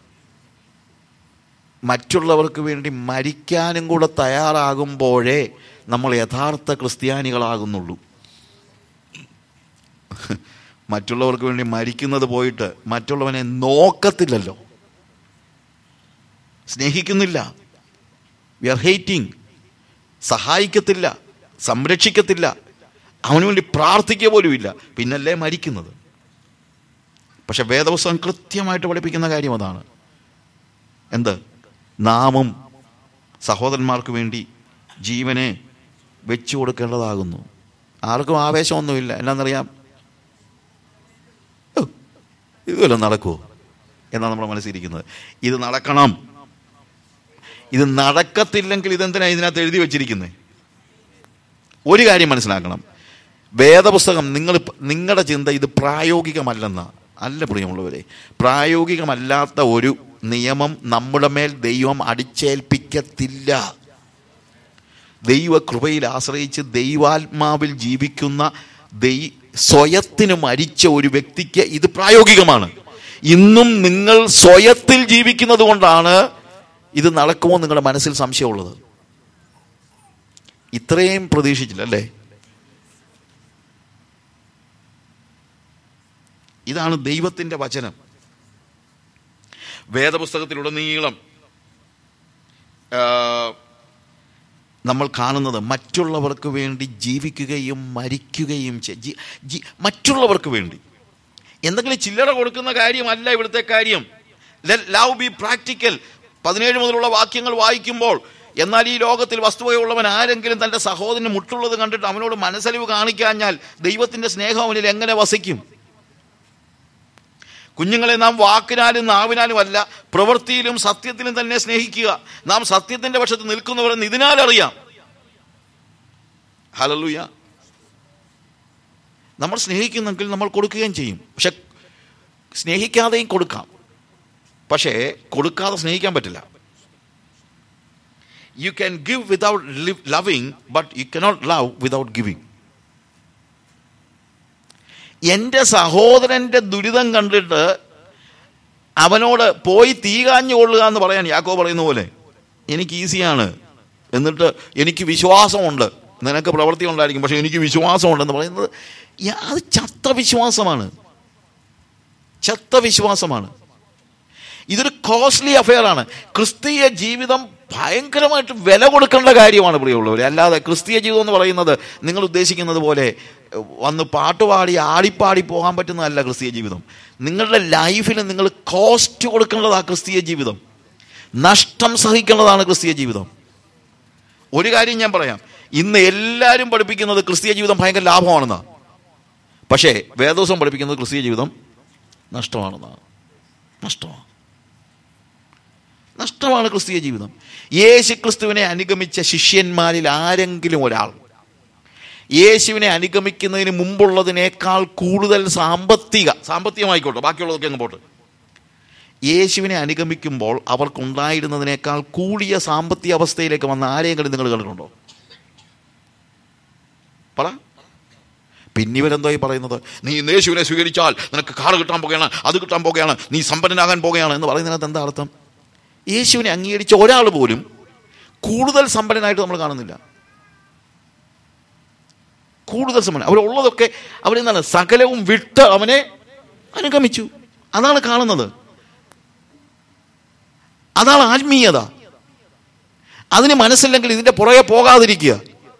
Speaker 1: മറ്റുള്ളവർക്ക് വേണ്ടി മരിക്കാനും കൂടെ തയ്യാറാകുമ്പോഴേ നമ്മൾ യഥാർത്ഥ ക്രിസ്ത്യാനികളാകുന്നുള്ളൂ മറ്റുള്ളവർക്ക് വേണ്ടി മരിക്കുന്നത് പോയിട്ട് മറ്റുള്ളവനെ നോക്കത്തില്ലല്ലോ സ്നേഹിക്കുന്നില്ല വി ആർ ഹേറ്റിംഗ് സഹായിക്കത്തില്ല സംരക്ഷിക്കത്തില്ല അവന് വേണ്ടി പ്രാർത്ഥിക്കുക പോലുമില്ല പിന്നല്ലേ മരിക്കുന്നത് പക്ഷെ വേദപുസ്തകം കൃത്യമായിട്ട് പഠിപ്പിക്കുന്ന കാര്യം അതാണ് എന്ത് നാമും സഹോദരന്മാർക്ക് വേണ്ടി ജീവനെ വെച്ചു കൊടുക്കേണ്ടതാകുന്നു ആർക്കും ആവേശമൊന്നുമില്ല എന്നാന്നറിയാം ഓ, ഇതുവല്ലോ നടക്കുമോ എന്നാണ് നമ്മുടെ മനസ്സിരിക്കുന്നത് ഇത് നടക്കണം ഇത് നടക്കത്തില്ലെങ്കിൽ ഇതെന്തിനാ ഇതിനകത്ത് എഴുതി വെച്ചിരിക്കുന്നത് ഒരു കാര്യം മനസ്സിലാക്കണം വേദപുസ്തകം നിങ്ങൾ നിങ്ങളുടെ ചിന്ത ഇത് പ്രായോഗികമല്ലെന്ന അല്ല പ്രിയമുള്ളവരെ പ്രായോഗികമല്ലാത്ത ഒരു നിയമം നമ്മുടെ മേൽ ദൈവം അടിച്ചേൽപ്പിക്കത്തില്ല ദൈവകൃപയിൽ ആശ്രയിച്ച് ദൈവാത്മാവിൽ ജീവിക്കുന്ന ദൈ സ്വയത്തിന് മരിച്ച ഒരു വ്യക്തിക്ക് ഇത് പ്രായോഗികമാണ് ഇന്നും നിങ്ങൾ സ്വയത്തിൽ ജീവിക്കുന്നത് കൊണ്ടാണ് ഇത് നടക്കുമോ നിങ്ങളുടെ മനസ്സിൽ സംശയമുള്ളത് ഇത്രയും പ്രതീക്ഷിച്ചില്ല അല്ലേ ഇതാണ് ദൈവത്തിൻ്റെ വചനം വേദപുസ്തകത്തിലുടനീളം ആ, നമ്മൾ കാണുന്നത് മറ്റുള്ളവർക്ക് വേണ്ടി ജീവിക്കുകയും മരിക്കുകയും ചെ- ജി- ജി- മറ്റുള്ളവർക്ക് വേണ്ടി എന്തെങ്കിലും ചില്ലറ കൊടുക്കുന്ന കാര്യമല്ല ഇവിടുത്തെ കാര്യം ലവ് ബി പ്രാക്ടിക്കൽ പതിനേഴ് മുതലുള്ള വാക്യങ്ങൾ വായിക്കുമ്പോൾ എന്നാൽ ഈ ലോകത്തിൽ വസ്തുവയുള്ളവൻ ആരെങ്കിലും തൻ്റെ സഹോദരന് മുട്ടുള്ളത് കണ്ടിട്ട് അവനോട് മനസ്സലിവ് കാണിക്കാഞ്ഞാൽ ദൈവത്തിൻ്റെ സ്നേഹം അവനിൽ എങ്ങനെ വസിക്കും കുഞ്ഞുങ്ങളെ നാം വാക്കിനാലും നാവിനാലും അല്ല പ്രവൃത്തിയിലും സത്യത്തിലും തന്നെ സ്നേഹിക്കുക നാം സത്യത്തിന്റെ പക്ഷത്ത് നിൽക്കുന്നവരെന്ന് ഇതിനാൽ അറിയാം ഹലലുയ നമ്മൾ സ്നേഹിക്കുന്നെങ്കിൽ നമ്മൾ കൊടുക്കുകയും ചെയ്യും പക്ഷെ സ്നേഹിക്കാതെയും കൊടുക്കാം പക്ഷേ കൊടുക്കാതെ സ്നേഹിക്കാൻ പറ്റില്ല you can give without loving but you cannot love without giving എൻ്റെ സഹോദരൻ്റെ ദുരിതം കണ്ടിട്ട് അവനോട് പോയി തീ കാഞ്ഞു കൊള്ളുക എന്ന് പറയാൻ യാക്കോ പറയുന്ന പോലെ എനിക്ക് ഈസിയാണ് എന്നിട്ട് എനിക്ക് വിശ്വാസമുണ്ട് നിനക്ക് പ്രവൃത്തി ഉണ്ടായിരിക്കും പക്ഷെ എനിക്ക് വിശ്വാസമുണ്ടെന്ന് പറയുന്നത് യാ- അത് ചത്ത വിശ്വാസമാണ് ചത്ത വിശ്വാസമാണ് ഇതൊരു കോസ്റ്റ്ലി അഫെയർ ആണ് ക്രിസ്തീയ ജീവിതം ഭയങ്കരമായിട്ട് വില കൊടുക്കേണ്ട കാര്യമാണ് പ്രിയമുള്ളവർ അല്ലാതെ ക്രിസ്തീയ ജീവിതം എന്ന് പറയുന്നത് നിങ്ങൾ ഉദ്ദേശിക്കുന്നത് പോലെ ഏഹ്, വന്ന് പാട്ടുപാടി ആടിപ്പാടി പോകാൻ പറ്റുന്നതല്ല ക്രിസ്തീയ ജീവിതം നിങ്ങളുടെ ലൈഫിൽ നിങ്ങൾ കോസ്റ്റ് കൊടുക്കേണ്ടതാണ് ക്രിസ്തീയ ജീവിതം നഷ്ടം സഹിക്കേണ്ടതാണ് ക്രിസ്തീയ ജീവിതം ഒരു കാര്യം ഞാൻ പറയാം ഇന്ന് എല്ലാവരും പഠിപ്പിക്കുന്നത് ക്രിസ്തീയ ജീവിതം ഭയങ്കര ലാഭമാണെന്നാണ് പക്ഷേ വേദോസം പഠിപ്പിക്കുന്നത് ക്രിസ്തീയ ജീവിതം നഷ്ടമാണെന്നാണ് നഷ്ടമാണ് നഷ്ടമാണ് ക്രിസ്തീയ ജീവിതം യേശു ക്രിസ്തുവിനെ അനുഗമിച്ച ശിഷ്യന്മാരിൽ ആരെങ്കിലും ഒരാൾ യേശുവിനെ അനുഗമിക്കുന്നതിന് മുമ്പുള്ളതിനേക്കാൾ കൂടുതൽ സാമ്പത്തിക സാമ്പത്തികമായിക്കോട്ടെ ബാക്കിയുള്ളതൊക്കെ അങ്ങ് പോട്ടെ യേശുവിനെ അനുഗമിക്കുമ്പോൾ അവർക്കുണ്ടായിരുന്നതിനേക്കാൾ കൂടിയ സാമ്പത്തിക അവസ്ഥയിലേക്ക് വന്ന ആരെയെങ്കിലും നിങ്ങൾ കണ്ടിട്ടുണ്ടോ പറ പിന്നെ ഇവരെന്തോ ഈ പറയുന്നത് നീ ഇന്ന് യേശുവിനെ സ്വീകരിച്ചാൽ നിനക്ക് കാർ കിട്ടാൻ പോകുകയാണ് അത് കിട്ടാൻ പോകുകയാണ് നീ സമ്പന്നനാകാൻ പോകുകയാണ് എന്ന് പറയുന്നതിനകത്ത് എന്താ അർത്ഥം യേശുവിനെ അംഗീകരിച്ച ഒരാൾ പോലും കൂടുതൽ സമ്പന്നനായിട്ട് നമ്മൾ കാണുന്നില്ല കൂടുതൽ സമ്പന്നൻ അവരുള്ളതൊക്കെ അവരെന്താണ് സകലവും വിട്ട് അവനെ അനുഗമിച്ചു അതാണ് കാണുന്നത് അതാണ് ആത്മീയത അതിന് മനസ്സില്ലെങ്കിൽ ഇതിന്റെ പുറകെ പോകാതിരിക്കുക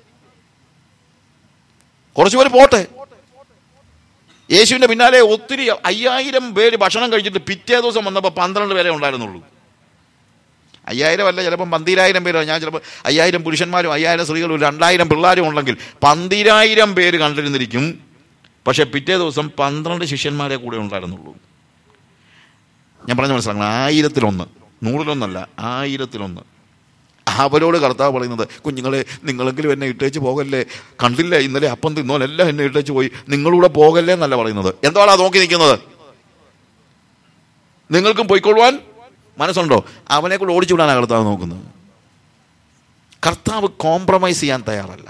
Speaker 1: കുറച്ചുപേര് പോട്ടെ യേശുവിന്റെ പിന്നാലെ ഒത്തിരി അയ്യായിരം പേര് ഭക്ഷണം കഴിച്ചിട്ട് പിറ്റേ ദിവസം വന്നപ്പോൾ പന്ത്രണ്ട് പേരെ ഉണ്ടായിരുന്നുള്ളൂ അയ്യായിരം അല്ല ചിലപ്പം പന്തിരായിരം പേരോ ഞാൻ ചിലപ്പോൾ അയ്യായിരം പുരുഷന്മാരും അയ്യായിരം സ്ത്രീകളും രണ്ടായിരം പിള്ളേരും ഉണ്ടെങ്കിൽ പന്തിരായിരം പേര് കണ്ടിരുന്നിരിക്കും പക്ഷെ പിറ്റേ ദിവസം പന്ത്രണ്ട് ശിഷ്യന്മാരെ കൂടെ ഉണ്ടായിരുന്നുള്ളൂ ഞാൻ പറഞ്ഞ മനസ്സിലാക്കണം ആയിരത്തിലൊന്ന് നൂറിലൊന്നല്ല ആയിരത്തിലൊന്ന് അവരോട് കർത്താവ് പറയുന്നത് കുഞ്ഞുങ്ങളെ നിങ്ങളെങ്കിലും എന്നെ ഇട്ടേച്ച് പോകല്ലേ കണ്ടില്ല ഇന്നലെ അപ്പം തിന്നോലെല്ലാം എന്നെ ഇട്ടേച്ച് പോയി നിങ്ങളൂടെ പോകല്ലേ എന്നല്ല പറയുന്നത് എന്താണ് നോക്കി നിൽക്കുന്നത് നിങ്ങൾക്കും പൊയ്ക്കൊള്ളുവാൻ മനസ്സുണ്ടോ അവനെ കൂടെ ഓടിച്ചു വിടാനാണ് കർത്താവ് നോക്കുന്നത് കർത്താവ് കോംപ്രമൈസ് ചെയ്യാൻ തയ്യാറല്ല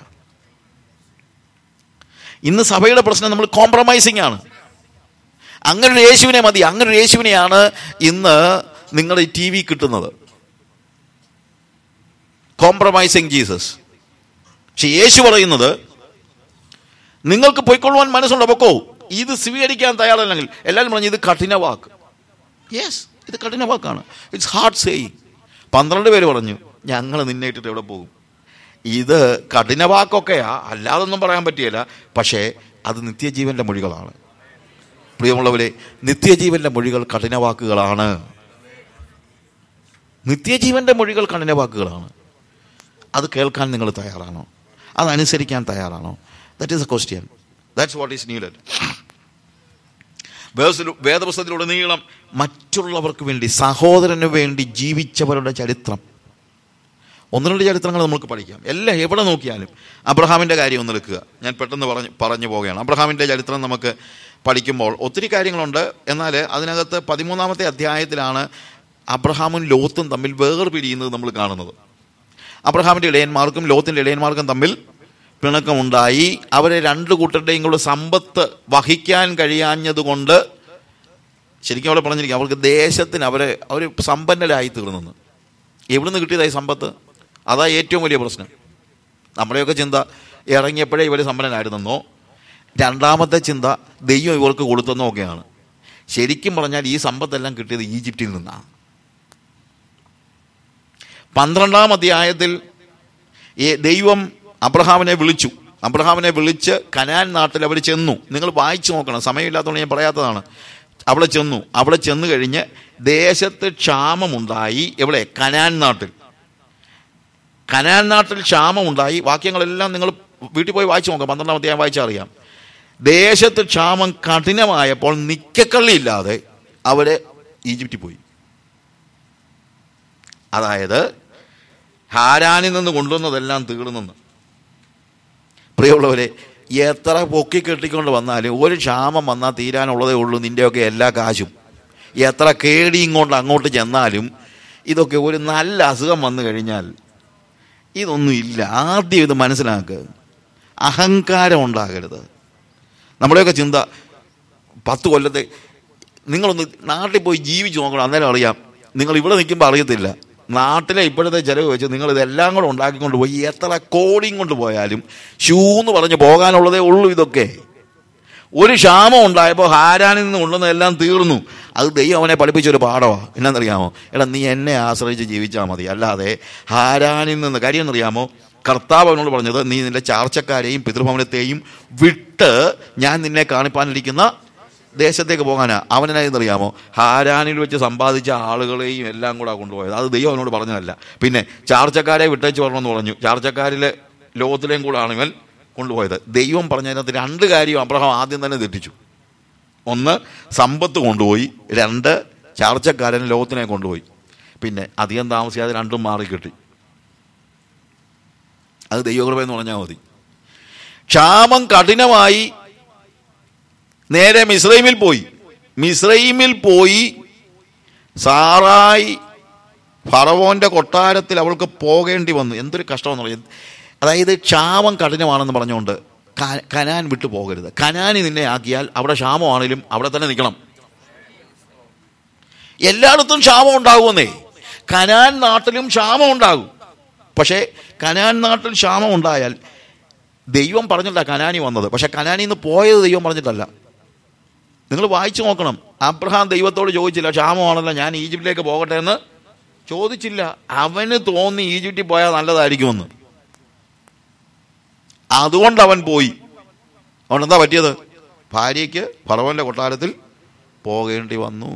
Speaker 1: ഇന്ന് സഭയുടെ പ്രശ്നം നമ്മൾ കോംപ്രമൈസിങ് ആണ് അങ്ങനെ ഒരു യേശുവിനെ മതി അങ്ങനെ ഒരു യേശുവിനെയാണ് ഇന്ന് നിങ്ങളുടെ ടി വി കിട്ടുന്നത് കോംപ്രമൈസിങ് ജീസസ് പക്ഷെ യേശു പറയുന്നത് നിങ്ങൾക്ക് പൊയ്ക്കൊള്ളുവാൻ മനസ്സുണ്ടോ പൊക്കോ ഇത് സ്വീകരിക്കാൻ തയ്യാറല്ലെങ്കിൽ എല്ലാവരും പറഞ്ഞു ഇത് കഠിന വാക്ക് യെസ് ഇത് കഠിന വാക്കാണ് ഇറ്റ്സ് ഹാർഡ് സേയിങ് പന്ത്രണ്ട് പേര് പറഞ്ഞു ഞങ്ങൾ നിന്നെ ഇട്ടിട്ട് എവിടെ പോകും ഇത് കഠിന വാക്കൊക്കെയാ അല്ലാതൊന്നും പറയാൻ പറ്റിയല്ല പക്ഷേ അത് നിത്യജീവന്റെ മൊഴികളാണ് പ്രിയമുള്ളവരെ നിത്യജീവന്റെ മൊഴികൾ കഠിന വാക്കുകളാണ് നിത്യജീവന്റെ മൊഴികൾ കഠിന വാക്കുകളാണ് അത് കേൾക്കാൻ നിങ്ങൾ തയ്യാറാണോ അതനുസരിക്കാൻ തയ്യാറാണോ that is a question that's what is needed വേദപുസ്തകത്തിലുടനീളം മറ്റുള്ളവർക്ക് വേണ്ടി സഹോദരന് വേണ്ടി ജീവിച്ചവരുടെ ചരിത്രം ഒന്ന് രണ്ട് ചരിത്രങ്ങൾ നമുക്ക് പഠിക്കാം എല്ലാം എവിടെ നോക്കിയാലും അബ്രഹാമിൻ്റെ കാര്യം ഒന്ന് എടുക്കുക ഞാൻ പെട്ടെന്ന് പറഞ്ഞു പറഞ്ഞു പോവുകയാണ് അബ്രഹാമിൻ്റെ ചരിത്രം നമുക്ക് പഠിക്കുമ്പോൾ ഒത്തിരി കാര്യങ്ങളുണ്ട് എന്നാൽ അതിനകത്ത് പതിമൂന്നാമത്തെ അധ്യായത്തിലാണ് അബ്രഹാമും ലോത്തും തമ്മിൽ വേർപിരിയുന്നത് നമ്മൾ കാണുന്നത് അബ്രഹാമിൻ്റെ ഇടയന്മാർക്കും ലോത്തിൻ്റെ ഇടയന്മാർക്കും തമ്മിൽ പിണക്കമുണ്ടായി അവരെ രണ്ട് കൂട്ടരുടെയും കൂടെ സമ്പത്ത് വഹിക്കാൻ കഴിയാഞ്ഞതുകൊണ്ട് ശരിക്കും അവിടെ പറഞ്ഞിരിക്കും അവർക്ക് ദേശത്തിന് അവരെ അവർ സമ്പന്നരായി തീർന്നെന്ന് എവിടുന്ന് കിട്ടിയതായി സമ്പത്ത് അതാ ഏറ്റവും വലിയ പ്രശ്നം നമ്മുടെയൊക്കെ ചിന്ത ഇറങ്ങിയപ്പോഴേ ഇവർ സമ്പന്നനായിരുന്നെന്നോ രണ്ടാമത്തെ ചിന്ത ദൈവം ഇവർക്ക് കൊടുത്തെന്നോ ഒക്കെയാണ് ശരിക്കും പറഞ്ഞാൽ ഈ സമ്പത്തെല്ലാം കിട്ടിയത് ഈജിപ്തിൽ നിന്നാണ് പന്ത്രണ്ടാം അധ്യായത്തിൽ ഈ ദൈവം അബ്രഹാമിനെ വിളിച്ചു അബ്രഹാമിനെ വിളിച്ച് കനാൻ നാട്ടിൽ അവർ ചെന്നു നിങ്ങൾ വായിച്ചു നോക്കണം സമയമില്ലാത്തതുകൊണ്ട് ഞാൻ പറയാത്തതാണ് അവിടെ ചെന്നു അവിടെ ചെന്ന് കഴിഞ്ഞ് ദേശത്ത് ക്ഷാമമുണ്ടായി എവിടെ കനാൻ നാട്ടിൽ കനാൻ നാട്ടിൽ ക്ഷാമമുണ്ടായി വാക്യങ്ങളെല്ലാം നിങ്ങൾ വീട്ടിൽ പോയി വായിച്ചു നോക്കാം പന്ത്രണ്ടാം അധ്യായം വായിച്ചാൽ അറിയാം ദേശത്ത് ക്ഷാമം കഠിനമായപ്പോൾ നിക്കക്കള്ളിയില്ലാതെ അവര് ഈജിപ്തിൽ പോയി അതായത് ഹാരാനിൽ നിന്ന് കൊണ്ടുവന്നതെല്ലാം തീർന്നെന്ന് പ്രിയമുള്ളവരെ എത്ര പൊക്കി കെട്ടിക്കൊണ്ട് വന്നാലും ഒരു ക്ഷാമം വന്നാൽ തീരാനുള്ളതേ ഉള്ളൂ നിൻ്റെയൊക്കെ എല്ലാ കാശും എത്ര കേടിയും കൊണ്ട് അങ്ങോട്ട് ചെന്നാലും ഇതൊക്കെ ഒരു നല്ല അസുഖം വന്നു കഴിഞ്ഞാൽ ഇതൊന്നും ഇല്ല ആദ്യം ഇത് മനസ്സിലാക്കുക അഹങ്കാരം ഉണ്ടാകരുത് നമ്മുടെയൊക്കെ ചിന്ത പത്ത് കൊല്ലത്തെ നിങ്ങളൊന്ന് നാട്ടിൽ പോയി ജീവിച്ച് നോക്കണം അന്നേരം അറിയാം നിങ്ങൾ ഇവിടെ നിൽക്കുമ്പോൾ അറിയത്തില്ല നാട്ടിലെ ഇപ്പോഴത്തെ ചിലവ് വെച്ച് നിങ്ങൾ ഇതെല്ലാം കൂടെ ഉണ്ടാക്കിക്കൊണ്ട് പോയി എത്ര കോടിയും കൊണ്ട് പോയാലും ഷൂ എന്ന് പറഞ്ഞ് പോകാനുള്ളതേ ഉള്ളൂ ഇതൊക്കെ ഒരു ക്ഷാമം ഉണ്ടായപ്പോൾ ഹാരാനിൽ നിന്ന് കൊണ്ടുവന്നതെല്ലാം തീർന്നു അത് ദൈവം അവനെ പഠിപ്പിച്ചൊരു പാഠമാണ് എന്നാണെന്നറിയാമോ എടാ നീ എന്നെ ആശ്രയിച്ച് ജീവിച്ചാൽ മതി അല്ലാതെ ഹാരാനിൽ നിന്ന് കാര്യം എന്നറിയാമോ കർത്താവ് അവനോട് പറഞ്ഞത് നീ നിന്റെ ചാർച്ചക്കാരെയും പിതൃഭവനത്തെയും വിട്ട് ഞാൻ നിന്നെ കാണിപ്പാനിരിക്കുന്ന ദേശത്തേക്ക് പോകാനാ അവനെന്നറിയാമോ ഹാരാനിൽ വെച്ച് സമ്പാദിച്ച ആളുകളെയും എല്ലാം കൂടെ കൊണ്ടുപോയത് അത് ദൈവം അവനോട് പറഞ്ഞതല്ല പിന്നെ ചാർച്ചക്കാരെ വിട്ടേച്ച് വരണമെന്ന് പറഞ്ഞു ചാർച്ചക്കാരിലെ ലോകത്തിലെയും കൂടാണ് ഇവൻ കൊണ്ടുപോയത് ദൈവം പറഞ്ഞതിനകത്ത് രണ്ട് കാര്യം അബ്രഹാം ആദ്യം തന്നെ തെറ്റിച്ചു ഒന്ന് സമ്പത്ത് കൊണ്ടുപോയി രണ്ട് ചാർച്ചക്കാരൻ ലോകത്തിനെ കൊണ്ടുപോയി പിന്നെ അധികം താമസിയാതെ രണ്ടും മാറി കിട്ടി അത് ദൈവകൃപ എന്ന് പറഞ്ഞാൽ മതി ക്ഷാമം കഠിനമായി നേരെ മിസ്രൈമിൽ പോയി മിസ്രൈമിൽ പോയി സാറായി ഫറവോന്റെ കൊട്ടാരത്തിൽ അവൾക്ക് പോകേണ്ടി വന്നു എന്തൊരു കഷ്ടമെന്ന് പറയും അതായത് ക്ഷാമം കഠിനമാണെന്ന് പറഞ്ഞുകൊണ്ട് ക- കനാൻ വിട്ടു പോകരുത് കനാനി നിന്നെ ആക്കിയാൽ അവിടെ ക്ഷാമമാണെങ്കിലും അവിടെ തന്നെ നിൽക്കണം എല്ലായിടത്തും ക്ഷാമം ഉണ്ടാകുമെന്നേ കനാൻ നാട്ടിലും ക്ഷാമം ഉണ്ടാകും പക്ഷേ കനാൻ നാട്ടിൽ ക്ഷാമം ഉണ്ടായാൽ ദൈവം പറഞ്ഞില്ല കനാനി വന്നത് പക്ഷെ കനാനിൽ നിന്ന് പോയത് ദൈവം പറഞ്ഞിട്ടല്ല നിങ്ങൾ വായിച്ചു നോക്കണം അബ്രഹാം ദൈവത്തോട് ചോദിച്ചില്ല ക്ഷാമമാണല്ലോ ഞാൻ ഈജിപ്തിലേക്ക് പോകട്ടെ എന്ന് ചോദിച്ചില്ല അവന് തോന്നി ഈജിപ്തിൽ പോയാൽ നല്ലതായിരിക്കുമെന്ന് അതുകൊണ്ട് അവൻ പോയി അതുകൊണ്ട് എന്താ പറ്റിയത് ഭാര്യയ്ക്ക് ഫറവന്റെ കൊട്ടാരത്തിൽ പോകേണ്ടി വന്നു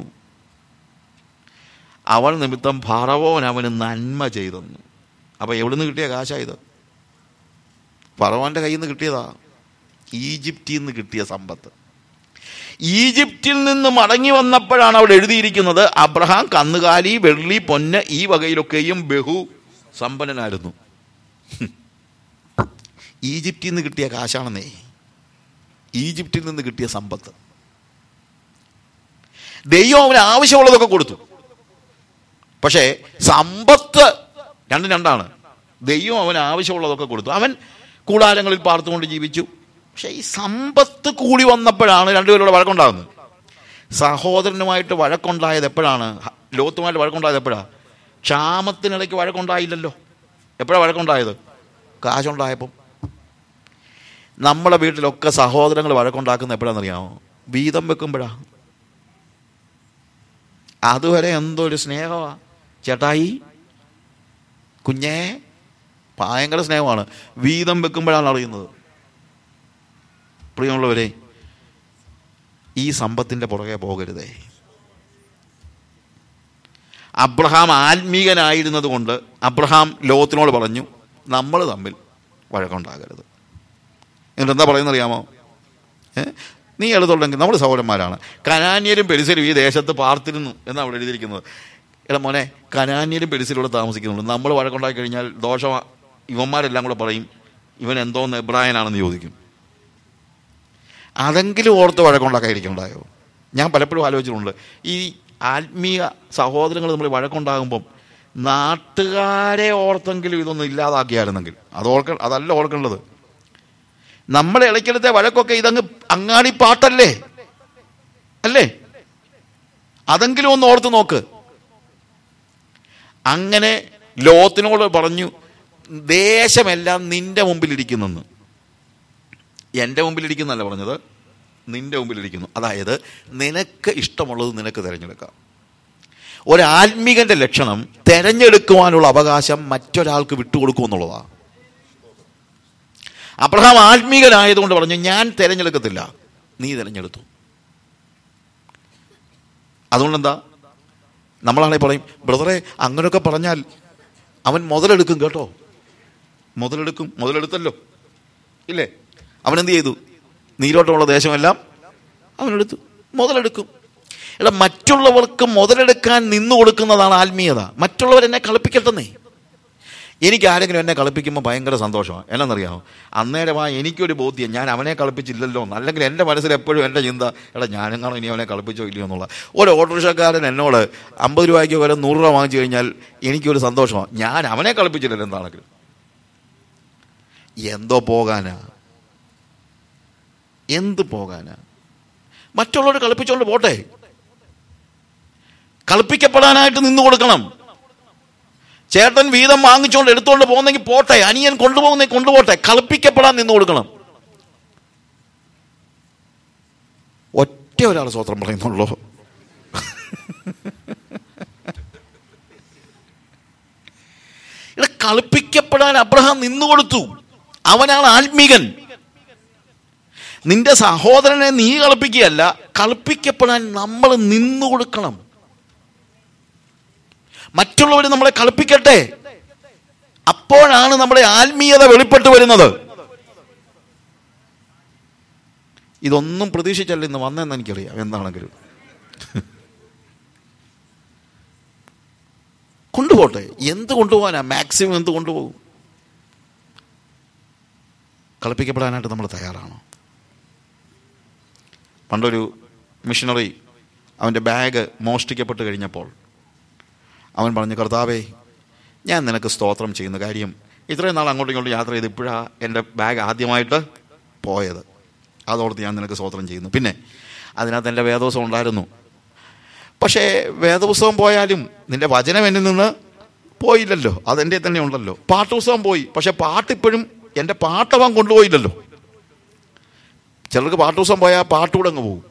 Speaker 1: അവൾ നിമിത്തം ഫറവോൻ അവന് നന്മ ചെയ്തെന്നു അപ്പൊ എവിടുന്ന് കിട്ടിയ കാശാ ഇത് ഫറവോന്റെ കയ്യിൽ നിന്ന് കിട്ടിയതാ ഈജിപ്തിൽ നിന്ന് കിട്ടിയ സമ്പത്ത് ഈജിപ്തിൽ നിന്ന് മടങ്ങി വന്നപ്പോഴാണ് അവിടെ എഴുതിയിരിക്കുന്നത് അബ്രഹാം കന്നുകാലി വെള്ളി പൊന്ന് ഈ വകയിലൊക്കെയും ബഹു സമ്പന്നനായിരുന്നു ഹും. ഈജിപ്തിൽ നിന്ന് കിട്ടിയ കാശാണെന്നേ ഈജിപ്തിൽ നിന്ന് കിട്ടിയ സമ്പത്ത് ദൈവം അവന് ആവശ്യമുള്ളതൊക്കെ കൊടുത്തു പക്ഷേ സമ്പത്ത് രണ്ടും രണ്ടാണ് ദൈവം അവന് ആവശ്യമുള്ളതൊക്കെ കൊടുത്തു അവൻ കൂടാരങ്ങളിൽ പാർത്തുകൊണ്ട് ജീവിച്ചു പക്ഷേ ഈ സമ്പത്ത് കൂടി വന്നപ്പോഴാണ് രണ്ടുപേരുടെ വഴക്കുണ്ടാകുന്നത് സഹോദരനുമായിട്ട് വഴക്കുണ്ടായത് എപ്പോഴാണ് ഹ- ലോത്തുമായിട്ട് വഴക്കുണ്ടായത് എപ്പോഴാണ് ക്ഷാമത്തിനിടയ്ക്ക് വഴക്കുണ്ടായില്ലല്ലോ എപ്പോഴാണ് വഴക്കുണ്ടായത് കാശുണ്ടായപ്പം നമ്മുടെ വീട്ടിലൊക്കെ സഹോദരങ്ങൾ വഴക്കുണ്ടാക്കുന്ന എപ്പോഴാണെന്നറിയാമോ വീതം വെക്കുമ്പോഴാ അതുവരെ എന്തോ ഒരു സ്നേഹമാ ചേട്ടായി കുഞ്ഞേ ഭയങ്കര സ്നേഹമാണ് വീതം വെക്കുമ്പോഴാണ് അറിയുന്നത് പ്രിയമുള്ളവരെ ഈ സമ്പത്തിന്റെ പുറകെ പോകരുതേ അബ്രഹാം ആത്മീകനായിരുന്നത് കൊണ്ട് അബ്രഹാം ലോകത്തിനോട് പറഞ്ഞു നമ്മൾ തമ്മിൽ വഴക്കുണ്ടാകരുത് എന്നിട്ട് എന്താ പറയുന്നത് അറിയാമോ ഏ? നീ എഴുതുണ്ടെങ്കിൽ നമ്മൾ സഹോദരന്മാരാണ് കനാന്യരും പെരിസരും ഈ ദേശത്ത് പാർത്തിരുന്നു എന്നാണ് അവിടെ എഴുതിയിരിക്കുന്നത് എടാ മോനെ കനാന്യരും പെരിസരിലൂടെ താമസിക്കുന്നുണ്ട് നമ്മൾ വഴക്കുണ്ടാക്കി കഴിഞ്ഞാൽ ദോഷം ഇവന്മാരെല്ലാം കൂടെ പറയും ഇവൻ എന്തോന്ന് എബ്രായനാണെന്ന് ചോദിക്കും അതെങ്കിലും ഓർത്ത് വഴക്കുണ്ടാക്കാതിരിക്കണ്ടായോ ഞാൻ പലപ്പോഴും ആലോചിച്ചിട്ടുണ്ട് ഈ ആത്മീയ സഹോദരങ്ങൾ നമ്മൾ വഴക്കുണ്ടാകുമ്പം നാട്ടുകാരെ ഓർത്തെങ്കിലും ഇതൊന്നും ഇല്ലാതാക്കിയായിരുന്നെങ്കിൽ അത് ഓർക്ക അതല്ല ഓർക്കേണ്ടത് നമ്മളെ ഇടയ്ക്കെടുത്ത വഴക്കൊക്കെ ഇതങ്ങ് അങ്ങാടി പാട്ടല്ലേ അല്ലേ അതെങ്കിലും ഒന്ന് ഓർത്ത് നോക്ക് അങ്ങനെ ലോത്തിനോട് പറഞ്ഞു ദേശമെല്ലാം നിന്റെ മുമ്പിലിരിക്കുന്നെന്ന് എൻ്റെ മുമ്പിലിരിക്കുന്നല്ല പറഞ്ഞത് നിന്റെ മുമ്പിലിരിക്കുന്നു അതായത് നിനക്ക് ഇഷ്ടമുള്ളത് നിനക്ക് തിരഞ്ഞെടുക്കാം ഒരാത്മീകന്റെ ലക്ഷണം തെരഞ്ഞെടുക്കുവാനുള്ള അവകാശം മറ്റൊരാൾക്ക് വിട്ടുകൊടുക്കുമെന്നുള്ളതാണ് അബ്രഹാം ആത്മീകനായതുകൊണ്ട് പറഞ്ഞു ഞാൻ തിരഞ്ഞെടുക്കത്തില്ല നീ തിരഞ്ഞെടുത്തു അതുകൊണ്ടെന്താ നമ്മളാണെങ്കിൽ പറയും ബ്രദറെ അങ്ങനെയൊക്കെ പറഞ്ഞാൽ അവൻ മുതലെടുക്കും കേട്ടോ മുതലെടുക്കും മുതലെടുത്തല്ലോ ഇല്ലേ അവൻ എന്ത് ചെയ്തു നീരോട്ടമുള്ള ദേശമെല്ലാം അവനെടുത്തു മുതലെടുക്കും എടാ മറ്റുള്ളവർക്ക് മുതലെടുക്കാൻ നിന്നു കൊടുക്കുന്നതാണ് ആത്മീയത മറ്റുള്ളവർ എന്നെ കളിപ്പിക്കട്ടെന്നേ എനിക്ക് ആരെങ്കിലും എന്നെ കളിപ്പിക്കുമ്പോൾ ഭയങ്കര സന്തോഷമാണ് എന്നാണെന്നറിയാമോ അന്നേരമാ എനിക്കൊരു ബോധ്യം ഞാൻ അവനെ കളിപ്പിച്ചില്ലല്ലോ എന്ന്. അല്ലെങ്കിൽ എൻ്റെ മനസ്സിൽ എപ്പോഴും എൻ്റെ ചിന്ത എടാ ഞാനും കാണും ഇനി അവനെ കളിപ്പിച്ചോ ഇല്ലയോ എന്നുള്ള ഒരു ഓട്ടോറിക്ഷക്കാരൻ എന്നോട് അമ്പത് രൂപയ്ക്ക് വരെ നൂറ് രൂപ വാങ്ങിച്ചു കഴിഞ്ഞാൽ എനിക്കൊരു സന്തോഷമാണ് ഞാൻ അവനെ കളിപ്പിച്ചില്ലല്ലോ എന്താണെങ്കിലും എന്തോ പോകാനാ എന്ത് പോകാനാ മറ്റുള്ളവർ കളിപ്പിച്ചുകൊണ്ട് പോട്ടെ കളിപ്പിക്കപ്പെടാനായിട്ട് നിന്നു കൊടുക്കണം ചേട്ടൻ വീതം വാങ്ങിച്ചുകൊണ്ട് എടുത്തുകൊണ്ട് പോകുന്നെങ്കിൽ പോട്ടെ അനിയൻ കൊണ്ടുപോകുന്നെ കൊണ്ടുപോട്ടെ കളിപ്പിക്കപ്പെടാൻ നിന്നു കൊടുക്കണം ഒറ്റ ഒരാൾ സ്വത്രം പറയുന്നുള്ളൂ ഇവിടെ കളിപ്പിക്കപ്പെടാൻ അബ്രഹാം നിന്നുകൊടുത്തു അവനാണ് ആത്മീകൻ നിന്റെ സഹോദരനെ നീ കളിപ്പിക്കുകയല്ല കളിപ്പിക്കപ്പെടാൻ നമ്മൾ നിന്നു കൊടുക്കണം മറ്റുള്ളവർ നമ്മളെ കളിപ്പിക്കട്ടെ അപ്പോഴാണ് നമ്മുടെ ആത്മീയത വെളിപ്പെട്ടു വരുന്നത് ഇതൊന്നും പ്രതീക്ഷിച്ചല്ല ഇന്ന് വന്നതെന്ന് എനിക്കറിയാം എന്താണെങ്കിലും കൊണ്ടുപോട്ടെ എന്ത് കൊണ്ടുപോകാനാ മാക്സിമം എന്ത് കൊണ്ടുപോകും കളിപ്പിക്കപ്പെടാനായിട്ട് നമ്മൾ തയ്യാറാണോ പണ്ടൊരു മിഷണറി അവൻ്റെ ബാഗ് മോഷ്ടിക്കപ്പെട്ട് കഴിഞ്ഞപ്പോൾ അവൻ പറഞ്ഞു കർത്താവേ ഞാൻ നിനക്ക് സ്തോത്രം ചെയ്യുന്ന കാര്യം ഇത്രയും നാൾ അങ്ങോട്ടും ഇങ്ങോട്ടും യാത്ര ചെയ്ത് ഇപ്പോഴാണ് എൻ്റെ ബാഗ് ആദ്യമായിട്ട് പോയത് അതോർത്ത് ഞാൻ നിനക്ക് സ്തോത്രം ചെയ്യുന്നു പിന്നെ അതിനകത്ത് എൻ്റെ വേദോത്സവം ഉണ്ടായിരുന്നു പക്ഷേ വേദപുസ്തകം പോയാലും നിന്റെ വചനം എന്നിൽ നിന്ന് പോയില്ലല്ലോ അതെൻ്റെ തന്നെ ഉണ്ടല്ലോ പാട്ടുപുസ്തകം പോയി പക്ഷെ പാട്ടിപ്പോഴും എൻ്റെ പാട്ടവൻ കൊണ്ടുപോയില്ലല്ലോ ചിലർക്ക് പാട്ടുപുസ്തകം പോയാൽ പാട്ടുകൂടെ അങ്ങ് പോകും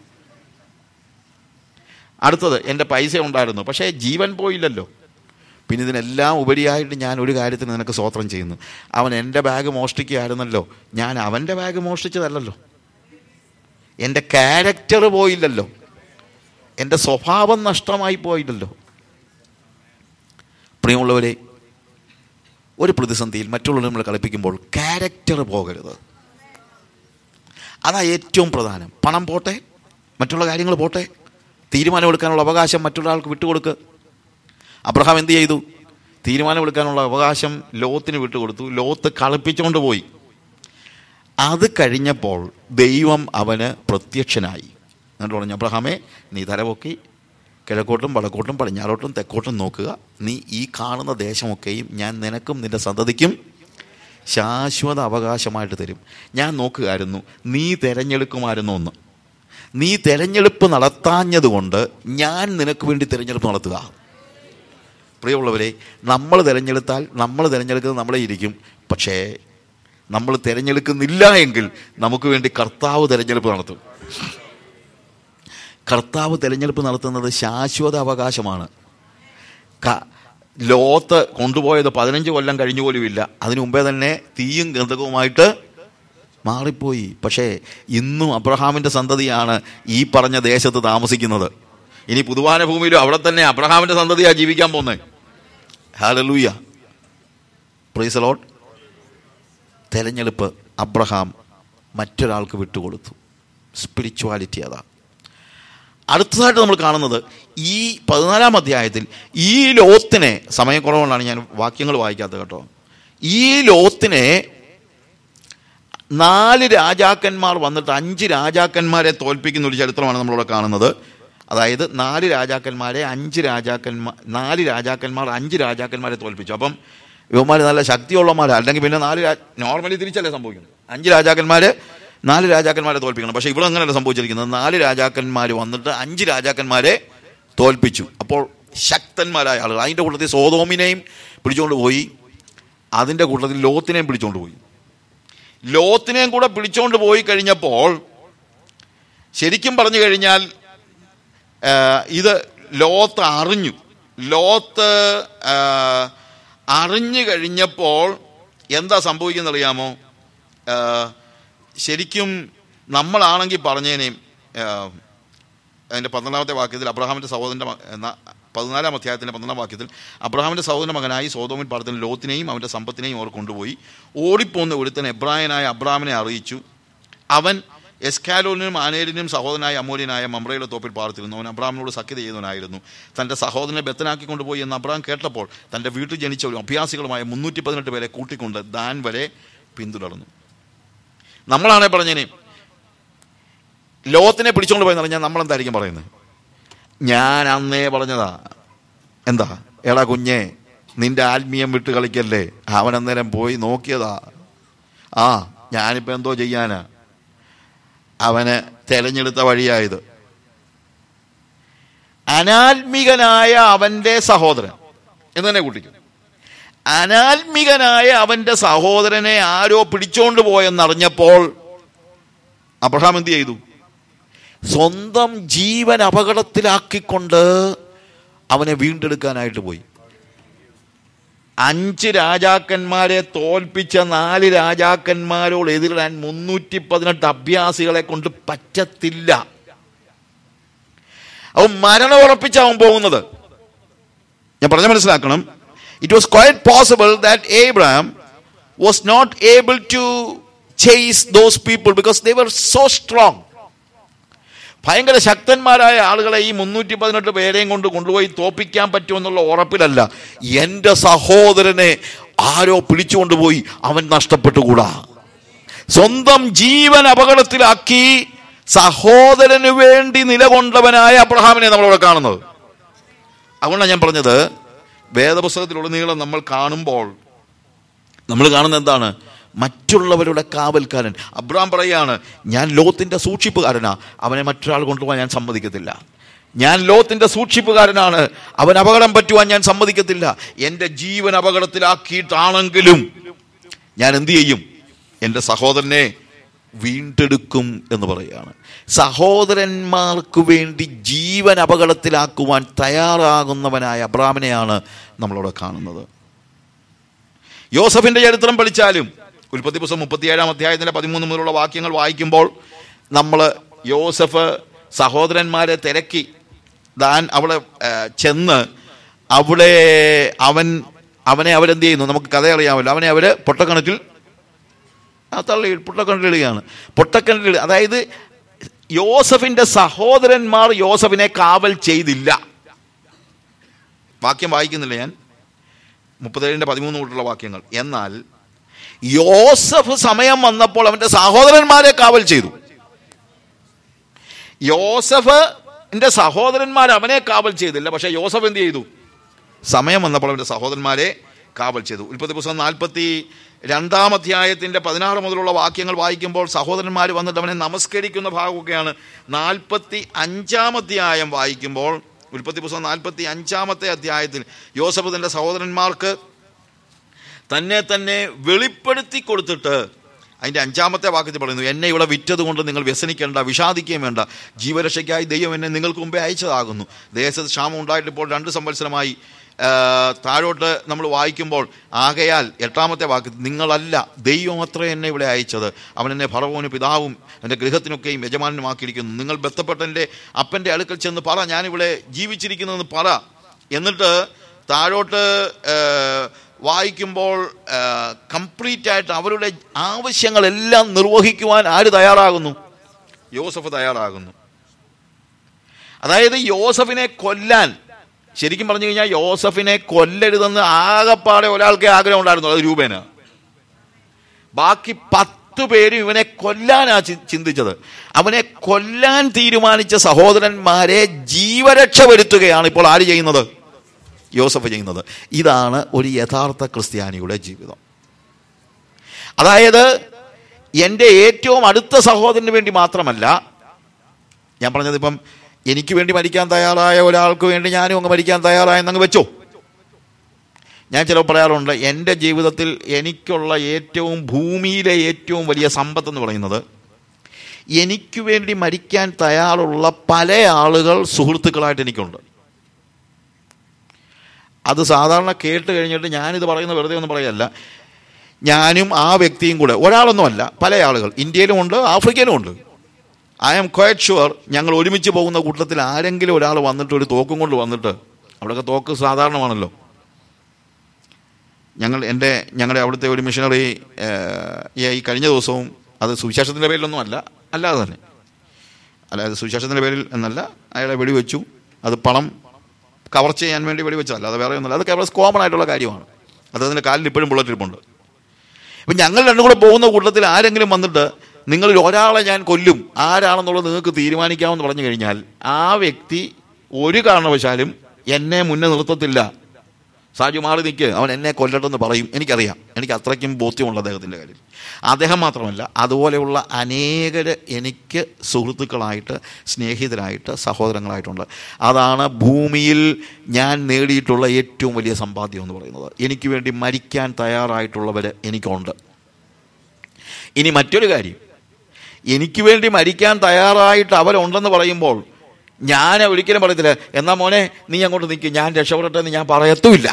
Speaker 1: അടുത്തത് എൻ്റെ പൈസ ഉണ്ടായിരുന്നു പക്ഷേ ജീവൻ പോയില്ലല്ലോ പിന്നെ ഇതിനെല്ലാം ഉപരിയായിട്ട് ഞാൻ ഒരു കാര്യത്തിന് നിനക്ക് സ്വോത്രം ചെയ്യുന്നു അവൻ എൻ്റെ ബാഗ് മോഷ്ടിക്കുകയായിരുന്നല്ലോ ഞാൻ അവൻ്റെ ബാഗ് മോഷ്ടിച്ചതല്ലല്ലോ എൻ്റെ ക്യാരക്ടർ പോയില്ലല്ലോ എൻ്റെ സ്വഭാവം നഷ്ടമായി പോയില്ലല്ലോ പ്രിയമുള്ളവരെ ഒരു പ്രതിസന്ധിയിൽ മറ്റുള്ളവരെ നമ്മൾ കളിപ്പിക്കുമ്പോൾ ക്യാരക്ടർ പോകരുത് അതാ ഏറ്റവും പ്രധാനം പണം പോട്ടെ മറ്റുള്ള കാര്യങ്ങൾ പോട്ടെ തീരുമാനമെടുക്കാനുള്ള അവകാശം മറ്റൊരാൾക്ക് വിട്ടുകൊടുക്ക് അബ്രഹാം എന്ത് ചെയ്തു തീരുമാനമെടുക്കാനുള്ള അവകാശം ലോത്തിന് വിട്ടുകൊടുത്തു ലോത്ത് കളിപ്പിച്ചുകൊണ്ട് പോയി അത് കഴിഞ്ഞപ്പോൾ ദൈവം അവന് പ്രത്യക്ഷനായി എന്നിട്ട് പറഞ്ഞു അബ്രഹാമേ നീ തലപൊക്കി കിഴക്കോട്ടും വടക്കോട്ടും പടിഞ്ഞാറോട്ടും തെക്കോട്ടും നോക്കുക നീ ഈ കാണുന്ന ദേശമൊക്കെയും ഞാൻ നിനക്കും നിന്റെ സന്തതിക്കും ശാശ്വത അവകാശമായിട്ട് തരും ഞാൻ നോക്കുകയായിരുന്നു നീ തിരഞ്ഞെടുക്കുമായിരുന്നു ഒന്ന് നീ തിരഞ്ഞെടുപ്പ് നടത്താഞ്ഞതുകൊണ്ട് ഞാൻ നിനക്ക് വേണ്ടി തിരഞ്ഞെടുപ്പ് നടത്തുക പ്രിയമുള്ളവരെ നമ്മൾ തിരഞ്ഞെടുത്താൽ നമ്മൾ തിരഞ്ഞെടുക്കുന്നത് നമ്മളെ ഇരിക്കും പക്ഷേ നമ്മൾ തിരഞ്ഞെടുക്കുന്നില്ല എങ്കിൽ നമുക്ക് വേണ്ടി കർത്താവ് തിരഞ്ഞെടുപ്പ് നടത്തും കർത്താവ് തിരഞ്ഞെടുപ്പ് നടത്തുന്നത് ശാശ്വത അവകാശമാണ് ക- ലോത്ത് കൊണ്ടുപോയത് പതിനഞ്ച് കൊല്ലം കഴിഞ്ഞു പോലുമില്ല അതിനു മുമ്പേ തന്നെ തീയും ഗന്ധകവുമായിട്ട് മാറിപ്പോയി പക്ഷേ ഇന്നും അബ്രഹാമിൻ്റെ സന്തതിയാണ് ഈ പറഞ്ഞ ദേശത്ത് താമസിക്കുന്നത് ഇനി പുതുവാന ഭൂമിയിലും അവിടെ തന്നെ അബ്രഹാമിൻ്റെ സന്തതിയാണ് ജീവിക്കാൻ പോകുന്നത് ഹാലലൂയ പ്രീസലോട്ട് തെരഞ്ഞെടുപ്പ് അബ്രഹാം മറ്റൊരാൾക്ക് വിട്ടുകൊടുത്തു സ്പിരിച്വാലിറ്റി അതാ അടുത്തതായിട്ട് നമ്മൾ കാണുന്നത് ഈ പതിനാലാം അധ്യായത്തിൽ ഈ ലോത്തിനെ സമയക്കുറവുകൊണ്ടാണ് ഞാൻ വാക്യങ്ങൾ വായിക്കാത്തത് കേട്ടോ ഈ ലോത്തിനെ നാല് രാജാക്കന്മാർ വന്നിട്ട് അഞ്ച് രാജാക്കന്മാരെ തോൽപ്പിക്കുന്ന ഒരു ചരിത്രമാണ് നമ്മളിവിടെ കാണുന്നത് അതായത് നാല് രാജാക്കന്മാരെ അഞ്ച് രാജാക്കന്മാർ നാല് രാജാക്കന്മാർ അഞ്ച് രാജാക്കന്മാരെ തോൽപ്പിച്ചു അപ്പം ഇവന്മാർ നല്ല ശക്തിയുള്ളമാരാ അല്ലെങ്കിൽ പിന്നെ നാല് നോർമലി തിരിച്ചല്ലേ സംഭവിക്കുന്നത് അഞ്ച് രാജാക്കന്മാര് നാല് രാജാക്കന്മാരെ തോൽപ്പിക്കണം പക്ഷേ ഇവിടെ അങ്ങനെയല്ല സംഭവിച്ചിരിക്കുന്നത് നാല് രാജാക്കന്മാർ വന്നിട്ട് അഞ്ച് രാജാക്കന്മാരെ തോൽപ്പിച്ചു അപ്പോൾ ശക്തന്മാരായ ആളുകൾ അതിൻ്റെ കൂട്ടത്തിൽ സോതോമിനെയും പിടിച്ചുകൊണ്ട് പോയി അതിൻ്റെ കൂട്ടത്തിൽ ലോത്തിനെയും പിടിച്ചുകൊണ്ട് പോയി ലോത്തിനെയും കൂടെ പിടിച്ചുകൊണ്ട് പോയി കഴിഞ്ഞപ്പോൾ ശരിക്കും പറഞ്ഞു കഴിഞ്ഞാൽ ആ, ഇത് ലോത്ത് അറിഞ്ഞു ലോത്ത് ആ, അറിഞ്ഞു കഴിഞ്ഞപ്പോൾ എന്താ സംഭവിക്കുന്നത് അറിയാമോ ആ, ശരിക്കും നമ്മളാണെങ്കിൽ പറഞ്ഞേനേയും ആ, അതിൻ്റെ പന്ത്രണ്ടാമത്തെ വാക്യത്തിൽ അബ്രഹാമിൻ്റെ സഹോദരൻ്റെ മ- എന്ന പതിനാലാം അധ്യായത്തിൻ്റെ പന്ത്രണ്ടാം വാക്യത്തിൽ അബ്രഹാമിൻ്റെ സഹോദരൻ്റെ മകനായി സോതോമിൽ പാടത്തിന് ലോത്തിനെയും അവൻ്റെ സമ്പത്തിനെയും അവർ കൊണ്ടുപോയി ഓടിപ്പോന്ന ഒരുത്തൻ എബ്രായനായ അബ്രാമിനെ അറിയിച്ചു അവൻ എസ്കാലോലിനും ആനേലിനും സഹോദരനായ അമൂല്യനായ മമ്രയുടെ തോപ്പിൽ പാർത്തിരുന്നു അവൻ അബ്രാമിനോട് സഖ്യത ചെയ്യുന്നവനായിരുന്നു തൻ്റെ സഹോദരനെ ബത്തനാക്കി കൊണ്ടുപോയി എന്ന് അബ്രാം കേട്ടപ്പോൾ തൻ്റെ വീട്ടിൽ ജനിച്ചവരും അഭ്യാസികളുമായ മുന്നൂറ്റി പതിനെട്ട് പേരെ കൂട്ടിക്കൊണ്ട് ദാൻ വരെ പിന്തുടർന്നു നമ്മളാണെ പറഞ്ഞേനെ ലോകത്തിനെ പിടിച്ചോണ്ട് പോയെന്ന് പറഞ്ഞാൽ നമ്മളെന്തായിരിക്കും പറയുന്നത് ഞാൻ അന്നേ പറഞ്ഞതാ എന്താ എടാ കുഞ്ഞെ നിന്റെ ആത്മീയം വിട്ട് കളിക്കല്ലേ അവൻ അന്നേരം പോയി നോക്കിയതാ ആ ഞാനിപ്പോൾ എന്തോ ചെയ്യാനാ അവന് തെരഞ്ഞെടുത്ത വഴിയായത് അനാത്മികനായ അവന്റെ സഹോദരൻ എന്ന് തന്നെ കൂട്ടിക്കും അനാത്മികനായ അവന്റെ സഹോദരനെ ആരോ പിടിച്ചോണ്ട് പോയെന്നറിഞ്ഞപ്പോൾ അബ്രഹാം എന്ത് ചെയ്തു സ്വന്തം ജീവൻ അപകടത്തിലാക്കിക്കൊണ്ട് അവനെ വീണ്ടെടുക്കാനായിട്ട് പോയി അഞ്ച് രാജാക്കന്മാരെ തോൽപ്പിച്ച നാല് രാജാക്കന്മാരോട് എതിരിടാൻ മുന്നൂറ്റി പതിനെട്ട് അഭ്യാസികളെ കൊണ്ട് പറ്റത്തില്ല അവൻ മരണം ഉറപ്പിച്ച അവൻ പോകുന്നത് ഞാൻ പറഞ്ഞ മനസ്സിലാക്കണം it was quite possible that Abram was not able to chase those people because they were so strong ഭയങ്കര ശക്തന്മാരായ ആളുകളെ ഈ മുന്നൂറ്റി പതിനെട്ട് പേരെയും കൊണ്ട് കൊണ്ടുപോയി തോപ്പിക്കാൻ പറ്റുമെന്നുള്ള ഉറപ്പിലല്ല എൻ്റെ സഹോദരനെ ആരോ പിടിച്ചുകൊണ്ടുപോയി അവൻ നഷ്ടപ്പെട്ടുകൂടാ സ്വന്തം ജീവൻ അപകടത്തിലാക്കി സഹോദരന് വേണ്ടി നിലകൊണ്ടവനായ അബ്രഹാമിനെ നമ്മളിവിടെ കാണുന്നത് അതുകൊണ്ടാണ് ഞാൻ പറഞ്ഞത് വേദപുസ്തകത്തിലുടനീളം നമ്മൾ കാണുമ്പോൾ നമ്മൾ കാണുന്നത് എന്താണ് മറ്റുള്ളവരുടെ കാവൽക്കാരൻ അബ്രാം പറയാണ് ഞാൻ ലോത്തിന്റെ സൂക്ഷിപ്പുകാരനാ അവനെ മറ്റൊരാൾ കൊണ്ടുപോകാൻ ഞാൻ സമ്മതിക്കത്തില്ല ഞാൻ ലോത്തിന്റെ സൂക്ഷിപ്പുകാരനാണ് അവൻ അപകടം പറ്റുവാൻ ഞാൻ സമ്മതിക്കത്തില്ല എൻ്റെ ജീവൻ അപകടത്തിലാക്കിയിട്ടാണെങ്കിലും ഞാൻ എന്തു ചെയ്യും എൻ്റെ സഹോദരനെ വീണ്ടെടുക്കും എന്ന് പറയുകയാണ് സഹോദരന്മാർക്ക് വേണ്ടി ജീവൻ അപകടത്തിലാക്കുവാൻ തയ്യാറാകുന്നവനായ അബ്രാമിനെയാണ് നമ്മളിവിടെ കാണുന്നത് യോസഫിന്റെ ചരിത്രം പഠിച്ചാലും ഉൽപ്പത്തി പുസ്തകം മുപ്പത്തിയേഴാം അധ്യായത്തിന്റെ പതിമൂന്ന് മുതലുള്ള വാക്യങ്ങൾ വായിക്കുമ്പോൾ നമ്മൾ യോസഫ് സഹോദരന്മാരെ തിരക്കി ദാൻ അവിടെ ആ, ചെന്ന് അവിടെ അവൻ അവനെ അവരെന്ത് ചെയ്യുന്നു നമുക്ക് കഥ അറിയാമല്ലോ അവനെ അവര് പൊട്ടക്കിണറ്റിൽ ആ തള്ളി പൊട്ടക്കിണറ്റിലിടുകയാണ് പൊട്ടക്കിണറ്റിൽ അതായത് യോസഫിന്റെ സഹോദരന്മാർ യോസഫിനെ കാവൽ ചെയ്തില്ല വാക്യം വായിക്കുന്നില്ല ഞാൻ മുപ്പത്തേഴിന്റെ പതിമൂന്ന് തൊട്ടുള്ള വാക്യങ്ങൾ എന്നാൽ യോസഫ് സമയം വന്നപ്പോൾ അവന്റെ സഹോദരന്മാരെ കാവൽ ചെയ്തു യോസഫിന്റെ സഹോദരന്മാർ അവനെ കാവൽ ചെയ്തില്ല പക്ഷെ യോസഫ് എന്ത് ചെയ്തു സമയം വന്നപ്പോൾ അവന്റെ സഹോദരന്മാരെ കാവൽ ചെയ്തു ഉൽപ്പത്തി പുസ്തകം നാൽപ്പത്തി രണ്ടാം അധ്യായത്തിന്റെ പതിനാറ് മുതലുള്ള വാക്യങ്ങൾ വായിക്കുമ്പോൾ സഹോദരന്മാർ വന്നിട്ട് അവനെ നമസ്കരിക്കുന്ന ഭാഗമൊക്കെയാണ് നാൽപ്പത്തി അഞ്ചാം അധ്യായം വായിക്കുമ്പോൾ ഉൽപ്പത്തി പുസ്തകം നാൽപ്പത്തി അഞ്ചാമത്തെ അധ്യായത്തിൽ യോസഫ് തന്റെ സഹോദരന്മാർക്ക് തന്നെ തന്നെ വെളിപ്പെടുത്തി കൊടുത്തിട്ട് അതിന്റെ അഞ്ചാമത്തെ വാക്യത്തിൽ പറയുന്നു എന്നെ ഇവിടെ വിറ്റത് കൊണ്ട് നിങ്ങൾ വ്യസനിക്കേണ്ട വിഷാദിക്കുകയും വേണ്ട ജീവരക്ഷയ്ക്കായി ദൈവം എന്നെ നിങ്ങൾക്ക് മുമ്പേ അയച്ചതാകുന്നു ദേശത്ത് ക്ഷാമം ഉണ്ടായിട്ട് ഇപ്പോൾ രണ്ട് സംവത്സരമായി ആ, താഴോട്ട് നമ്മൾ വായിക്കുമ്പോൾ ആകയാൽ എട്ടാമത്തെ വാക്യത്തിൽ നിങ്ങളല്ല ദൈവം അത്ര എന്നെ ഇവിടെ അയച്ചത് അവൻ എന്നെ ഭറവോന് പിതാവും എൻ്റെ ഗൃഹത്തിനൊക്കെയും യജമാനനുമാക്കിയിരിക്കുന്നു നിങ്ങൾ ബന്ധപ്പെട്ട എൻ്റെ അപ്പൻ്റെ അടുക്കൽ ചെന്ന് പറ ഞാനിവിടെ ജീവിച്ചിരിക്കുന്നതെന്ന് പറ എന്നിട്ട് താഴോട്ട് ആ, വായിക്കുമ്പോൾ കംപ്ലീറ്റ് ആയിട്ട് അവരുടെ ആവശ്യങ്ങളെല്ലാം നിർവഹിക്കുവാൻ ആര് തയ്യാറാകുന്നു യോസഫ് തയ്യാറാകുന്നു അതായത് യോസഫിനെ കൊല്ലാൻ ശരിക്കും പറഞ്ഞു കഴിഞ്ഞാൽ യോസഫിനെ കൊല്ലരുതെന്ന് ആകപ്പാടെ ഒരാൾക്കേ ആഗ്രഹം ഉണ്ടായിരുന്നു അത് രൂപേന ബാക്കി പത്ത് പേരും ഇവനെ കൊല്ലാനാ ചി- ചിന്തിച്ചത് അവനെ കൊല്ലാൻ തീരുമാനിച്ച സഹോദരന്മാരെ ജീവരക്ഷ വരുത്തുകയാണ് ഇപ്പോൾ ആര് ചെയ്യുന്നത് യോസഫ് ചെയ്യുന്നത് ഇതാണ് ഒരു യഥാർത്ഥ ക്രിസ്ത്യാനിയുടെ ജീവിതം അതായത് എൻ്റെ ഏറ്റവും അടുത്ത സഹോദരന് വേണ്ടി മാത്രമല്ല ഞാൻ പറഞ്ഞത് ഇപ്പം എനിക്ക് വേണ്ടി മരിക്കാൻ തയ്യാറായ ഒരാൾക്ക് വേണ്ടി ഞാനും അങ്ങ് മരിക്കാൻ തയ്യാറായെന്നങ്ങ് വെച്ചോ ഞാൻ ചിലപ്പോൾ പറയാറുണ്ട് എൻ്റെ ജീവിതത്തിൽ എനിക്കുള്ള ഏറ്റവും ഭൂമിയിലെ ഏറ്റവും വലിയ സമ്പത്ത് എന്ന് പറയുന്നത് എനിക്ക് വേണ്ടി മരിക്കാൻ തയ്യാറുള്ള പല ആളുകൾ സുഹൃത്തുക്കളായിട്ട് എനിക്കുണ്ട് അത് സാധാരണ കേട്ട് കഴിഞ്ഞിട്ട് ഞാനിത് പറയുന്നത് വെറുതെ ഒന്നും പറയല്ല ഞാനും ആ വ്യക്തിയും കൂടെ ഒരാളൊന്നുമല്ല പല ആളുകൾ ഇന്ത്യയിലും ഉണ്ട് ആഫ്രിക്കയിലും ഉണ്ട് ഐ ആം ക്വയറ്റ് ഷുവർ ഞങ്ങൾ ഒരുമിച്ച് പോകുന്ന കൂട്ടത്തിൽ ആരെങ്കിലും ഒരാൾ വന്നിട്ട് ഒരു തോക്കും കൊണ്ട് വന്നിട്ട് അവിടെയൊക്കെ തോക്ക് സാധാരണമാണല്ലോ ഞങ്ങൾ എൻ്റെ ഞങ്ങളുടെ അവിടുത്തെ ഒരു മിഷണറി ഈ കഴിഞ്ഞ ദിവസവും അത് സുവിശേഷത്തിൻ്റെ പേരിലൊന്നും അല്ല അല്ലാതെ തന്നെ അല്ലാതെ സുവിശേഷത്തിൻ്റെ പേരിൽ എന്നല്ല അയാളെ വെടിവെച്ചു അത് പണം കവർ ചെയ്യാൻ വേണ്ടി വെടിവെച്ചതല്ല അത് വേറെ ഒന്നുമല്ല അത് കേവലം കോമൺ ആയിട്ടുള്ള കാര്യമാണ് അത് അതിൻ്റെ കാലിൽ ഇപ്പോഴും ബുള്ളറ്റ് ഇരിപ്പുണ്ട് ഇപ്പം ഞങ്ങൾ രണ്ടും കൂടെ പോകുന്ന കൂട്ടത്തിൽ ആരെങ്കിലും വന്നിട്ട് നിങ്ങളിൽ ഒരാളെ ഞാൻ കൊല്ലും ആരാണെന്നുള്ളത് നിങ്ങൾക്ക് തീരുമാനിക്കാമെന്ന് പറഞ്ഞു കഴിഞ്ഞാൽ ആ വ്യക്തി ഒരു കാരണവശാലും എന്നെ മുന്നേ നിർത്തത്തില്ല സാജു മാറി നിൽക്ക് അവൻ എന്നെ കൊല്ലട്ടെന്ന് പറയും എനിക്കറിയാം എനിക്ക് അത്രയ്ക്കും ബോധ്യമുള്ള അദ്ദേഹത്തിൻ്റെ കാര്യം അദ്ദേഹം മാത്രമല്ല അതുപോലെയുള്ള അനേകര് എനിക്ക് സുഹൃത്തുക്കളായിട്ട് സ്നേഹിതരായിട്ട് സഹോദരങ്ങളായിട്ടുണ്ട് അതാണ് ഭൂമിയിൽ ഞാൻ നേടിയിട്ടുള്ള ഏറ്റവും വലിയ സമ്പാദ്യം എന്ന് പറയുന്നത് എനിക്ക് വേണ്ടി മരിക്കാൻ തയ്യാറായിട്ടുള്ളവർ എനിക്കുണ്ട് ഇനി മറ്റൊരു കാര്യം എനിക്ക് വേണ്ടി മരിക്കാൻ തയ്യാറായിട്ട് അവരുണ്ടെന്ന് പറയുമ്പോൾ ഞാൻ ഒരിക്കലും പറയത്തില്ല എന്നാ മോനെ നീ അങ്ങോട്ട് നിൽക്ക് ഞാൻ രക്ഷപ്പെടട്ടെ എന്ന് ഞാൻ പറയത്തുമില്ല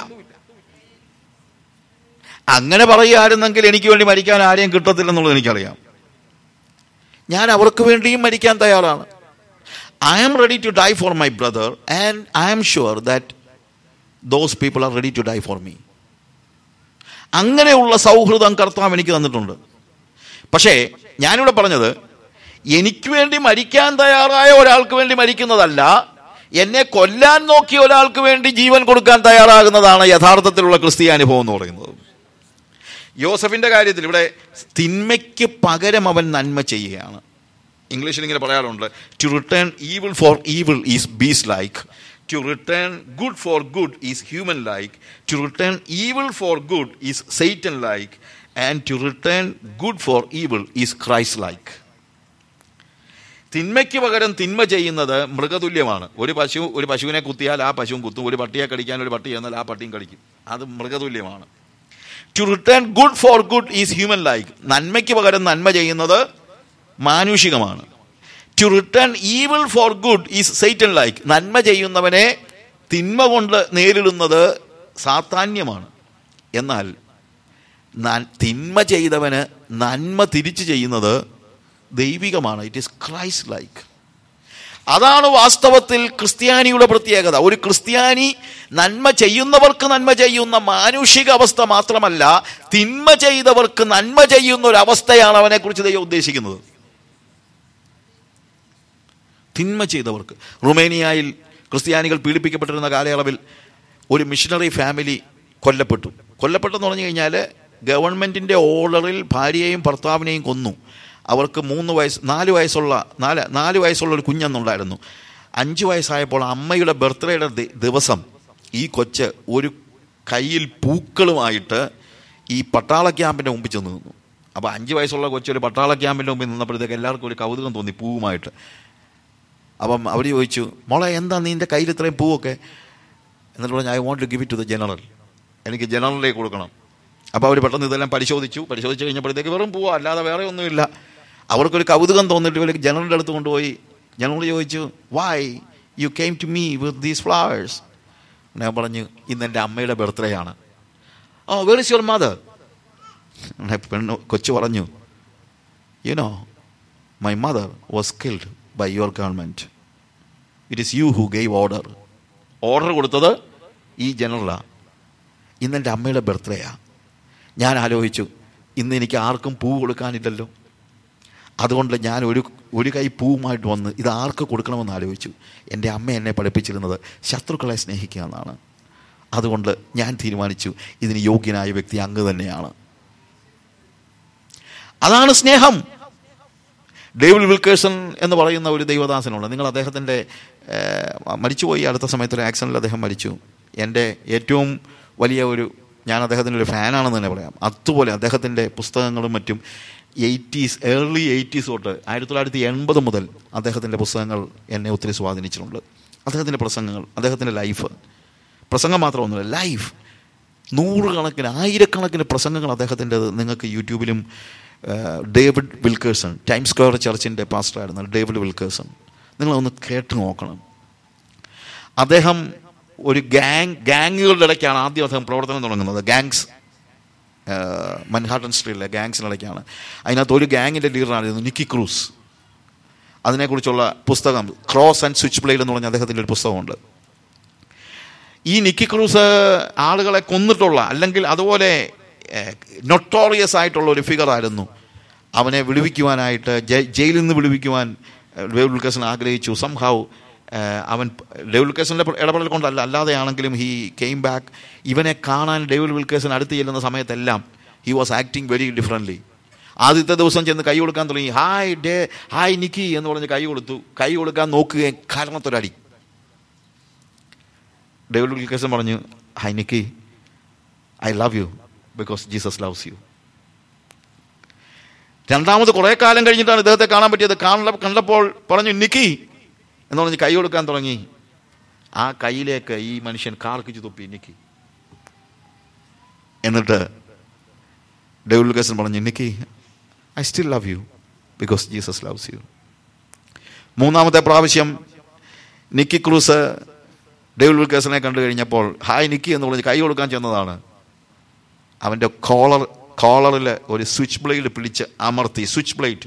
Speaker 1: അങ്ങനെ പറയുമായിരുന്നെങ്കിൽ എനിക്ക് വേണ്ടി മരിക്കാൻ ആരെയും കിട്ടത്തില്ലെന്നുള്ളത് എനിക്കറിയാം ഞാൻ അവർക്ക് വേണ്ടിയും മരിക്കാൻ തയ്യാറാണ് I am ready to die for my brother and I am sure that those people are ready to die for me അങ്ങനെയുള്ള സൗഹൃദം കർത്താവ് എനിക്ക് തന്നിട്ടുണ്ട് പക്ഷേ ഞാനിവിടെ പറഞ്ഞത് എനിക്ക് വേണ്ടി മരിക്കാൻ തയ്യാറായ ഒരാൾക്ക് വേണ്ടി മരിക്കുന്നതല്ല എന്നെ കൊല്ലാൻ നോക്കിയ ഒരാൾക്ക് വേണ്ടി ജീവൻ കൊടുക്കാൻ തയ്യാറാകുന്നതാണ് യഥാർത്ഥത്തിലുള്ള ക്രിസ്തീയ അനുഭവം എന്ന് പറയുന്നത് യോസഫിന്റെ കാര്യത്തിൽ ഇവിടെ തിന്മയ്ക്ക് പകരം അവൻ നന്മ ചെയ്യുകയാണ് ഇംഗ്ലീഷിൽ ഇങ്ങനെ പറയാറുണ്ട് to return evil for evil is beast like to return good for good is human like to return evil for good is Satan like and to return good for evil is Christ like തിന്മയ്ക്ക് പകരം തിന്മ ചെയ്യുന്നത് മൃഗതുല്യമാണ് ഒരു പശു ഒരു പശുവിനെ കുത്തിയാൽ ആ പശുവും കുത്തും ഒരു പട്ടിയെ കടിക്കാൻ ഒരു പട്ടി എന്നാൽ ആ പട്ടിയും കടിക്കും അത് മൃഗതുല്യമാണ് to return good for good is human like നന്മയ്ക്ക് പകരം നന്മ ചെയ്യുന്നത് മാനുഷികമാണ് to return evil for good is Satan like നന്മ ചെയ്യുന്നവനെ തിന്മ കൊണ്ട് നേരിടുന്നത് സാധാന്യമാണ് എന്നാൽ ന- തിന്മ ചെയ്തവന് നന്മ തിരിച്ചു ചെയ്യുന്നത് ദൈവികമാണ് ഇറ്റ് ഈസ് ക്രൈസ്റ്റ് ലൈക്ക് അതാണ് വാസ്തവത്തിൽ ക്രിസ്ത്യാനിയുടെ പ്രത്യേകത ഒരു ക്രിസ്ത്യാനി നന്മ ചെയ്യുന്നവർക്ക് നന്മ ചെയ്യുന്ന മാനുഷിക അവസ്ഥ മാത്രമല്ല തിന്മ ചെയ്തവർക്ക് നന്മ ചെയ്യുന്ന ഒരു അവസ്ഥയാണ് അവനെക്കുറിച്ച് ദൈവം ഉദ്ദേശിക്കുന്നത് തിന്മ ചെയ്തവർക്ക് റുമേനിയയിൽ ക്രിസ്ത്യാനികൾ പീഡിപ്പിക്കപ്പെട്ടിരുന്ന കാലയളവിൽ ഒരു മിഷണറി ഫാമിലി കൊല്ലപ്പെട്ടു കൊല്ലപ്പെട്ടെന്ന് പറഞ്ഞു കഴിഞ്ഞാൽ ഗവൺമെൻറ്റിൻ്റെ ഓർഡറിൽ ഭാര്യയെയും ഭർത്താവിനെയും കൊന്നു അവർക്ക് മൂന്ന് വയസ്സ് നാല് വയസ്സുള്ള നാല് നാല് വയസ്സുള്ള ഒരു കുഞ്ഞെന്നുണ്ടായിരുന്നു അഞ്ച് വയസ്സായപ്പോൾ അമ്മയുടെ ബർത്ത്ഡേയുടെ ദി- ദിവസം ഈ കൊച്ച് ഒരു കയ്യിൽ പൂക്കളുമായിട്ട് ഈ പട്ടാള ക്യാമ്പിൻ്റെ മുമ്പിൽ ചെന്ന് നിന്നു അപ്പോൾ അഞ്ച് വയസ്സുള്ള കൊച്ച് ഒരു പട്ടാള ക്യാമ്പിൻ്റെ മുമ്പിൽ നിന്നപ്പോഴത്തേക്ക് എല്ലാവർക്കും ഒരു കൗതുകം തോന്നി പൂവുമായിട്ട് അപ്പം അവർ ചോദിച്ചു മോളെ എന്താ നിൻ്റെ കയ്യിൽ ഇത്രയും പൂവൊക്കെ എന്നിട്ട് പറഞ്ഞു I want to give it to the general എനിക്ക് ജനറലിലേക്ക് കൊടുക്കണം അപ്പോൾ അവർ പെട്ടെന്ന് ഇതെല്ലാം പരിശോധിച്ചു പരിശോധിച്ച് കഴിഞ്ഞപ്പോഴത്തേക്ക് വെറും പൂവോ അല്ലാതെ വേറെ ഒന്നുമില്ല അവർക്കൊരു കൗതുകം തോന്നിട്ട് ഇവർക്ക് ജനറലിൻ്റെ അടുത്ത് കൊണ്ടുപോയി ജനറൽ ചോദിച്ചു why you came to me with these flowers ഞാൻ പറഞ്ഞു ഇന്ന് എൻ്റെ അമ്മയുടെ ബർത്ത്ഡേ ആണ് oh where is your mother പെണ്ണ് കൊച്ചു പറഞ്ഞു you know my mother was killed by your government it is you who gave order order കൊടുത്തത് ഈ ജനറലാണ് ഇന്ന് എൻ്റെ അമ്മയുടെ ബർത്ത്ഡേയാ ഞാൻ ആലോചിച്ചു ഇന്ന് എനിക്ക് ആർക്കും പൂ കൊടുക്കാനില്ലല്ലോ അതുകൊണ്ട് ഞാൻ ഒരു ഒരു കൈ പൂവുമായിട്ട് വന്ന് ഇത് ആർക്ക് കൊടുക്കണമെന്ന് ആലോചിച്ചു എൻ്റെ അമ്മ എന്നെ പഠിപ്പിച്ചിരുന്നത് ശത്രുക്കളെ സ്നേഹിക്കുക എന്നാണ് അതുകൊണ്ട് ഞാൻ തീരുമാനിച്ചു ഇതിന് യോഗ്യനായ വ്യക്തി അങ്ങ് തന്നെയാണ് അതാണ് സ്നേഹം ഡേവിഡ് വിൽക്കേഴ്സൺ എന്ന് പറയുന്ന ഒരു ദൈവദാസനുണ്ട് നിങ്ങൾ അദ്ദേഹത്തിൻ്റെ ഏഹ്, മരിച്ചുപോയി അടുത്ത സമയത്ത് ഒരു ആക്സിഡൻറ്റിൽ അദ്ദേഹം മരിച്ചു എൻ്റെ ഏറ്റവും വലിയ ഒരു ഞാൻ അദ്ദേഹത്തിൻ്റെ ഒരു ഫാനാണെന്ന് തന്നെ പറയാം അതുപോലെ അദ്ദേഹത്തിൻ്റെ പുസ്തകങ്ങളും മറ്റും എയ്റ്റീസ് ഏർലി എയ്റ്റീസ് തൊട്ട് ആയിരത്തി തൊള്ളായിരത്തി എൺപത് മുതൽ അദ്ദേഹത്തിൻ്റെ പുസ്തകങ്ങൾ എന്നെ ഒത്തിരി സ്വാധീനിച്ചിട്ടുണ്ട് അദ്ദേഹത്തിൻ്റെ പ്രസംഗങ്ങൾ അദ്ദേഹത്തിൻ്റെ ലൈഫ് പ്രസംഗം മാത്രമൊന്നുമില്ല ലൈഫ് നൂറുകണക്കിന് ആയിരക്കണക്കിന് പ്രസംഗങ്ങൾ അദ്ദേഹത്തിൻ്റെത് നിങ്ങൾക്ക് യൂട്യൂബിലും ആ, ഡേവിഡ് വിൽക്കേഴ്സൺ ടൈം സ്ക്വയർ ചർച്ചിൻ്റെ പാസ്റ്ററായിരുന്നു ഡേവിഡ് വിൽക്കേഴ്സൺ നിങ്ങളൊന്ന് കേട്ട് നോക്കണം അദ്ദേഹം ഒരു ഗാങ് ഗാങ്ങുകളുടെ ഇടയ്ക്കാണ് ആദ്യം അദ്ദേഹം പ്രവർത്തനം തുടങ്ങുന്നത് ഗാങ്സ് മൻഹാട്ടൻ സ്ട്രീറ്റിലെ ഗാങ്സിനിടയ്ക്കാണ് അതിനകത്ത് ഒരു ഗാങ്ങിൻ്റെ ലീഡറായിരുന്നു നിക്കി ക്രൂസ് അതിനെക്കുറിച്ചുള്ള പുസ്തകം ക്രോസ് ആൻഡ് സ്വിച്ച് ബ്ലേഡ് എന്ന് പറഞ്ഞ അദ്ദേഹത്തിൻ്റെ ഒരു പുസ്തകമുണ്ട് ഈ നിക്കി ക്രൂസ് ആളുകളെ കൊന്നിട്ടുള്ള അല്ലെങ്കിൽ അതുപോലെ നൊട്ടോറിയസ് ആയിട്ടുള്ള ഒരു ഫിഗറായിരുന്നു അവനെ വിടുവിക്കുവാനായിട്ട് ജയി- ജയിലിൽ നിന്ന് വിടുവിക്കുവാൻ ഡേവിഡ് വിൽക്കേഴ്സൺ ആഗ്രഹിച്ചു സംഹാവ് അവൻ ഡേവിഡ് വിൽക്കേഴ്സൻ്റെ ഇടപെടൽ കൊണ്ടല്ല അല്ലാതെയാണെങ്കിലും ഹി കെയിം ബാക്ക് ഇവനെ കാണാൻ ഡേവിഡ് വിൽക്കേഴ്സൺ അടുത്ത് ചെല്ലുന്ന സമയത്തെല്ലാം he was acting very differently ആദ്യത്തെ ദിവസം ചെന്ന് കൈ കൊടുക്കാൻ തുടങ്ങി ഹായ് ഡേ ഹായ് നിക്കി എന്ന് പറഞ്ഞ് കൈ കൊടുത്തു കൈ കൊടുക്കാൻ നോക്കുകയും കാരണത്തൊരടി ഡേവിഡ് വിൽക്കേഴ്സൺ പറഞ്ഞു hi Nicky I love you because Jesus loves you രണ്ടാമത് കുറെ കാലം കഴിഞ്ഞിട്ടാണ് ഇദ്ദേഹത്തെ കാണാൻ പറ്റിയത് കാണ കണ്ടപ്പോൾ പറഞ്ഞു നിക്കി എന്ന് പറഞ്ഞ് കൈ കൊടുക്കാൻ തുടങ്ങി ആ കൈയിലേക്ക് ഈ മനുഷ്യൻ കാർക്കിച്ചു തുപ്പി നിക്കി എന്നിട്ട് ഡേവിഡ് ലുക്കസൻ പറഞ്ഞു Nicky I still love you because Jesus loves you മൂന്നാമത്തെ പ്രാവശ്യം നിക്കി ക്രൂസ് ഡേവിഡ് ലുക്കസിനെ കണ്ടു കഴിഞ്ഞപ്പോൾ ഹായ് നിക്കി എന്ന് പറഞ്ഞ് കൈ കൊടുക്കാൻ ചെന്നതാണ് അവൻ്റെ കോളർ കോളറിൽ ഒരു സ്വിച്ച് ബ്ലേഡ് പിടിച്ച് അമർത്തി സ്വിച്ച് ബ്ലേഡ്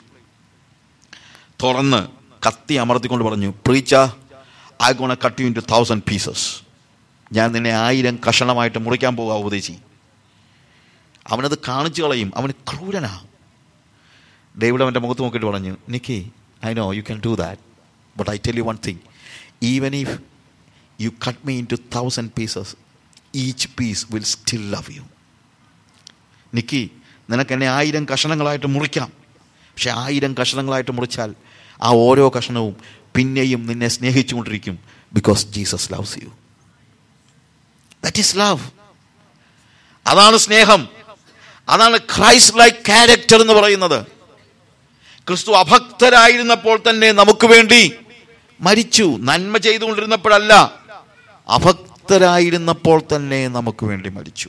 Speaker 1: തുറന്ന് കത്തി അമർത്തിക്കൊണ്ട് പറഞ്ഞു preacher I gonna cut you into thousand pieces ഞാൻ നിന്നെ ആയിരം കഷണമായിട്ട് മുറിക്കാൻ പോകാം ഉപദേശി അവനത് കാണിച്ചു കളയും അവന് ക്രൂരനാ ഡേവിഡ് അവൻ്റെ മുഖത്ത് നോക്കിയിട്ട് പറഞ്ഞു Nicky I know you can do that but I tell you one thing even if you cut me into thousand pieces each piece will still love you Nicky നിനക്ക് എന്നെ ആയിരം കഷണങ്ങളായിട്ട് മുറിക്കാം പക്ഷെ ആയിരം കഷണങ്ങളായിട്ട് മുറിച്ചാൽ ആ ഓരോ കഷണവും പിന്നെയും നിന്നെ സ്നേഹിച്ചുകൊണ്ടിരിക്കും because Jesus loves you that is love അതാണ് സ്നേഹം അതാണ് ക്രൈസ്റ്റ് ലൈക്ക് ക്യാരക്ടർ എന്ന് പറയുന്നത് ക്രിസ്തു അഭക്തരായിരുന്നപ്പോൾ തന്നെ നമുക്ക് വേണ്ടി മരിച്ചു നന്മ ചെയ്തുകൊണ്ടിരുന്നപ്പോഴല്ല അഭക്തരായിരുന്നപ്പോൾ തന്നെ നമുക്ക് വേണ്ടി മരിച്ചു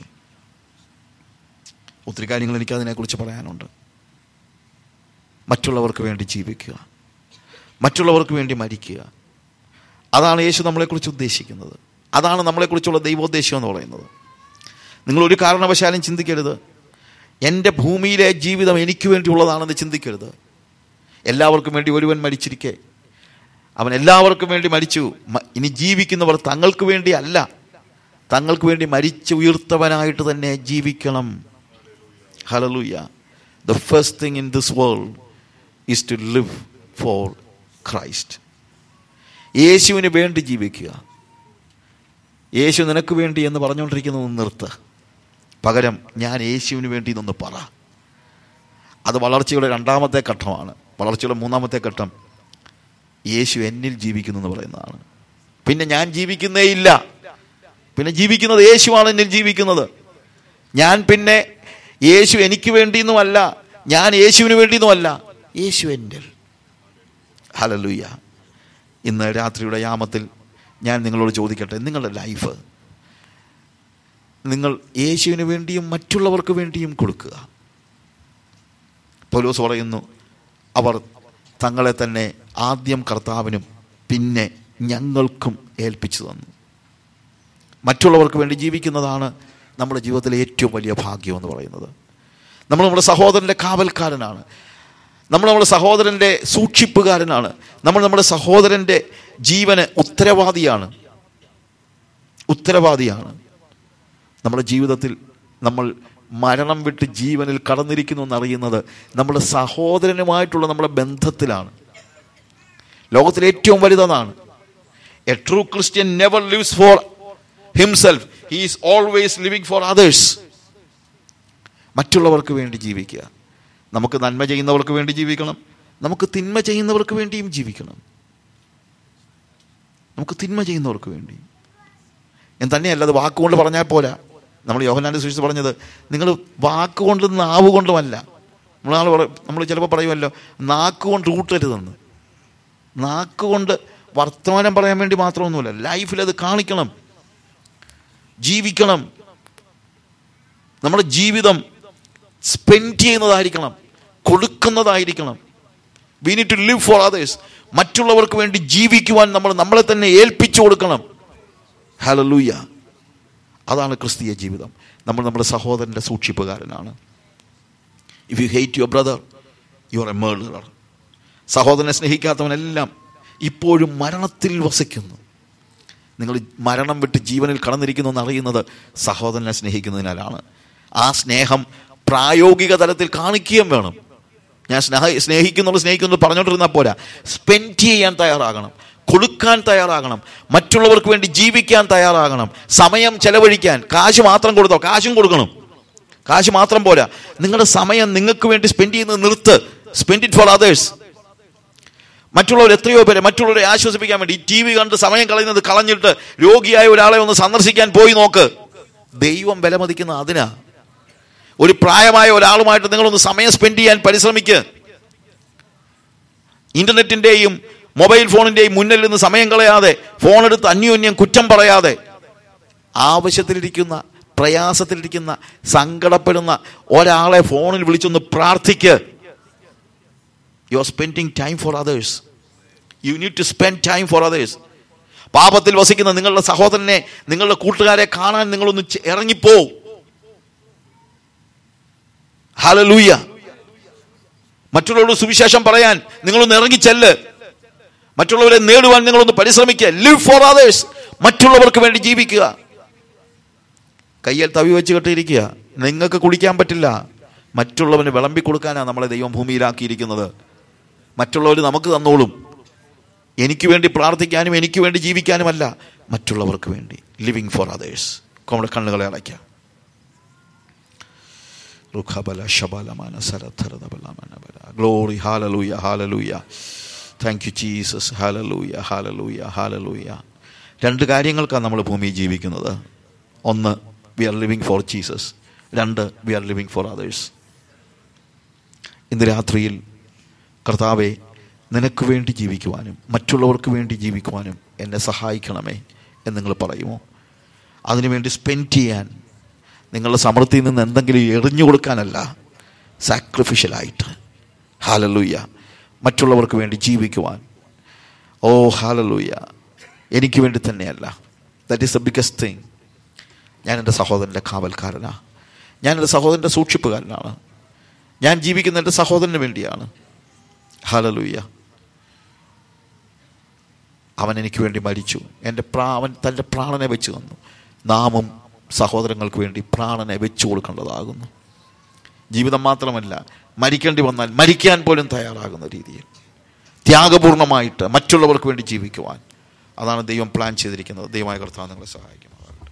Speaker 1: ഒത്തിരി കാര്യങ്ങൾ എനിക്ക് അതിനെക്കുറിച്ച് പറയാനുണ്ട് മറ്റുള്ളവർക്ക് വേണ്ടി ജീവിക്കുക മറ്റുള്ളവർക്ക് വേണ്ടി മരിക്കുക അതാണ് യേശു നമ്മളെക്കുറിച്ച് ഉദ്ദേശിക്കുന്നത് അതാണ് നമ്മളെക്കുറിച്ചുള്ള ദൈവോദ്ദേശം എന്ന് പറയുന്നത് നിങ്ങൾ ഒരു കാരണവശാലും ചിന്തിക്കരുത് എൻ്റെ ഭൂമിയിലെ ജീവിതം എനിക്ക് വേണ്ടിയുള്ളതാണെന്ന് ചിന്തിക്കരുത് എല്ലാവർക്കും വേണ്ടി ഒരുവൻ മരിച്ചിരിക്കെ അവൻ എല്ലാവർക്കും വേണ്ടി മരിച്ചു മ- ഇനി ജീവിക്കുന്നവർ തങ്ങൾക്ക് വേണ്ടി അല്ല തങ്ങൾക്ക് വേണ്ടി മരിച്ചു ഉയർത്തവനായിട്ട് തന്നെ ജീവിക്കണം hallelujah the first thing in this world is to live for Christ യേശുവിന് വേണ്ടി ജീവിക്കുക യേശു നിനക്ക് വേണ്ടി എന്ന് പറഞ്ഞുകൊണ്ടിരിക്കുന്നത് നിർത്ത് പകരം ഞാൻ യേശുവിന് വേണ്ടി എന്നൊന്ന് പറ അത് വളർച്ചയുടെ രണ്ടാമത്തെ ഘട്ടമാണ് വളർച്ചയുടെ മൂന്നാമത്തെ ഘട്ടം യേശു എന്നിൽ ജീവിക്കുന്നു എന്ന് പറയുന്നതാണ് പിന്നെ ഞാൻ ജീവിക്കുന്നേ ഇല്ല പിന്നെ ജീവിക്കുന്നത് യേശുവാണ് എന്നിൽ ജീവിക്കുന്നത് ഞാൻ പിന്നെ യേശു എനിക്ക് വേണ്ടിയെന്നുമല്ല ഞാൻ യേശുവിന് വേണ്ടിയെന്നുമല്ല യേശു എൻ്റെ ഹലലുയ്യ ഇന്ന് രാത്രിയുടെ യാമത്തിൽ ഞാൻ നിങ്ങളോട് ചോദിക്കട്ടെ നിങ്ങളുടെ ലൈഫ് നിങ്ങൾ യേശുവിന് വേണ്ടിയും മറ്റുള്ളവർക്ക് വേണ്ടിയും കൊടുക്കുക പൗലോസ് പറയുന്നു അവർ തങ്ങളെ തന്നെ ആദ്യം കർത്താവിനും പിന്നെ ഞങ്ങൾക്കും ഏൽപ്പിച്ചു തന്നു മറ്റുള്ളവർക്ക് വേണ്ടി ജീവിക്കുന്നതാണ് നമ്മുടെ ജീവിതത്തിലെ ഏറ്റവും വലിയ ഭാഗ്യം എന്ന് പറയുന്നത് നമ്മൾ നമ്മുടെ സഹോദരൻ്റെ കാവൽക്കാരനാണ് നമ്മൾ നമ്മുടെ സഹോദരൻ്റെ സൂക്ഷിപ്പുകാരനാണ് നമ്മൾ നമ്മുടെ സഹോദരൻ്റെ ജീവന് ഉത്തരവാദിയാണ് ഉത്തരവാദിയാണ് നമ്മുടെ ജീവിതത്തിൽ നമ്മൾ മരണം വിട്ട് ജീവനിൽ കടന്നിരിക്കുന്നു എന്നറിയുന്നത് നമ്മുടെ സഹോദരനുമായിട്ടുള്ള നമ്മുടെ ബന്ധത്തിലാണ് ലോകത്തിലെ ഏറ്റവും വലുതാണ് a true Christian never lives for himself he is always living for others മറ്റുള്ളവർക്ക് വേണ്ടി ജീവിക്കുക നമുക്ക് നന്മ ചെയ്യുന്നവർക്ക് വേണ്ടി ജീവിക്കണം നമുക്ക് തിന്മ ചെയ്യുന്നവർക്ക് വേണ്ടിയും ജീവിക്കണം നമുക്ക് തിന്മ ചെയ്യുന്നവർക്ക് വേണ്ടി ഞാൻ തന്നെയല്ല അത് വാക്കുകൊണ്ട് പറഞ്ഞാൽ പോരാ നമ്മൾ യോഹനാന്റെ സൂക്ഷിച്ച് പറഞ്ഞത് നിങ്ങൾ വാക്കുകൊണ്ട് നാവ് കൊണ്ടുമല്ല നമ്മളാൾ നമ്മൾ ചിലപ്പോൾ പറയുമല്ലോ നാക്കുകൊണ്ട് ഊട്ടരുതെന്ന് നാക്കുകൊണ്ട് വർത്തമാനം പറയാൻ വേണ്ടി മാത്രമൊന്നുമില്ല ലൈഫിൽ അത് കാണിക്കണം ജീവിക്കണം നമ്മുടെ ജീവിതം സ്പെൻഡ് ചെയ്യുന്നതായിരിക്കണം കൊടുക്കുന്നതായിരിക്കണം we need to live for others മറ്റുള്ളവർക്ക് വേണ്ടി ജീവിക്കുവാൻ നമ്മൾ നമ്മളെ തന്നെ ഏൽപ്പിച്ചു കൊടുക്കണം ഹലലൂയ അതാണ് ക്രിസ്തീയ ജീവിതം നമ്മൾ നമ്മുടെ സഹോദരൻ്റെ സൂക്ഷിപ്പുകാരനാണ് if you hate your brother you are a murderer സഹോദരനെ സ്നേഹിക്കാത്തവനെല്ലാം ഇപ്പോഴും മരണത്തിൽ വസിക്കുന്നു നിങ്ങൾ മരണം വിട്ട് ജീവനിൽ കടന്നിരിക്കുന്നു എന്ന് അറിയുന്നത് സഹോദരനെ സ്നേഹിക്കുന്നതിനാലാണ് ആ സ്നേഹം പ്രായോഗിക തലത്തിൽ കാണിക്കുകയും വേണം ഞാൻ സ്നേഹ സ്നേഹിക്കുന്നുള്ളൂ സ്നേഹിക്കുന്നു പറഞ്ഞുകൊണ്ടിരുന്നാൽ പോരാ സ്പെൻഡ് ചെയ്യാൻ തയ്യാറാകണം കൊടുക്കാൻ തയ്യാറാകണം മറ്റുള്ളവർക്ക് വേണ്ടി ജീവിക്കാൻ തയ്യാറാകണം സമയം ചെലവഴിക്കാൻ കാശ് മാത്രം കൊടുത്തോ കാശും കൊടുക്കണം കാശ് മാത്രം പോരാ നിങ്ങളുടെ സമയം നിങ്ങൾക്ക് വേണ്ടി സ്പെൻഡ് ചെയ്യുന്നത് നിർത്ത് സ്പെൻഡ് ഇറ്റ് ഫോർ അതേഴ്സ് മറ്റുള്ളവർ എത്രയോ പേരെ മറ്റുള്ളവരെ ആശ്വസിപ്പിക്കാൻ വേണ്ടി ടി വി കണ്ട് സമയം കളയുന്നത് കളഞ്ഞിട്ട് രോഗിയായ ഒരാളെ ഒന്ന് സന്ദർശിക്കാൻ പോയി നോക്ക് ദൈവം വിലമതിക്കുന്ന അതിനാ ഒരു പ്രായമായ ഒരാളുമായിട്ട് നിങ്ങളൊന്ന് സമയം സ്പെൻഡ് ചെയ്യാൻ പരിശ്രമിക്ക് ഇന്റർനെറ്റിന്റെയും മൊബൈൽ ഫോണിന്റെയും മുന്നിൽ നിന്ന് സമയം കളയാതെ ഫോൺ എടുത്ത് അന്യോന്യം കുറ്റം പറയാതെ ആവശ്യത്തിലിരിക്കുന്ന പ്രയാസത്തിലിരിക്കുന്ന സങ്കടപ്പെടുന്ന ഒരാളെ ഫോണിൽ വിളിച്ചൊന്ന് പ്രാർത്ഥിക്ക് you are spending time for others you need to spend time for others പാപത്തിൽ വസിക്കുന്ന നിങ്ങളുടെ സഹോദരനെ നിങ്ങളുടെ കൂട്ടുകാരെ കാണാൻ നിങ്ങളൊന്ന് ചെ- ഇറങ്ങിപ്പോ ഹലലൂയ മറ്റുള്ളവരോട് സുവിശേഷം പറയാൻ നിങ്ങളൊന്ന് ഇറങ്ങിച്ചെല്ല് മറ്റുള്ളവരെ നേടുവാൻ നിങ്ങളൊന്ന് പരിശ്രമിക്കുക ലിവ് ഫോർ അതേഴ്സ് മറ്റുള്ളവർക്ക് വേണ്ടി ജീവിക്കുക കയ്യിൽ തവി വെച്ച് കെട്ടിയിരിക്കുക നിങ്ങൾക്ക് കുടിക്കാൻ പറ്റില്ല മറ്റുള്ളവന് വിളമ്പി കൊടുക്കാനാണ് നമ്മളെ ദൈവം ഭൂമിയിലാക്കിയിരിക്കുന്നത് മറ്റുള്ളവർ നമുക്ക് തന്നോളും എനിക്ക് വേണ്ടി പ്രാർത്ഥിക്കാനും എനിക്ക് വേണ്ടി ജീവിക്കാനുമല്ല മറ്റുള്ളവർക്ക് വേണ്ടി ലിവിങ് ഫോർ അതേഴ്സ് നമ്മുടെ കണ്ണുകളെ അടയ്ക്കാം glory hallelujah hallelujah thank you Jesus hallelujah hallelujah hallelujah രണ്ട് കാര്യങ്ങൾക്കാണ് നമ്മൾ ഭൂമിയിൽ ജീവിക്കുന്നത് ഒന്ന് we are living for Jesus രണ്ട് we are living for others ഇന്ന് രാത്രിയിൽ കർത്താവെ നിനക്ക് വേണ്ടി ജീവിക്കുവാനും മറ്റുള്ളവർക്ക് വേണ്ടി ജീവിക്കുവാനും എന്നെ സഹായിക്കണമേ എന്ന് നിങ്ങൾ പറയുമോ അതിനുവേണ്ടി സ്പെൻഡ് ചെയ്യാൻ നിങ്ങളുടെ സമൃദ്ധിയിൽ നിന്ന് എന്തെങ്കിലും എറിഞ്ഞു കൊടുക്കാനല്ല സാക്രിഫിഷ്യലായിട്ട് ഹാലലൂയ മറ്റുള്ളവർക്ക് വേണ്ടി ജീവിക്കുവാൻ ഓ ഹാലലൂയ എനിക്ക് വേണ്ടി തന്നെയല്ല that is the biggest thing ഞാൻ എൻ്റെ സഹോദരൻ്റെ കാവൽക്കാരനാണ് ഞാൻ എൻ്റെ സഹോദരൻ്റെ സൂക്ഷിപ്പുകാരനാണ് ഞാൻ ജീവിക്കുന്ന എൻ്റെ സഹോദരന് വേണ്ടിയാണ് ഹലലൂയ അവൻ എനിക്ക് വേണ്ടി മരിച്ചു എൻ്റെ പ്രാ അവൻ തൻ്റെ പ്രാണനെ വെച്ച് തന്നു നാമും സഹോദരങ്ങൾക്ക് വേണ്ടി പ്രാണനെ വെച്ചു കൊടുക്കേണ്ടതാകുന്നു ജീവിതം മാത്രമല്ല മരിക്കേണ്ടി വന്നാൽ മരിക്കാൻ പോലും തയ്യാറാകുന്ന രീതിയിൽ ത്യാഗപൂർണമായിട്ട് മറ്റുള്ളവർക്ക് വേണ്ടി ജീവിക്കുവാൻ അതാണ് ദൈവം പ്ലാൻ ചെയ്തിരിക്കുന്നത് ദൈവമായ കർത്താവ് നിങ്ങളെ സഹായിക്കും